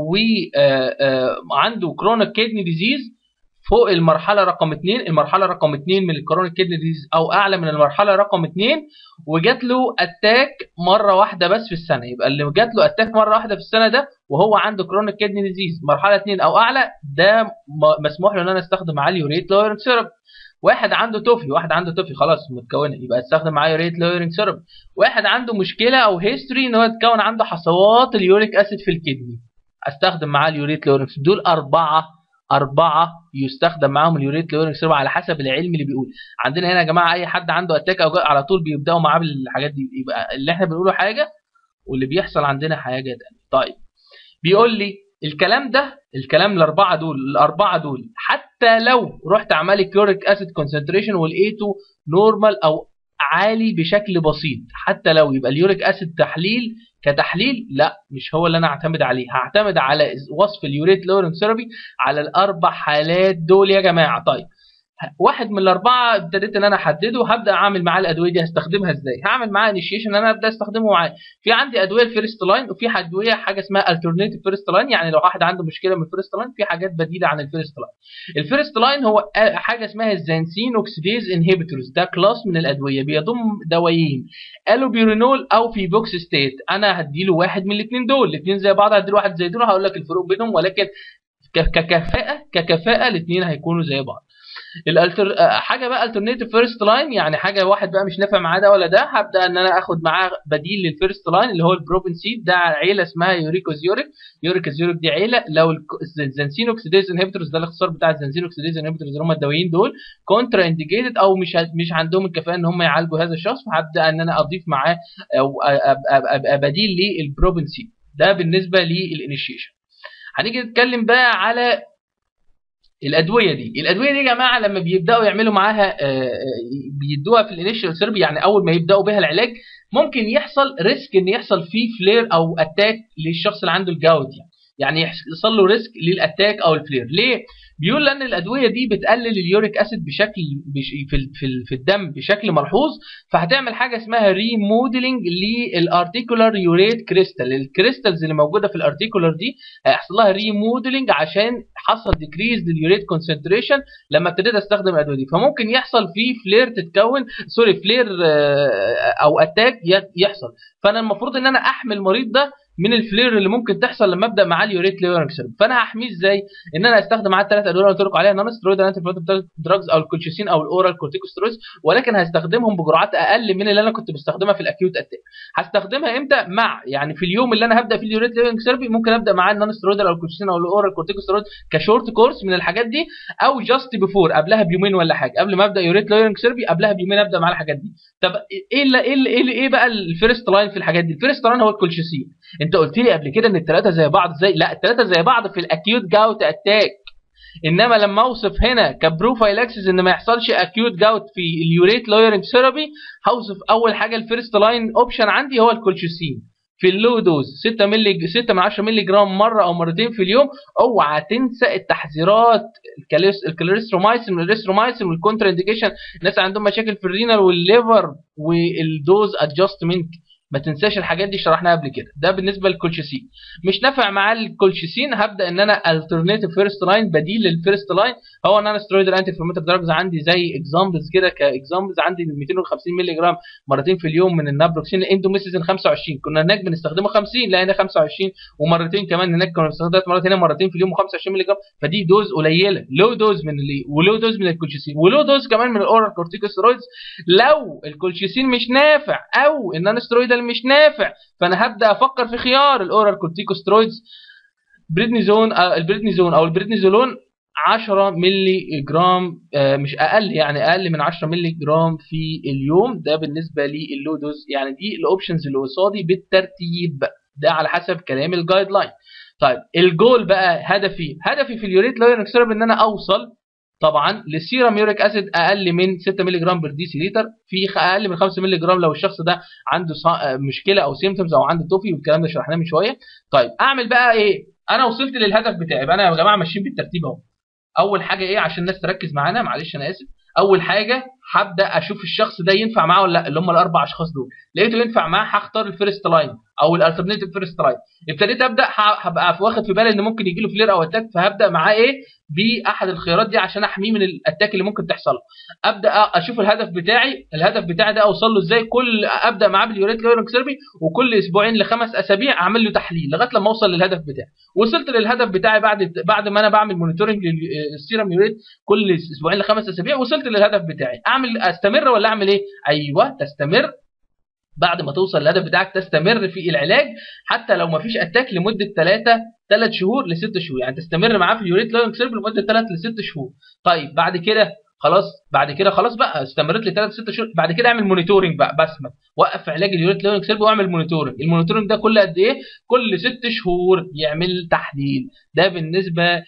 وعنده كرونيك كيدني ديزيز فوق المرحله رقم 2 المرحله رقم 2 من الكرونيك كيدني ديزيز او اعلى من المرحله رقم 2 وجات له اتاك مره واحده بس في السنه يبقى اللي جات له اتاك مره واحده في السنه ده وهو عنده كرونيك كيدني ديزيز مرحله 2 او اعلى ده مسموح له ان انا استخدم معاه اليوريت لويرنج سيرب واحد عنده توفي واحد عنده توفي خلاص متكونه يبقى استخدم معاه يوريت لويرنج سيرب واحد عنده مشكله او هيستوري ان هو اتكون عنده حصوات اليوريك اسيد في الكدني استخدم معاه اليوريت لويرنج دول اربعه أربعة يستخدم معاهم اليوريت لورنج سيرم على حسب العلم اللي بيقول عندنا هنا يا جماعة أي حد عنده أتاك أو على طول بيبدأوا معاه بالحاجات دي يبقى اللي احنا بنقوله حاجة واللي بيحصل عندنا حاجة تانية طيب بيقول لي الكلام ده الكلام الأربعة دول الأربعة دول حتى لو رحت عملت يوريك أسيد كونسنتريشن ولقيته نورمال أو عالي بشكل بسيط حتى لو يبقى اليوريك أسيد تحليل كتحليل لا مش هو اللي انا هعتمد عليه هعتمد على وصف اليوريت لورنج ثيرابي على الاربع حالات دول يا جماعه طيب واحد من الاربعه ابتديت ان انا احدده هبدا اعمل معاه الادويه دي هستخدمها ازاي هعمل معاه انيشيشن انا ابدا استخدمه معاه في عندي ادويه الفيرست لاين وفي ادويه حاجه اسمها الترناتيف فيرست لاين يعني لو واحد عنده مشكله من الفيرست لاين في حاجات بديله عن الفيرست لاين الفيرست لاين هو حاجه اسمها الزانسين اوكسيديز انهبيتورز ده كلاس من الادويه بيضم دوايين الوبيرينول او في بوكس ستيت انا هديله واحد من الاثنين دول الاثنين زي بعض هديله واحد زي دول هقول لك الفروق بينهم ولكن ككفاءه ككفاءه الاثنين هيكونوا زي بعض الالتر حاجه بقى الترنيتيف فيرست لاين يعني حاجه واحد بقى مش نافع معاه ده ولا ده هبدا ان انا اخد معاه بديل للفيرست لاين اللي هو البروبنسيد ده عيله اسمها يوريكوزيوريك يوريكوزيوريك دي عيله لو الزنسين اوكسيديز انهبيتورز ده الاختصار بتاع الزنسين اوكسيديز انهبيتورز اللي هم الدوايين دول كونترا انديكيتد او مش مش عندهم الكفاءه ان هم يعالجوا هذا الشخص فهبدا ان انا اضيف معاه او ابقى بديل للبروبنسيد ده بالنسبه للانيشيشن هنيجي نتكلم بقى على الادويه دي الادويه دي يا جماعه لما بيبداوا يعملوا معاها بيدوها في الانيشال ثيرابي يعني اول ما يبداوا بها العلاج ممكن يحصل ريسك ان يحصل فيه فلير او اتاك للشخص اللي عنده الجاوت يعني يعني يحصل له ريسك للاتاك او الفلير ليه بيقول لان الادويه دي بتقلل اليوريك اسيد بشكل بش في في, في الدم بشكل ملحوظ فهتعمل حاجه اسمها ريموديلنج للارتيكولار يوريت كريستال الكريستالز اللي موجوده في الارتيكولار دي هيحصل لها ريموديلنج عشان حصل ديكريز لليوريت كونسنتريشن لما ابتديت استخدم الادويه دي فممكن يحصل فيه فلير تتكون سوري فلير او اتاك يحصل فانا المفروض ان انا احمي المريض ده من الفلير اللي ممكن تحصل لما ابدا معاه اليوريت ليورنج سيرب فانا هحميه ازاي ان انا استخدم معاه الثلاث ادويه اللي قلت لكم عليها نون سترويد انتي دراجز او الكولشيسين او الاورال كورتيكوسترويدز ولكن هستخدمهم بجرعات اقل من اللي انا كنت بستخدمها في الاكيوت اتاك هستخدمها امتى مع يعني في اليوم اللي انا هبدا فيه اليوريت ليورنج سيرب ممكن ابدا معاه النون سترويد او الكولشيسين او الاورال كورتيكوسترويد كشورت كورس من الحاجات دي او جاست بيفور قبلها بيومين ولا حاجه قبل ما ابدا يوريت ليورنج سيرب قبلها بيومين ابدا معاه الحاجات دي طب ايه اللي ايه اللي ايه, إيه بقى الفيرست لاين في الحاجات دي الفيرست لاين هو الكولشيسين انت قلت لي قبل كده ان الثلاثه زي بعض زي لا الثلاثه زي بعض في الاكيوت جاوت اتاك انما لما اوصف هنا كبروفايلاكسيس ان ما يحصلش اكيوت جاوت في اليوريت لويرنج ثيرابي هوصف اول حاجه الفيرست لاين اوبشن عندي هو الكولشيسين في اللو دوز 6 مللي 6 من 10 مللي جرام مره او مرتين في اليوم اوعى تنسى التحذيرات الكاليسترومايسين والريسترومايسين والكونتر انديكيشن الناس عندهم مشاكل في الرينال والليفر والدوز ادجستمنت ما تنساش الحاجات دي شرحناها قبل كده ده بالنسبه للكولشيسين مش نافع معاه الكولشيسين هبدا ان انا الترناتيف فيرست لاين بديل للفيرست لاين هو ان انا سترويد الانتي انفلاماتوري دراجز عندي زي اكزامبلز كده كاكزامبلز عندي 250 مللي جرام مرتين في اليوم من النابروكسين الاندوميسيزين 25 كنا هناك بنستخدمه 50 لا هنا 25 ومرتين كمان هناك كنا بنستخدمه مرات هنا مرتين في اليوم و25 مللي جرام فدي دوز قليله لو دوز من اللي ولو دوز من الكولشيسين ولو دوز كمان من الاورال كورتيكوستيرويدز لو الكولشيسين مش نافع او ان انا سترويدال مش نافع فانا هبدا افكر في خيار الاورال كورتيكوسترويدز بريدنيزون البريدنيزون او البريدنيزولون 10 مللي جرام مش اقل يعني اقل من 10 مللي جرام في اليوم ده بالنسبه للو دوز يعني دي الاوبشنز اللي قصادي بالترتيب ده على حسب كلام الجايد لاين طيب الجول بقى هدفي هدفي في اليوريت لويرنج سيرب ان انا اوصل طبعا للسيرم يوريك اسيد اقل من 6 مللي جرام بر ديسي لتر في اقل من 5 مللي جرام لو الشخص ده عنده مشكله او سيمتومز او عنده توفي والكلام ده شرحناه من شويه طيب اعمل بقى ايه انا وصلت للهدف بتاعي يبقى انا يا جماعه ماشيين بالترتيب اهو اول حاجه ايه عشان الناس تركز معانا معلش انا اسف اول حاجه هبدا اشوف الشخص ده ينفع معاه ولا لا اللي هم الاربع اشخاص دول لقيته ينفع معاه هختار الفيرست لاين او الالترناتيف فيرست لاين ابتديت ابدا هبقى واخد في بالي ان ممكن يجي له فلير او اتاك فهبدا معاه ايه باحد الخيارات دي عشان احميه من الاتاك اللي ممكن تحصل له ابدا اشوف الهدف بتاعي الهدف بتاعي ده اوصل له ازاي كل ابدا معاه باليوريت لويرنج سيربي وكل اسبوعين لخمس اسابيع اعمل له تحليل لغايه لما اوصل للهدف بتاعي وصلت للهدف بتاعي بعد بعد ما انا بعمل مونيتورنج للسيرم يوريت كل اسبوعين لخمس اسابيع وصلت للهدف بتاعي اعمل استمر ولا اعمل ايه ايوه تستمر بعد ما توصل للهدف بتاعك تستمر في العلاج حتى لو ما فيش اتاك لمده 3 3 شهور ل 6 شهور يعني تستمر معاه في اليوريت لوينج سيرف لمده 3 ل 6 شهور طيب بعد كده خلاص بعد كده خلاص بقى استمرت لي 3 6 شهور بعد كده اعمل مونيتورنج بقى بسمه وقف علاج اليوريت لوينج سيرف واعمل مونيتورنج المونيتورنج ده كل قد ايه كل 6 شهور يعمل تحليل ده بالنسبه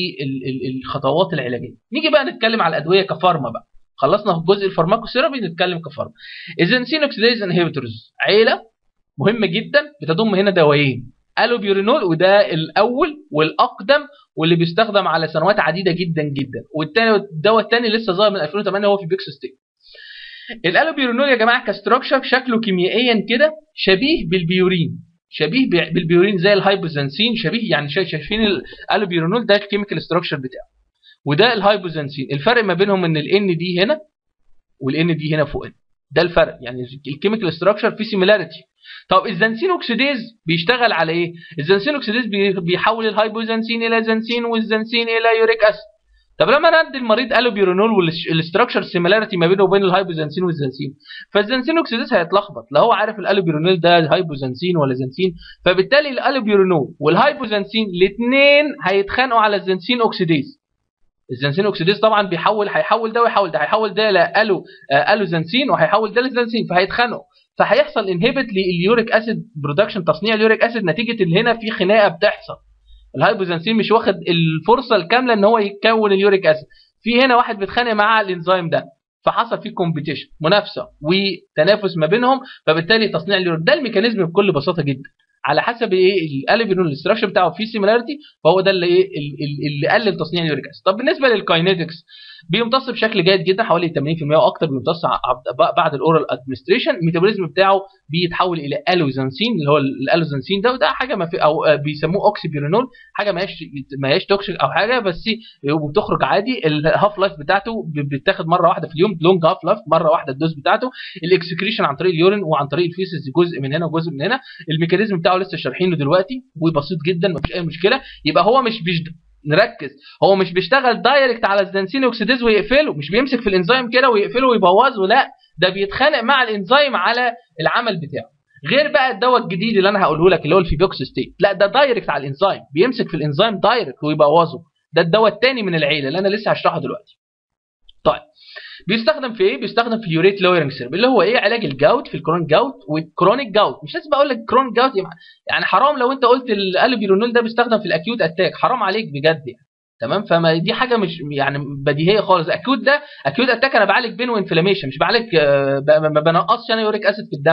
للخطوات العلاجيه نيجي بقى نتكلم على الادويه كفارما بقى خلصنا في جزء الفارماكوثيرابي نتكلم كفارما الزنسين اوكسيديز انهبيتورز عيله مهمه جدا بتضم هنا دوايين الوبيورينول وده الاول والاقدم واللي بيستخدم على سنوات عديده جدا جدا والتاني الدواء الثاني لسه ظاهر من 2008 هو في بيكسوستيك الالوبيورينول يا جماعه كستراكشر شكله كيميائيا كده شبيه بالبيورين شبيه بالبيورين زي الهايبوزنسين شبيه يعني شايفين الالوبيورينول ده الكيميكال ستراكشر بتاعه وده الهايبوزنسين الفرق ما بينهم ان الان دي هنا والان دي هنا فوق ده الفرق يعني الكيميكال ستراكشر فيه سيميلاريتي طب الزنسين اوكسيديز بيشتغل على ايه الزنسين اوكسيديز بيحول الهايبوزنسين الى زنسين والزنسين الى يوريك اسيد طب لما انا ادي المريض الوبيورينول والاستراكشر سيميلاريتي ما بينه وبين الهايبوزنسين والزنسين فالزنسين اوكسيديز هيتلخبط لا هو عارف الالوبيورينول ده هايبوزنسين ولا زنسين فبالتالي الالوبيورينول والهايبوزنسين الاثنين هيتخانقوا على الزنسين اوكسيديز الزنسين اوكسيديز طبعا بيحول هيحول ده ويحول ده هيحول ده لالو الو زنسين وهيحول ده لزنسين فهيتخانقوا فهيحصل انهبت لليوريك اسيد برودكشن تصنيع اليوريك اسيد نتيجه اللي هنا في خناقه بتحصل الهايبوزنسين مش واخد الفرصه الكامله ان هو يكون اليوريك اسيد في هنا واحد بيتخانق مع الانزيم ده فحصل فيه كومبيتيشن منافسه وتنافس ما بينهم فبالتالي تصنيع اليوريك ده الميكانيزم بكل بساطه جدا على حسب ايه الالبينول الاستراكشر بتاعه فيه سيميلاريتي فهو ده اللي ايه اللي قلل تصنيع اليوريك اسيد طب بالنسبه للكاينetics بيمتص بشكل جيد جدا حوالي 80% واكتر بيمتص بعد الاورال ادمنستريشن الميتابوليزم بتاعه بيتحول الى الوزنسين اللي هو الالوزنسين ده وده حاجه ما في او بيسموه اوكسيبيرينول حاجه ما هياش ما هياش توكسيك او حاجه بس وبتخرج عادي الهاف لايف بتاعته بتاخد مره واحده في اليوم لونج هاف لايف مره واحده الدوز بتاعته الاكسكريشن عن طريق اليورين وعن طريق الفيسز جزء من هنا وجزء من هنا الميكانيزم بتاعه لسه شارحينه دلوقتي وبسيط جدا ما فيش اي مشكله يبقى هو مش بيش نركز هو مش بيشتغل دايركت على الزنسين اوكسيديز ويقفله مش بيمسك في الانزيم كده ويقفله ويبوظه لا ده بيتخانق مع الانزيم على العمل بتاعه غير بقى الدواء الجديد اللي انا هقوله لك اللي هو الفيبوكسيستيت لا ده دايركت على الانزيم بيمسك في الانزيم دايركت ويبوظه ده الدواء الثاني من العيله اللي انا لسه هشرحه دلوقتي طيب بيستخدم في ايه؟ بيستخدم في اليوريت لويرنج سيرب اللي هو ايه؟ علاج الجاوت في الكرونيك جاوت والكرونيك جاوت مش لازم اقول لك كرونيك جاوت يعني حرام لو انت قلت الالبيرونول ده بيستخدم في الاكيوت اتاك حرام عليك بجد يعني تمام فما دي حاجه مش يعني بديهيه خالص اكيوت ده اكيوت اتاك انا بعالج بين وانفلاميشن مش بعالج ما بنقصش انا يوريك اسيد في الدم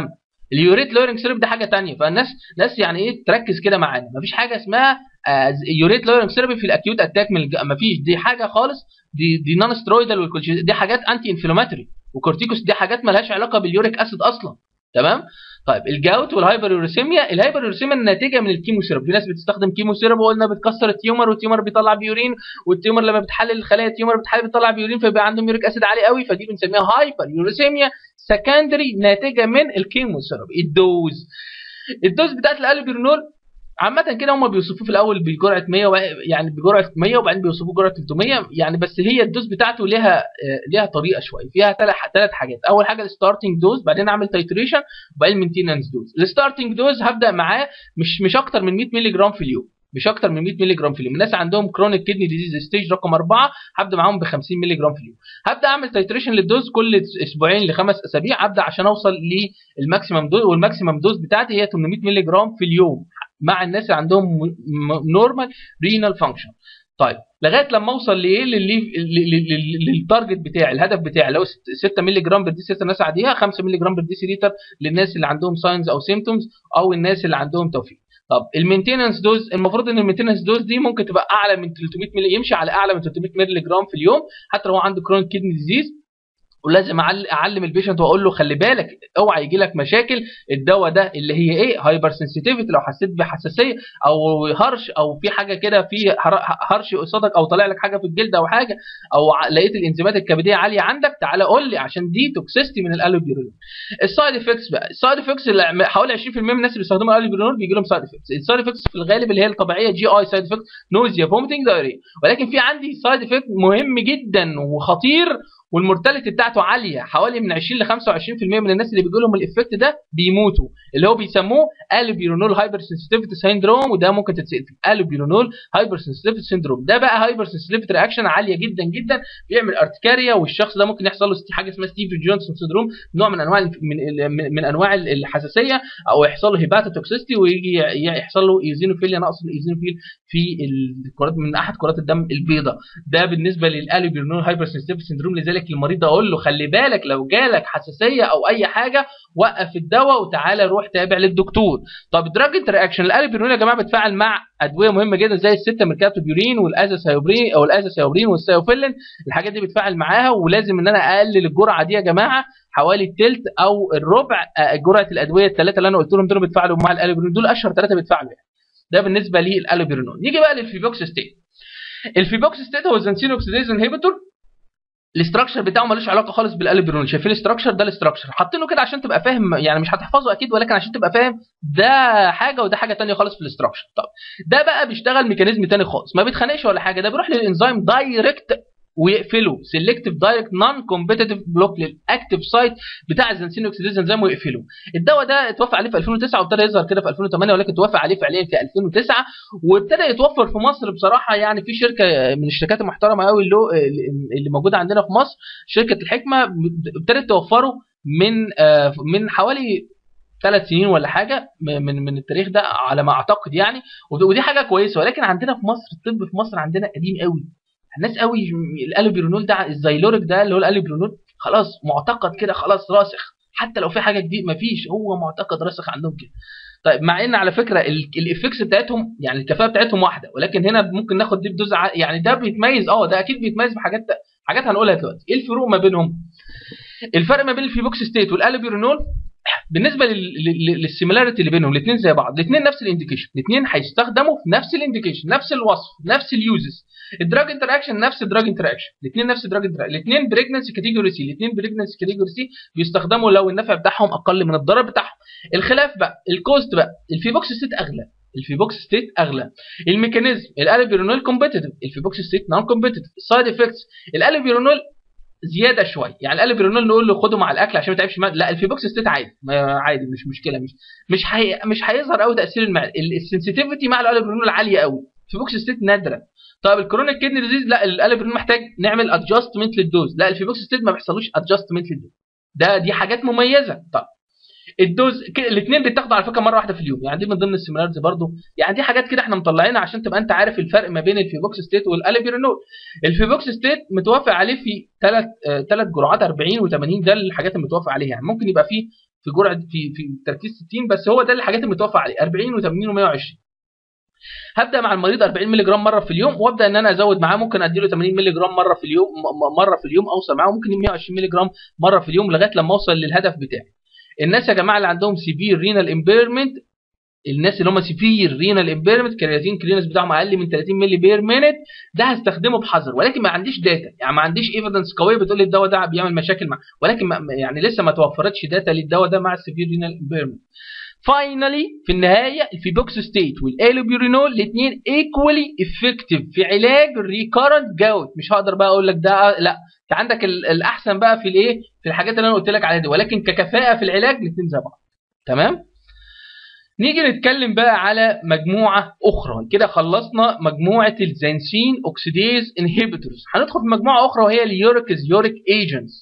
اليوريت لويرنج سيرب ده حاجه ثانيه فالناس ناس يعني ايه تركز كده معانا مفيش حاجه اسمها آه يوريت لويرنج سيرب في الاكيوت اتاك من الج... مفيش دي حاجه خالص دي دي نون سترويدال دي حاجات انتي انفلاماتوري وكورتيكوس دي حاجات مالهاش علاقه باليوريك اسيد اصلا تمام طيب الجاوت والهايبريوريسيميا الهايبريوريسيميا الناتجه من الكيمو سيرب في ناس بتستخدم كيمو سيرب وقلنا بتكسر التيومر والتيومر بيطلع بيورين والتيومر لما بتحلل الخلايا التيومر بتحلل بيطلع بيورين فيبقى عندهم يوريك اسيد عالي قوي فدي بنسميها هايبريوريسيميا سكندري ناتجه من الكيمو سيرب الدوز الدوز بتاعت الالوبيرنول عامة كده هم بيوصفوه في الأول بجرعة 100 يعني بجرعة 100 وبعدين بيوصفوه بجرعة 300 يعني بس هي الدوز بتاعته ليها ليها طريقة شوية فيها ثلاث حاجات أول حاجة الستارتنج دوز بعدين أعمل تايتريشن وبعدين مينتيننس دوز الستارتنج دوز هبدأ معاه مش مش أكتر من 100 مللي جرام في اليوم مش اكتر من 100 مللي جرام في اليوم الناس عندهم كرونيك كدني ديزيز ستيج رقم 4 هبدا معاهم ب 50 مللي جرام في اليوم هبدا اعمل تايتريشن للدوز كل اسبوعين لخمس اسابيع ابدا عشان اوصل للماكسيمم دوز والماكسيمم دوز بتاعتي هي 800 مللي جرام في اليوم مع الناس اللي عندهم نورمال رينال فانكشن طيب لغايه لما اوصل لايه للتارجت بتاعي الهدف بتاعي لو 6 مللي جرام بر ديسيليتر الناس عاديها 5 مللي جرام بر ديسيليتر للناس اللي عندهم ساينز او سيمتومز او الناس اللي عندهم توفيق طب المينتيننس دوز المفروض ان المينتيننس دوز دي ممكن تبقى اعلى من 300 مللي يمشي على اعلى من 300 مللي جرام في اليوم حتى لو هو عنده كرونيك كيدني ديزيز ولازم اعلم البيشنت واقول له خلي بالك اوعى يجي لك مشاكل الدواء ده اللي هي ايه هايبر سنسيتيفيتي لو حسيت بحساسيه او هرش او في حاجه كده في هرش قصادك او طالع لك حاجه في الجلد او حاجه او لقيت الانزيمات الكبديه عاليه عندك تعالى قول لي عشان دي توكسيستي من الالوبيرول السايد افكتس بقى السايد افكتس حوالي 20% من الناس اللي بيستخدموا الالوبيرول بيجي لهم سايد افكتس السايد افكتس في الغالب اللي هي الطبيعيه جي اي سايد افكت نوزيا فوميتنج دايريا ولكن في عندي سايد افكت مهم جدا وخطير والمورتاليتي بتاعته عاليه حوالي من 20 ل 25% من الناس اللي بيجي لهم الافكت ده بيموتوا اللي هو بيسموه الوبيرونول هايبر سنسيتيفيتي سيندروم وده ممكن تتسال فيه الوبيرونول هايبر سنسيتيفيتي سيندروم ده بقى هايبر سنسيتيفيتي رياكشن عاليه جدا جدا بيعمل ارتكاريا والشخص ده ممكن يحصل له حاجه اسمها ستيفي جونسون سيندروم نوع من انواع من, من انواع الحساسيه او يحصل له هيباتوتوكسيستي ويجي يحصل له ايزينوفيليا نقص الايزينوفيل في الكرات من احد كرات الدم البيضاء ده بالنسبه للالوبيرونول هايبر سنسيتيفيتي سيندروم لذلك المريض اقول له خلي بالك لو جالك حساسيه او اي حاجه وقف الدواء وتعالى روح تابع للدكتور طب دراج انتراكشن الالوبيرونول يا جماعه بتفاعل مع ادويه مهمه جدا زي السته ميركاتوبيورين والازاسايوبرين او الازاسايوبرين والسايوفيلين الحاجات دي بتفاعل معاها ولازم ان انا اقلل الجرعه دي يا جماعه حوالي الثلث او الربع جرعه الادويه الثلاثه اللي انا قلت لهم دول بيتفاعلوا مع الالوبيرونول دول اشهر ثلاثه بيتفاعلوا يعني ده بالنسبه للالوبيرونول نيجي بقى للفيبوكس ستيت الفيبوكس ستيت هو الزنسين اوكسيديز انهبيتور الاستراكشر بتاعه ملوش علاقه خالص بالالبرون شايفين الاستراكشر ده الاستراكشر حاطينه كده عشان تبقى فاهم يعني مش هتحفظه اكيد ولكن عشان تبقى فاهم ده حاجه وده حاجه ثانيه خالص في الاستراكشر طب ده بقى بيشتغل ميكانيزم ثاني خالص ما بيتخانقش ولا حاجه ده بيروح للانزيم دايركت ويقفله سيلكتيف دايركت نون كومبيتيتيف بلوك للاكتيف سايت بتاع الزنسين اوكسيديز انزيم ويقفله الدواء ده اتوافق عليه في 2009 وابتدى يظهر كده في 2008 ولكن توافق عليه فعليا في 2009 وابتدى يتوفر في مصر بصراحه يعني في شركه من الشركات المحترمه قوي اللي اللي موجوده عندنا في مصر شركه الحكمه ابتدت توفره من من حوالي ثلاث سنين ولا حاجه من من التاريخ ده على ما اعتقد يعني ودي حاجه كويسه ولكن عندنا في مصر الطب في مصر عندنا قديم قوي الناس قوي الالوبيرونول ده الزيلوريك ده اللي هو الالوبيرونول خلاص معتقد كده خلاص راسخ حتى لو في حاجه جديد مفيش هو معتقد راسخ عندهم كده طيب مع ان على فكره الافكس بتاعتهم يعني الكفاءه بتاعتهم واحده ولكن هنا ممكن ناخد ديب دوز يعني ده بيتميز اه ده اكيد بيتميز بحاجات حاجات هنقولها دلوقتي ايه الفروق ما بينهم الفرق ما بين الفيبوكس ستيت والالوبيرونول بالنسبه للسيميلاريتي اللي بينهم الاثنين زي بعض الاثنين نفس الانديكيشن الاثنين هيستخدموا في نفس الانديكيشن نفس الوصف نفس اليوزز الدراج انتراكشن نفس الدراج انتراكشن الاثنين نفس الدراج انتراكشن الاثنين بريجنسي كاتيجوري سي الاثنين بريجنسي كاتيجوري سي بيستخدموا لو النفع بتاعهم اقل من الضرر بتاعهم الخلاف بقى الكوست بقى الفيبوكس ستيت اغلى الفيبوكس ستيت اغلى الميكانيزم الالوبيرونول كومبيتيتيف الفيبوكس ستيت نون كومبيتيتيف السايد افكتس الالوبيرونول زياده شويه يعني الالوبيرونول نقول له خده مع الاكل عشان ما تعبش لا الفيبوكس ستيت عادي عادي مش مشكله مش مش حي... مش هيظهر قوي تاثير المعده السنسيتيفيتي مع الالوبيرونول عاليه قوي الفيبوكس ستيت نادره طب الكرونيك كيدني ديزيز لا الالوبيرونول محتاج نعمل ادجستمنت للدوز لا الفيبوكس ستيت ما بيحصلوش ادجستمنت للدوز ده دي حاجات مميزه طب الدوز الاثنين بيتاخدوا على فكره مره واحده في اليوم يعني دي من ضمن السيميلارز برضو يعني دي حاجات كده احنا مطلعينها عشان تبقى انت عارف الفرق ما بين الفيبوكس ستيت والالبيرينول الفيبوكس ستيت متوافق عليه في ثلاث ثلاث جرعات 40 و80 ده الحاجات اللي متوافق عليها يعني ممكن يبقى فيه في جرعه في في تركيز 60 بس هو ده الحاجات اللي متوفى عليه 40 و80 و120 هبدا مع المريض 40 مللي جرام مره في اليوم وابدا ان انا ازود معاه ممكن اديله 80 مللي جرام مره في اليوم مره في اليوم اوصل معاه ممكن 120 مللي جرام مره في اليوم لغايه لما اوصل للهدف بتاعي الناس يا جماعه اللي عندهم سيفير رينال امبيرمنت الناس اللي هم سيفير رينال امبيرمنت كرياتين كلينس بتاعهم اقل من 30 مللي بير مينت ده هستخدمه بحذر ولكن ما عنديش داتا يعني ما عنديش ايفيدنس قويه بتقول لي الدواء ده بيعمل مشاكل مع ولكن ما يعني لسه ما توفرتش داتا للدواء ده مع السيفير رينال امبيرمنت فاينلي في النهايه الفيبوكس ستيت والالوبيورينول الاثنين ايكوالي افكتيف في علاج الريكارنت جاوت مش هقدر بقى اقول لك ده لا انت عندك الاحسن بقى في الايه في الحاجات اللي انا قلت لك عليها دي ولكن ككفاءه في العلاج الاثنين زي بعض تمام نيجي نتكلم بقى على مجموعة أخرى كده خلصنا مجموعة الزنسين أوكسيديز انهبيتورز هندخل في مجموعة أخرى وهي اليوريك يوريك ايجنتس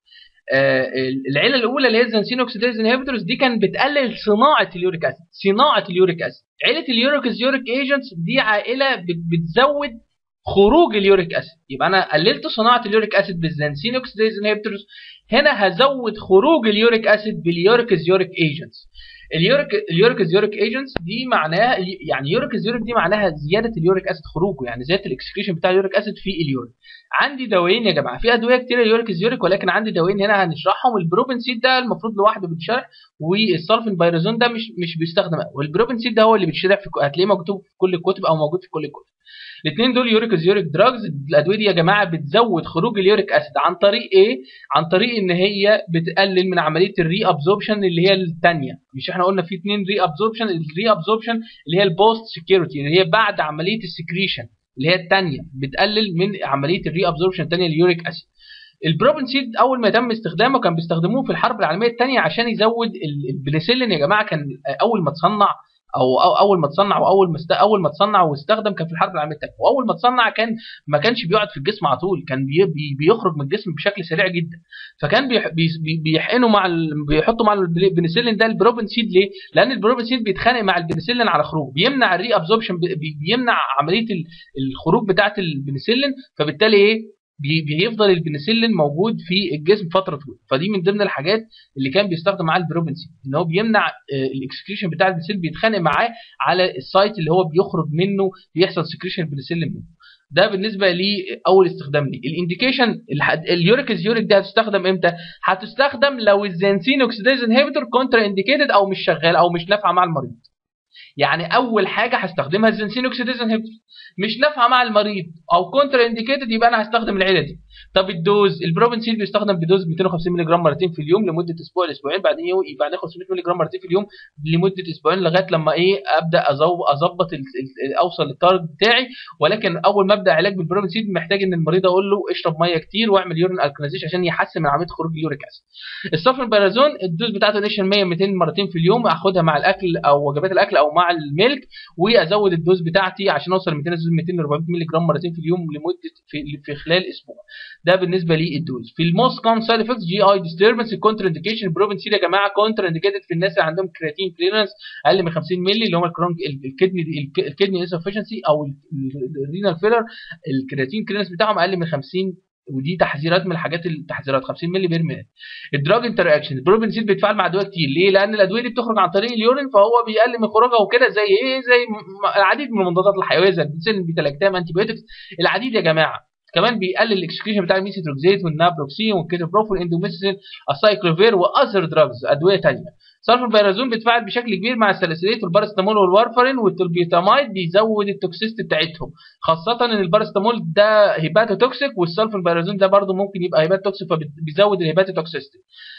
آه العيله الاولى اللي هي الزنسين اوكسيديز انهبيتورز دي كانت بتقلل صناعه اليوريك اسيد صناعه اليوريك اسيد عيله اليوريك يوريك ايجنتس دي عائله بتزود خروج اليوريك اسيد يبقى انا قللت صناعه اليوريك اسيد بالزنسين اوكسيديز انهبيتورز هنا هزود خروج اليوريك اسيد باليوريك يوريك ايجنتس اليوريك اليوريك يوريك ايجنتس دي معناها يعني يوريك يوريك دي معناها زياده اليوريك اسيد خروجه يعني زياده الاكسكريشن بتاع اليوريك اسيد في اليوريك عندي دوايين يا جماعه في ادويه كتير اليوريك يوريك ولكن عندي دوايين هنا هنشرحهم البروبنسيد ده المفروض لوحده بيتشرح والسلفين بايرازون ده مش مش بيستخدم والبروبنسيد ده هو اللي بيتشرح في هتلاقيه مكتوب في كل الكتب او موجود في كل الكتب الاثنين دول يوريك يوريك دراجز الادويه دي يا جماعه بتزود خروج اليوريك اسيد عن طريق ايه عن طريق ان هي بتقلل من عمليه الري ابزوربشن اللي هي الثانيه مش احنا قلنا في اثنين ري ابزوربشن الري ابزوربشن اللي هي البوست سكيورتي اللي هي بعد عمليه السكريشن اللي هي الثانيه بتقلل من عمليه الري ابزوربشن الثانيه لليوريك اسيد البروبنسيد اول ما تم استخدامه كان بيستخدموه في الحرب العالميه الثانيه عشان يزود البنسلين يا جماعه كان اول ما تصنع او اول ما تصنع واول ما اول ما تصنع واستخدم كان في الحرب العالميه الثانيه واول ما تصنع كان ما كانش بيقعد في الجسم على طول كان بي بيخرج من الجسم بشكل سريع جدا فكان بيحقنوا مع بيحطوا مع البنسلين ده البروبنسيد ليه؟ لان البروبنسيد بيتخانق مع البنسلين على خروج بيمنع الري ابزوربشن بيمنع عمليه الخروج بتاعه البنسلين فبالتالي ايه بيفضل البنسلين موجود في الجسم فتره طويله فدي من ضمن الحاجات اللي كان بيستخدم معاه البروبنسين ان هو بيمنع الاكسكريشن بتاع البنسلين بيتخانق معاه على السايت اللي هو بيخرج منه بيحصل سكريشن البنسلين منه ده بالنسبه لاول استخدام ليه الانديكيشن اليوريك يوريك دي هتستخدم امتى هتستخدم لو الزنسين اوكسيديز انهبيتور كونترا انديكيتد او مش شغال او مش نافعه مع المريض يعني اول حاجه هستخدمها الزنسين اوكسيديز انهبيتور مش نافعه مع المريض او كونتر انديكيتد يبقى انا هستخدم العيله دي طب الدوز البروبنسيل بيستخدم بدوز 250 مللي جرام مرتين في اليوم لمده اسبوع لاسبوعين بعدين بعدين 500 مللي جرام مرتين في اليوم لمده اسبوعين لغايه لما ايه ابدا اظبط اوصل للتارجت بتاعي ولكن اول ما ابدا علاج بالبروبنسيل محتاج ان المريض اقول له اشرب ميه كتير واعمل يورين الكنيزيشن عشان يحسن من عمليه خروج اليوريك اسيد السلفنبارازون الدوز بتاعته نيشن 100 200 مرتين في اليوم اخدها مع الاكل او وجبات الاكل او مع الميلك وازود الدوز بتاعتي عشان اوصل 200 200 ل 400 مللي جرام مرتين في اليوم لمده في, في خلال اسبوع ده بالنسبه للدوز في الموست كومن سايد افكتس جي اي ديستربنس الكونتر انديكيشن بروبنسيل يا جماعه كونتر انديكيتد في الناس اللي عندهم كرياتين كليرنس اقل من 50 مللي اللي هم الكرونج الكدني الكدني انسفشنسي او الرينال فيلر الكرياتين كليرنس بتاعهم اقل من 50 ودي تحذيرات من الحاجات التحذيرات 50 مللي بير مينت الدراج انتر اكشن البروبنسيل بيتفاعل مع ادويه كتير ليه لان الادويه دي بتخرج عن طريق اليورين فهو بيقلل من خروجها وكده زي ايه زي العديد من المضادات الحيويه زي البنسلين بيتالاكتام انتي بايوتكس العديد يا جماعه كمان بيقلل الاكسكريشن بتاع الميثيتروكسيت والنابروكسين والكيتوبروف والاندوميسين السايكلوفير واذر دراجز ادويه ثانيه سلفوربيرازون بيتفاعل بشكل كبير مع الساليسيليت والبارستامول والوارفرين والتولبيتامايد بيزود التوكسيستي بتاعتهم خاصه ان البارستامول ده هيباتوتوكسيك والسلفوربيرازون ده برضه ممكن يبقى هيباتوتوكسيك فبيزود الهيباتوتوكسيستي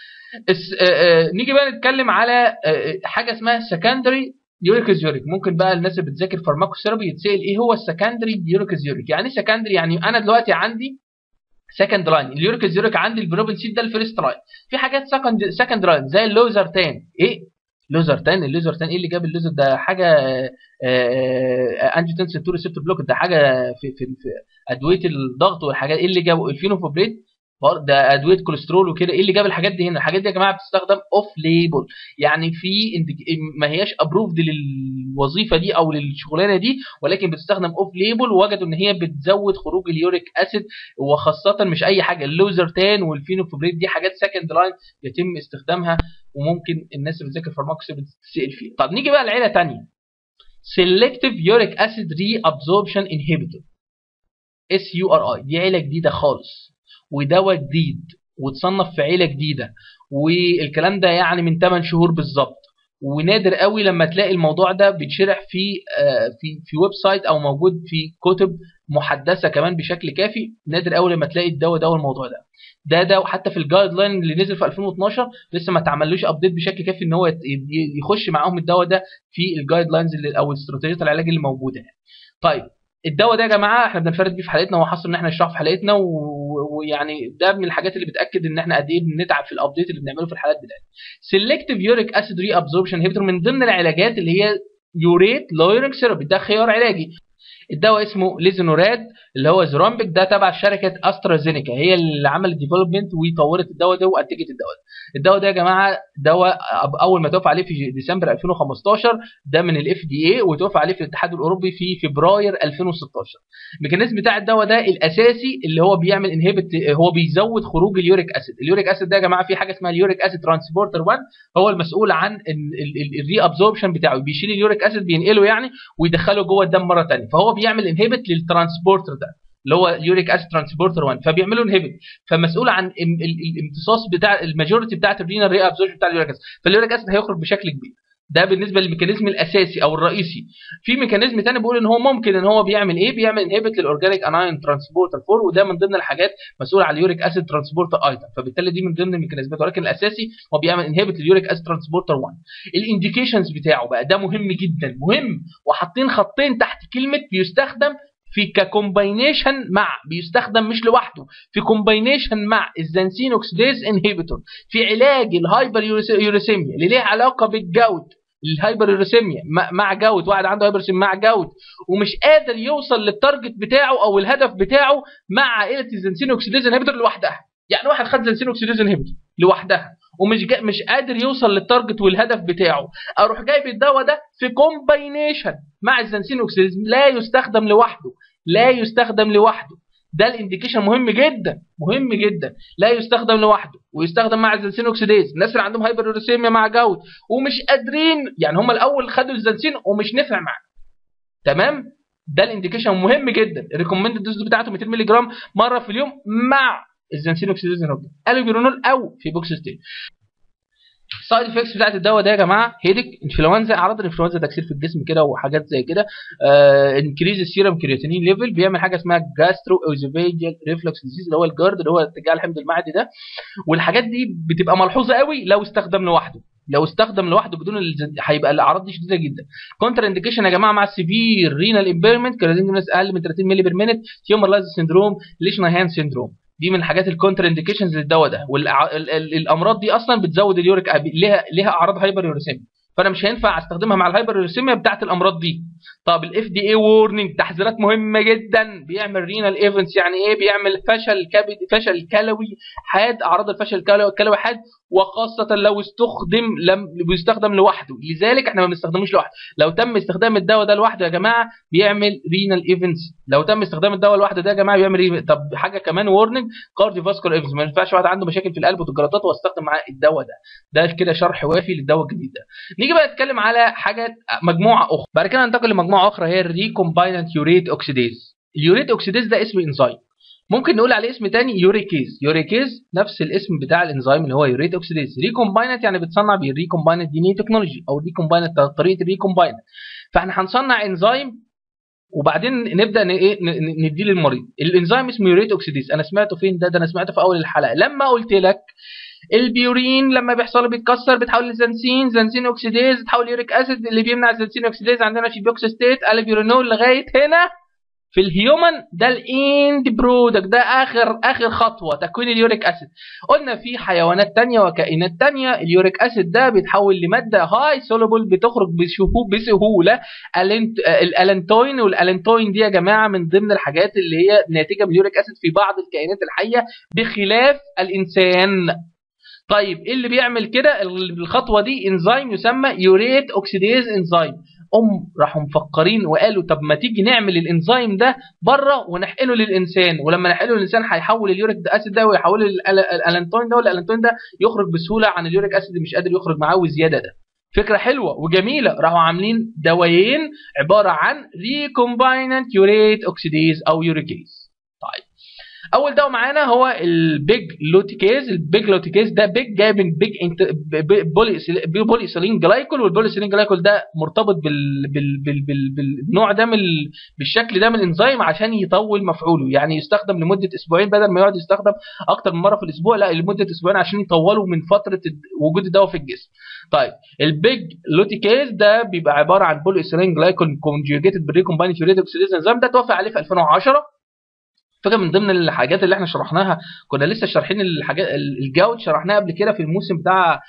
نيجي بقى نتكلم على حاجه اسمها سكندري يوريكز يوريك ممكن بقى الناس اللي بتذاكر فارماكوثيرابي يتسال ايه هو السكندري يوريكز يوريك يعني ايه سكندري يعني انا دلوقتي عندي سكند لاين اليوريكز يوريك عندي البروبنسيد ده الفيرست لاين في حاجات سكند سكند لاين زي اللوزرتان ايه لوزرتان اللوزرتان ايه اللي جاب اللوزر ده حاجه انجيوتنسين 2 ريسبتور بلوك ده حاجه في, في, في ادويه الضغط والحاجات ايه اللي جابه الفينوفوبريت ده ادويه كوليسترول وكده ايه اللي جاب الحاجات دي هنا الحاجات دي يا جماعه بتستخدم اوف ليبل يعني في ما هياش ابروفد للوظيفه دي او للشغلانه دي ولكن بتستخدم اوف ليبل ووجدوا ان هي بتزود خروج اليوريك اسيد وخاصه مش اي حاجه اللوزرتان والفينوفوبريت دي حاجات سكند لاين يتم استخدامها وممكن الناس اللي بتذاكر فارماكسي بتسال فيها طب نيجي بقى لعيله ثانيه selective uric acid reabsorption inhibitor اس يو ار اي دي عيله جديده خالص ودواء جديد وتصنف في عيله جديده والكلام ده يعني من 8 شهور بالظبط ونادر قوي لما تلاقي الموضوع ده بيتشرح في في في ويب سايت او موجود في كتب محدثه كمان بشكل كافي نادر قوي لما تلاقي الدواء ده والموضوع ده ده ده وحتى في الجايد لاين اللي نزل في 2012 لسه ما اتعملوش ابديت بشكل كافي ان هو يخش معاهم الدواء ده في الجايد لاينز او استراتيجيات العلاج اللي موجوده يعني. طيب الدواء ده يا جماعه احنا بننفرد بيه في حلقتنا وهو حصل ان احنا نشرحه في حلقتنا ويعني ده من الحاجات اللي بتاكد ان احنا قد ايه بنتعب في الابديت اللي بنعمله في الحلقات بتاعتنا. سيلكتيف يوريك اسيد ري ابزوربشن انهبيتور من ضمن العلاجات اللي هي يوريت لويرنج ثيرابي ده خيار علاجي الدواء اسمه ليزونوراد اللي هو زرامبك ده تبع شركه استرازينيكا هي اللي عملت ديفلوبمنت وطورت الدواء ده وانتجت الدواء ده الدواء ده يا جماعه دواء اول ما توفى عليه في ديسمبر 2015 ده من الاف دي اي وتوفى عليه في الاتحاد الاوروبي في فبراير 2016 الميكانيزم بتاع الدواء ده الاساسي اللي هو بيعمل انهبت هو بيزود خروج اليوريك اسيد اليوريك اسيد ده يا جماعه في حاجه اسمها اليوريك اسيد ترانسبورتر 1 هو المسؤول عن الري ابزوربشن بتاعه بيشيل اليوريك اسيد بينقله يعني ويدخله جوه الدم مره ثانيه فهو بيعمل انهبت للترانسبورتر ده اللي هو اليوريك اسيد ترانسبورتر 1 فبيعملوا انهبت فمسؤول عن الامتصاص بتاع الماجورتي بتاعت الرينال ري ابزوربشن بتاع اليوريك اسيد فاليوريك اسيد هيخرج بشكل كبير ده بالنسبه للميكانيزم الاساسي او الرئيسي في ميكانيزم ثاني بيقول ان هو ممكن ان هو بيعمل ايه بيعمل انهبت للاورجانيك اناين ترانسبورتر 4 وده من ضمن الحاجات مسؤول على اليوريك اسيد ترانسبورتر ايضا فبالتالي دي من ضمن الميكانيزمات ولكن الاساسي هو بيعمل انهبت لليوريك اسيد ترانسبورتر 1 الانديكيشنز بتاعه بقى ده مهم جدا مهم وحاطين خطين تحت كلمه بيستخدم في ككومباينيشن مع بيستخدم مش لوحده في كومباينيشن مع الزنسين اوكسيديز انهبيتور في علاج الهايبر يوريسيميا اللي ليه علاقه بالجود الهايبر يوريسيميا مع جود واحد عنده هايبر مع جود ومش قادر يوصل للتارجت بتاعه او الهدف بتاعه مع عائله الزنسين اوكسيديز انهبيتور لوحدها يعني واحد خد زنسين اوكسيديز انهبيتور لوحدها ومش جا مش قادر يوصل للتارجت والهدف بتاعه اروح جايب الدواء ده في كومباينيشن مع الزنسين اوكسيديز لا يستخدم لوحده لا يستخدم لوحده ده الانديكيشن مهم جدا مهم جدا لا يستخدم لوحده ويستخدم مع الزنسين اوكسيديز الناس اللي عندهم هايبر مع جود ومش قادرين يعني هم الاول خدوا الزنسين ومش نفع معاه تمام ده الانديكيشن مهم جدا الريكومندد دوز بتاعته 200 مللي جرام مره في اليوم مع الزنسين اوكسيديز الوبيرونول او في بوكس ستين السايد افكتس بتاعت الدواء ده يا جماعه هيدك انفلونزا اعراض الانفلونزا ده كتير في الجسم كده وحاجات زي كده انكريز السيرم كرياتينين ليفل بيعمل حاجه اسمها جاسترو اوزوفيجيال ريفلكس ديزيز اللي هو الجارد اللي هو اتجاه الحمض المعدي ده والحاجات دي بتبقى ملحوظه قوي لو استخدم لوحده لو استخدم لوحده بدون الز... هيبقى الاعراض دي شديده جدا كونتر انديكيشن يا جماعه مع السيفير رينال امبيرمنت كرياتينين اقل من 30 مللي بير مينت تيومر لايز سيندروم ليشنهان سيندروم دي من الحاجات الكونتر انديكيشنز للدواء ده والامراض دي اصلا بتزود اليوريك ليها ليها اعراض هايبر يوريسيميا فانا مش هينفع استخدمها مع الهايبر يوريسيميا بتاعت الامراض دي طب الاف دي اي وورنينج تحذيرات مهمه جدا بيعمل رينال ايفنتس يعني ايه بيعمل فشل كبد فشل كلوي حاد اعراض الفشل الكلوي حاد وخاصة لو استخدم لم بيستخدم لوحده لذلك احنا ما بنستخدموش لوحده لو تم استخدام الدواء ده لوحده يا جماعة بيعمل رينال ايفنتس لو تم استخدام الدواء لوحده ده يا جماعة بيعمل إيه؟ طب حاجة كمان وورنينج كارديو فاسكولار ايفنتس ما ينفعش واحد عنده مشاكل في القلب والجلطات واستخدم معاه الدواء ده ده كده شرح وافي للدواء الجديد ده نيجي بقى نتكلم على حاجات مجموعة اخرى بعد كده ننتقل لمجموعة اخرى هي الريكومبايننت يوريت اوكسيديز اليوريت اوكسيديز ده اسم انزيم ممكن نقول عليه اسم تاني يوريكيز يوريكيز نفس الاسم بتاع الانزيم اللي هو يوريت اوكسيديز ريكومباينت يعني بتصنع بالريكومباينت دي ني تكنولوجي او ريكومباينت طريقه الريكومباينت فاحنا هنصنع انزيم وبعدين نبدا ايه نديه للمريض الانزيم اسمه يوريت اوكسيديز انا سمعته فين ده ده انا سمعته في اول الحلقه لما قلت لك البيورين لما بيحصل بيتكسر بيتحول لزنسين زنسين اوكسيديز تحول يوريك اسيد اللي بيمنع الزنسين اوكسيديز عندنا في بيوكس ستيت البيورينول لغايه هنا في الهيومن ده الاند برودكت ده اخر اخر خطوه تكوين اليوريك اسيد قلنا في حيوانات تانية وكائنات تانية اليوريك اسيد ده بيتحول لماده هاي سولوبل بتخرج بسهوله الالنتوين والالنتوين دي يا جماعه من ضمن الحاجات اللي هي ناتجه من اليوريك اسيد في بعض الكائنات الحيه بخلاف الانسان طيب ايه اللي بيعمل كده الخطوه دي انزيم يسمى يوريت اوكسيديز انزيم ام راحوا مفكرين وقالوا طب ما تيجي نعمل الانزيم ده بره ونحقنه للانسان ولما نحقنه للانسان هيحول اليوريك اسيد ده ويحوله الالانتوين ده والالانتوين ده يخرج بسهوله عن اليوريك اسيد اللي مش قادر يخرج معاه وزياده ده فكره حلوه وجميله راحوا عاملين دوايين عباره عن ريكومبايننت يوريت اوكسيديز او يوريكيز طيب اول دواء معانا هو البيج لوتيكيز البيج لوتيكيز ده بيج جاي من بيج انت بولي ايثيلين جلايكول والبولي ايثيلين جلايكول ده مرتبط بال بال بال بال بالنوع ده من بالشكل ده من الانزيم عشان يطول مفعوله يعني يستخدم لمده اسبوعين بدل ما يقعد يستخدم اكتر من مره في الاسبوع لا لمده اسبوعين عشان يطولوا من فتره وجود الدواء في الجسم طيب البيج لوتيكيز ده بيبقى عباره عن بولي ايثيلين جلايكول كونجوجيتد بالريكومباينت يوريد اوكسيديز انزيم ده توافق عليه في 2010 فكره من ضمن الحاجات اللي احنا شرحناها كنا لسه شارحين الحاجات الجاود شرحناها قبل كده في الموسم بتاع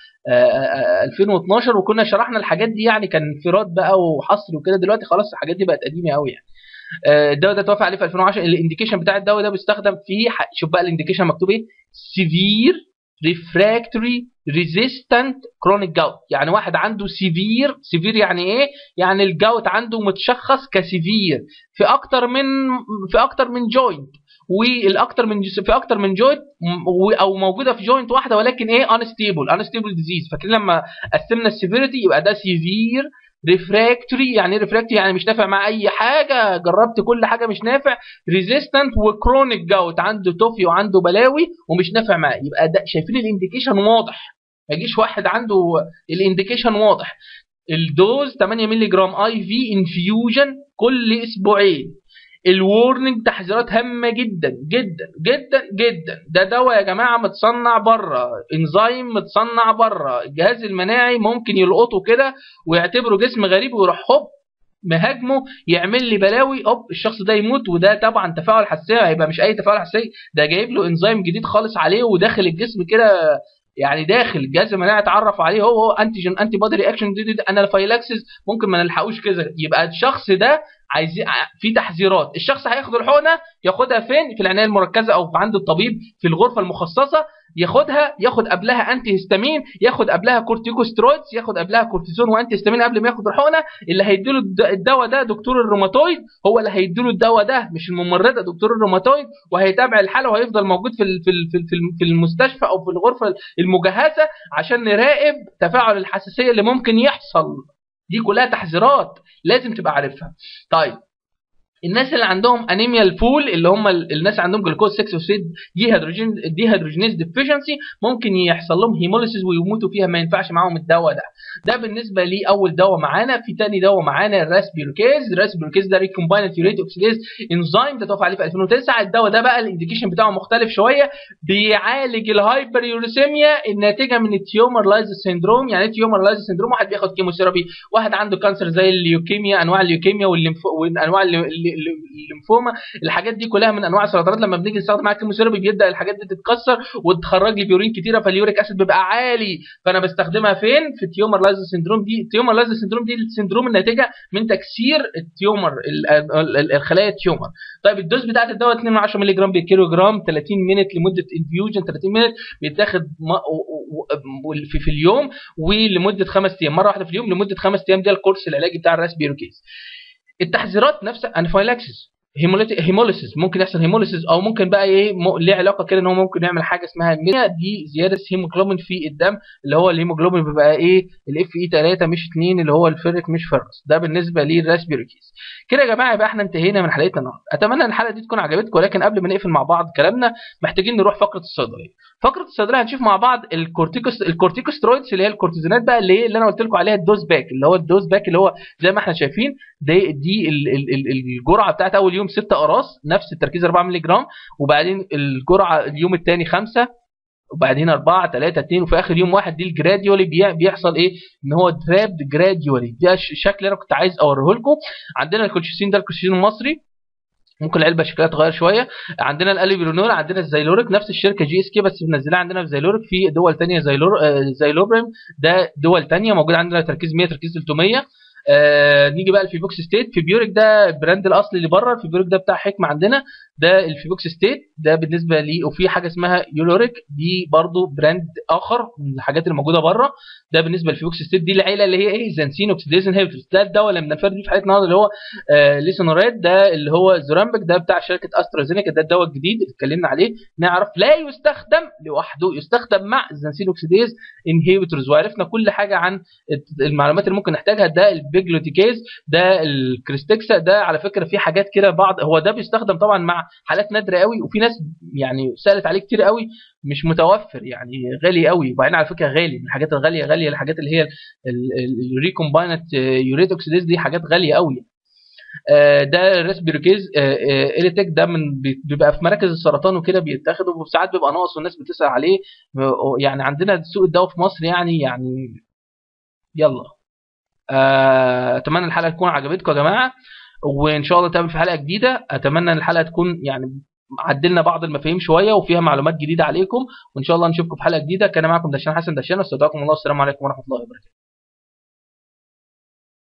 2012 وكنا شرحنا الحاجات دي يعني كان انفراد بقى وحصر وكده دلوقتي خلاص الحاجات دي بقت قديمه قوي يعني الدواء ده توافق عليه في 2010 الانديكيشن بتاع الدواء ده بيستخدم في شوف بقى الانديكيشن مكتوب ايه سيفير ريفراكتوري ريزيستنت كرونيك جاوت يعني واحد عنده سيفير سيفير يعني ايه يعني الجاوت عنده متشخص كسيفير في اكتر من في اكتر من جوينت والاكتر من في اكتر من جوينت او موجوده في جوينت واحده ولكن ايه انستيبل انستيبل ديزيز فاكرين لما قسمنا السيفيريتي يبقى ده سيفير ريفراكتوري يعني ايه ريفراكتوري يعني مش نافع مع اي حاجه جربت كل حاجه مش نافع ريزيستنت وكرونيك جاوت عنده توفي وعنده بلاوي ومش نافع معاه يبقى ده شايفين الانديكيشن واضح ما يجيش واحد عنده الانديكيشن واضح الدوز 8 مللي جرام اي في انفيوجن كل اسبوعين الورنينج تحذيرات هامه جدا جدا جدا جدا ده دواء يا جماعه متصنع بره انزيم متصنع بره الجهاز المناعي ممكن يلقطه كده ويعتبره جسم غريب ويروح هوب مهاجمه يعمل لي بلاوي اوب الشخص ده يموت وده طبعا تفاعل حساسيه هيبقى مش اي تفاعل حساسيه ده جايب له انزيم جديد خالص عليه وداخل الجسم كده يعني داخل الجهاز المناعي اتعرف عليه هو هو انتيجين انتي بودي رياكشن دي, دي, دي انافايلاكسيس ممكن ما نلحقوش كده يبقى الشخص ده عايز في تحذيرات الشخص هياخد الحقنه ياخدها فين في العنايه المركزه او عند الطبيب في الغرفه المخصصه ياخدها ياخد قبلها انتي هيستامين ياخد قبلها كورتيكوسترويدز ياخد قبلها كورتيزون وانتي هيستامين قبل ما ياخد الحقنه اللي هيديله الدواء ده دكتور الروماتويد هو اللي هيديله الدواء ده مش الممرضه دكتور الروماتويد وهيتابع الحاله وهيفضل موجود في في في المستشفى او في الغرفه المجهزه عشان نراقب تفاعل الحساسيه اللي ممكن يحصل دي كلها تحذيرات لازم تبقى عارفها طيب الناس اللي عندهم انيميا الفول اللي هم الناس عندهم جلوكوز 6 اوكسيد دي هيدروجين دي هيدروجينيز ديفيشنسي ممكن يحصل لهم هيموليسيس ويموتوا فيها ما ينفعش معاهم الدواء ده ده بالنسبه لي اول دواء معانا في تاني دواء معانا الراسبيروكيز الراسبيروكيز ده ريكومباينت يوريت اوكسيديز انزيم ده توفى عليه في 2009 الدواء ده بقى الانديكيشن بتاعه مختلف شويه بيعالج الهايبر يوريسيميا الناتجه من التيومر لايز سيندروم يعني ايه تيومر لايز سيندروم واحد بياخد كيموثيرابي واحد عنده كانسر زي الليوكيميا انواع الليوكيميا وانواع الليمفوما الحاجات دي كلها من انواع السرطانات لما بنيجي نستخدم معاها الكيموثيرابي بيبدا الحاجات دي تتكسر وتخرج لي بيورين كتيره فاليوريك اسيد بيبقى عالي فانا بستخدمها فين في التيومر لايز سيندروم دي التيومر لايز سيندروم دي السندروم الناتجه من تكسير التيومر الخلايا التيومر طيب الدوز بتاعت الدواء 2 من 10 مللي جرام بالكيلو جرام 30 مينت لمده انفيوجن 30 مينت بيتاخد في, في اليوم ولمده خمس ايام مره واحده في اليوم لمده خمس ايام ده الكورس العلاجي بتاع الراسبيروكيز التحذيرات نفسها انفايلاكسيس هيموليسيس ممكن يحصل هيموليسيس او ممكن بقى ايه ليه علاقه كده ان هو ممكن يعمل حاجه اسمها الميا دي زياده هيموجلوبين في الدم اللي هو الهيموجلوبين بيبقى ايه الاف اي 3 مش 2 اللي هو الفيرك مش فيرس ده بالنسبه للراسبيروكيز كده يا جماعه يبقى احنا انتهينا من حلقتنا النهارده اتمنى ان الحلقه دي تكون عجبتكم ولكن قبل ما نقفل مع بعض كلامنا محتاجين نروح فقره الصيدليه فقره الصيدليه هنشوف مع بعض الكورتيكوس الكورتيكوسترويدز اللي هي الكورتيزونات بقى اللي هي اللي انا قلت لكم عليها الدوز باك اللي هو الدوز باك اللي هو زي ما احنا شايفين دي دي الجرعه بتاعت اول يوم 6 اقراص نفس التركيز 4 مللي جرام وبعدين الجرعه اليوم الثاني 5 وبعدين 4 3 2 وفي اخر يوم واحد دي الجراديولي بيحصل ايه ان هو درابد جراديولي ده الشكل اللي انا كنت عايز اوريه لكم عندنا الكولشيسين ده الكولشيسين المصري ممكن العلبه شكلها تغير شويه عندنا الاليبرونول عندنا الزيلوريك نفس الشركه جي اس كي بس منزلها عندنا في زيلوريك في دول ثانيه زيلور زيلوبريم ده دول ثانيه موجود عندنا تركيز 100 تركيز 300 آه نيجي بقى الفيبوكس ستيت فيبيوريك ده البراند الاصلي اللي بره الفيبيوريك ده بتاع حكمه عندنا ده الفيبوكس ستيت ده بالنسبه لي وفي حاجه اسمها يولوريك دي برضو براند اخر من الحاجات اللي موجوده بره ده بالنسبه للفيبوكس ستيت دي العيله اللي هي ايه زنسين اوكسيديز انهبيتورز ده الدواء اللي بنفرد بيه في حلقه النهارده اللي هو آه ليسونوريد ده اللي هو زورامبك ده بتاع شركه استرازينيكا ده الدواء الجديد اللي اتكلمنا عليه نعرف لا يستخدم لوحده يستخدم مع الزنسين اوكسيديز انهبيتورز وعرفنا كل حاجه عن المعلومات اللي ممكن نحتاجها ده البيجلوتيكيز ده الكريستكسا ده على فكره في حاجات كده بعض هو ده بيستخدم طبعا مع حالات نادره قوي وفي ناس يعني سالت عليه كتير قوي مش متوفر يعني غالي قوي وبعدين على فكره غالي من الحاجات الغاليه غاليه الحاجات اللي هي الريكومباينت يوريت اوكسيديز دي حاجات غاليه قوي ده ريسبيروكيز اليتك ده من بيبقى في مراكز السرطان وكده بيتاخد وساعات بيبقى ناقص والناس بتسال عليه يعني عندنا سوق الدواء في مصر يعني يعني يلا اتمنى الحلقه تكون عجبتكم يا جماعه وان شاء الله نتقابل في حلقه جديده اتمنى ان الحلقه تكون يعني عدلنا بعض المفاهيم شويه وفيها معلومات جديده عليكم وان شاء الله نشوفكم في حلقه جديده كان معكم دشان حسن دشان واستودعكم الله والسلام عليكم ورحمه الله وبركاته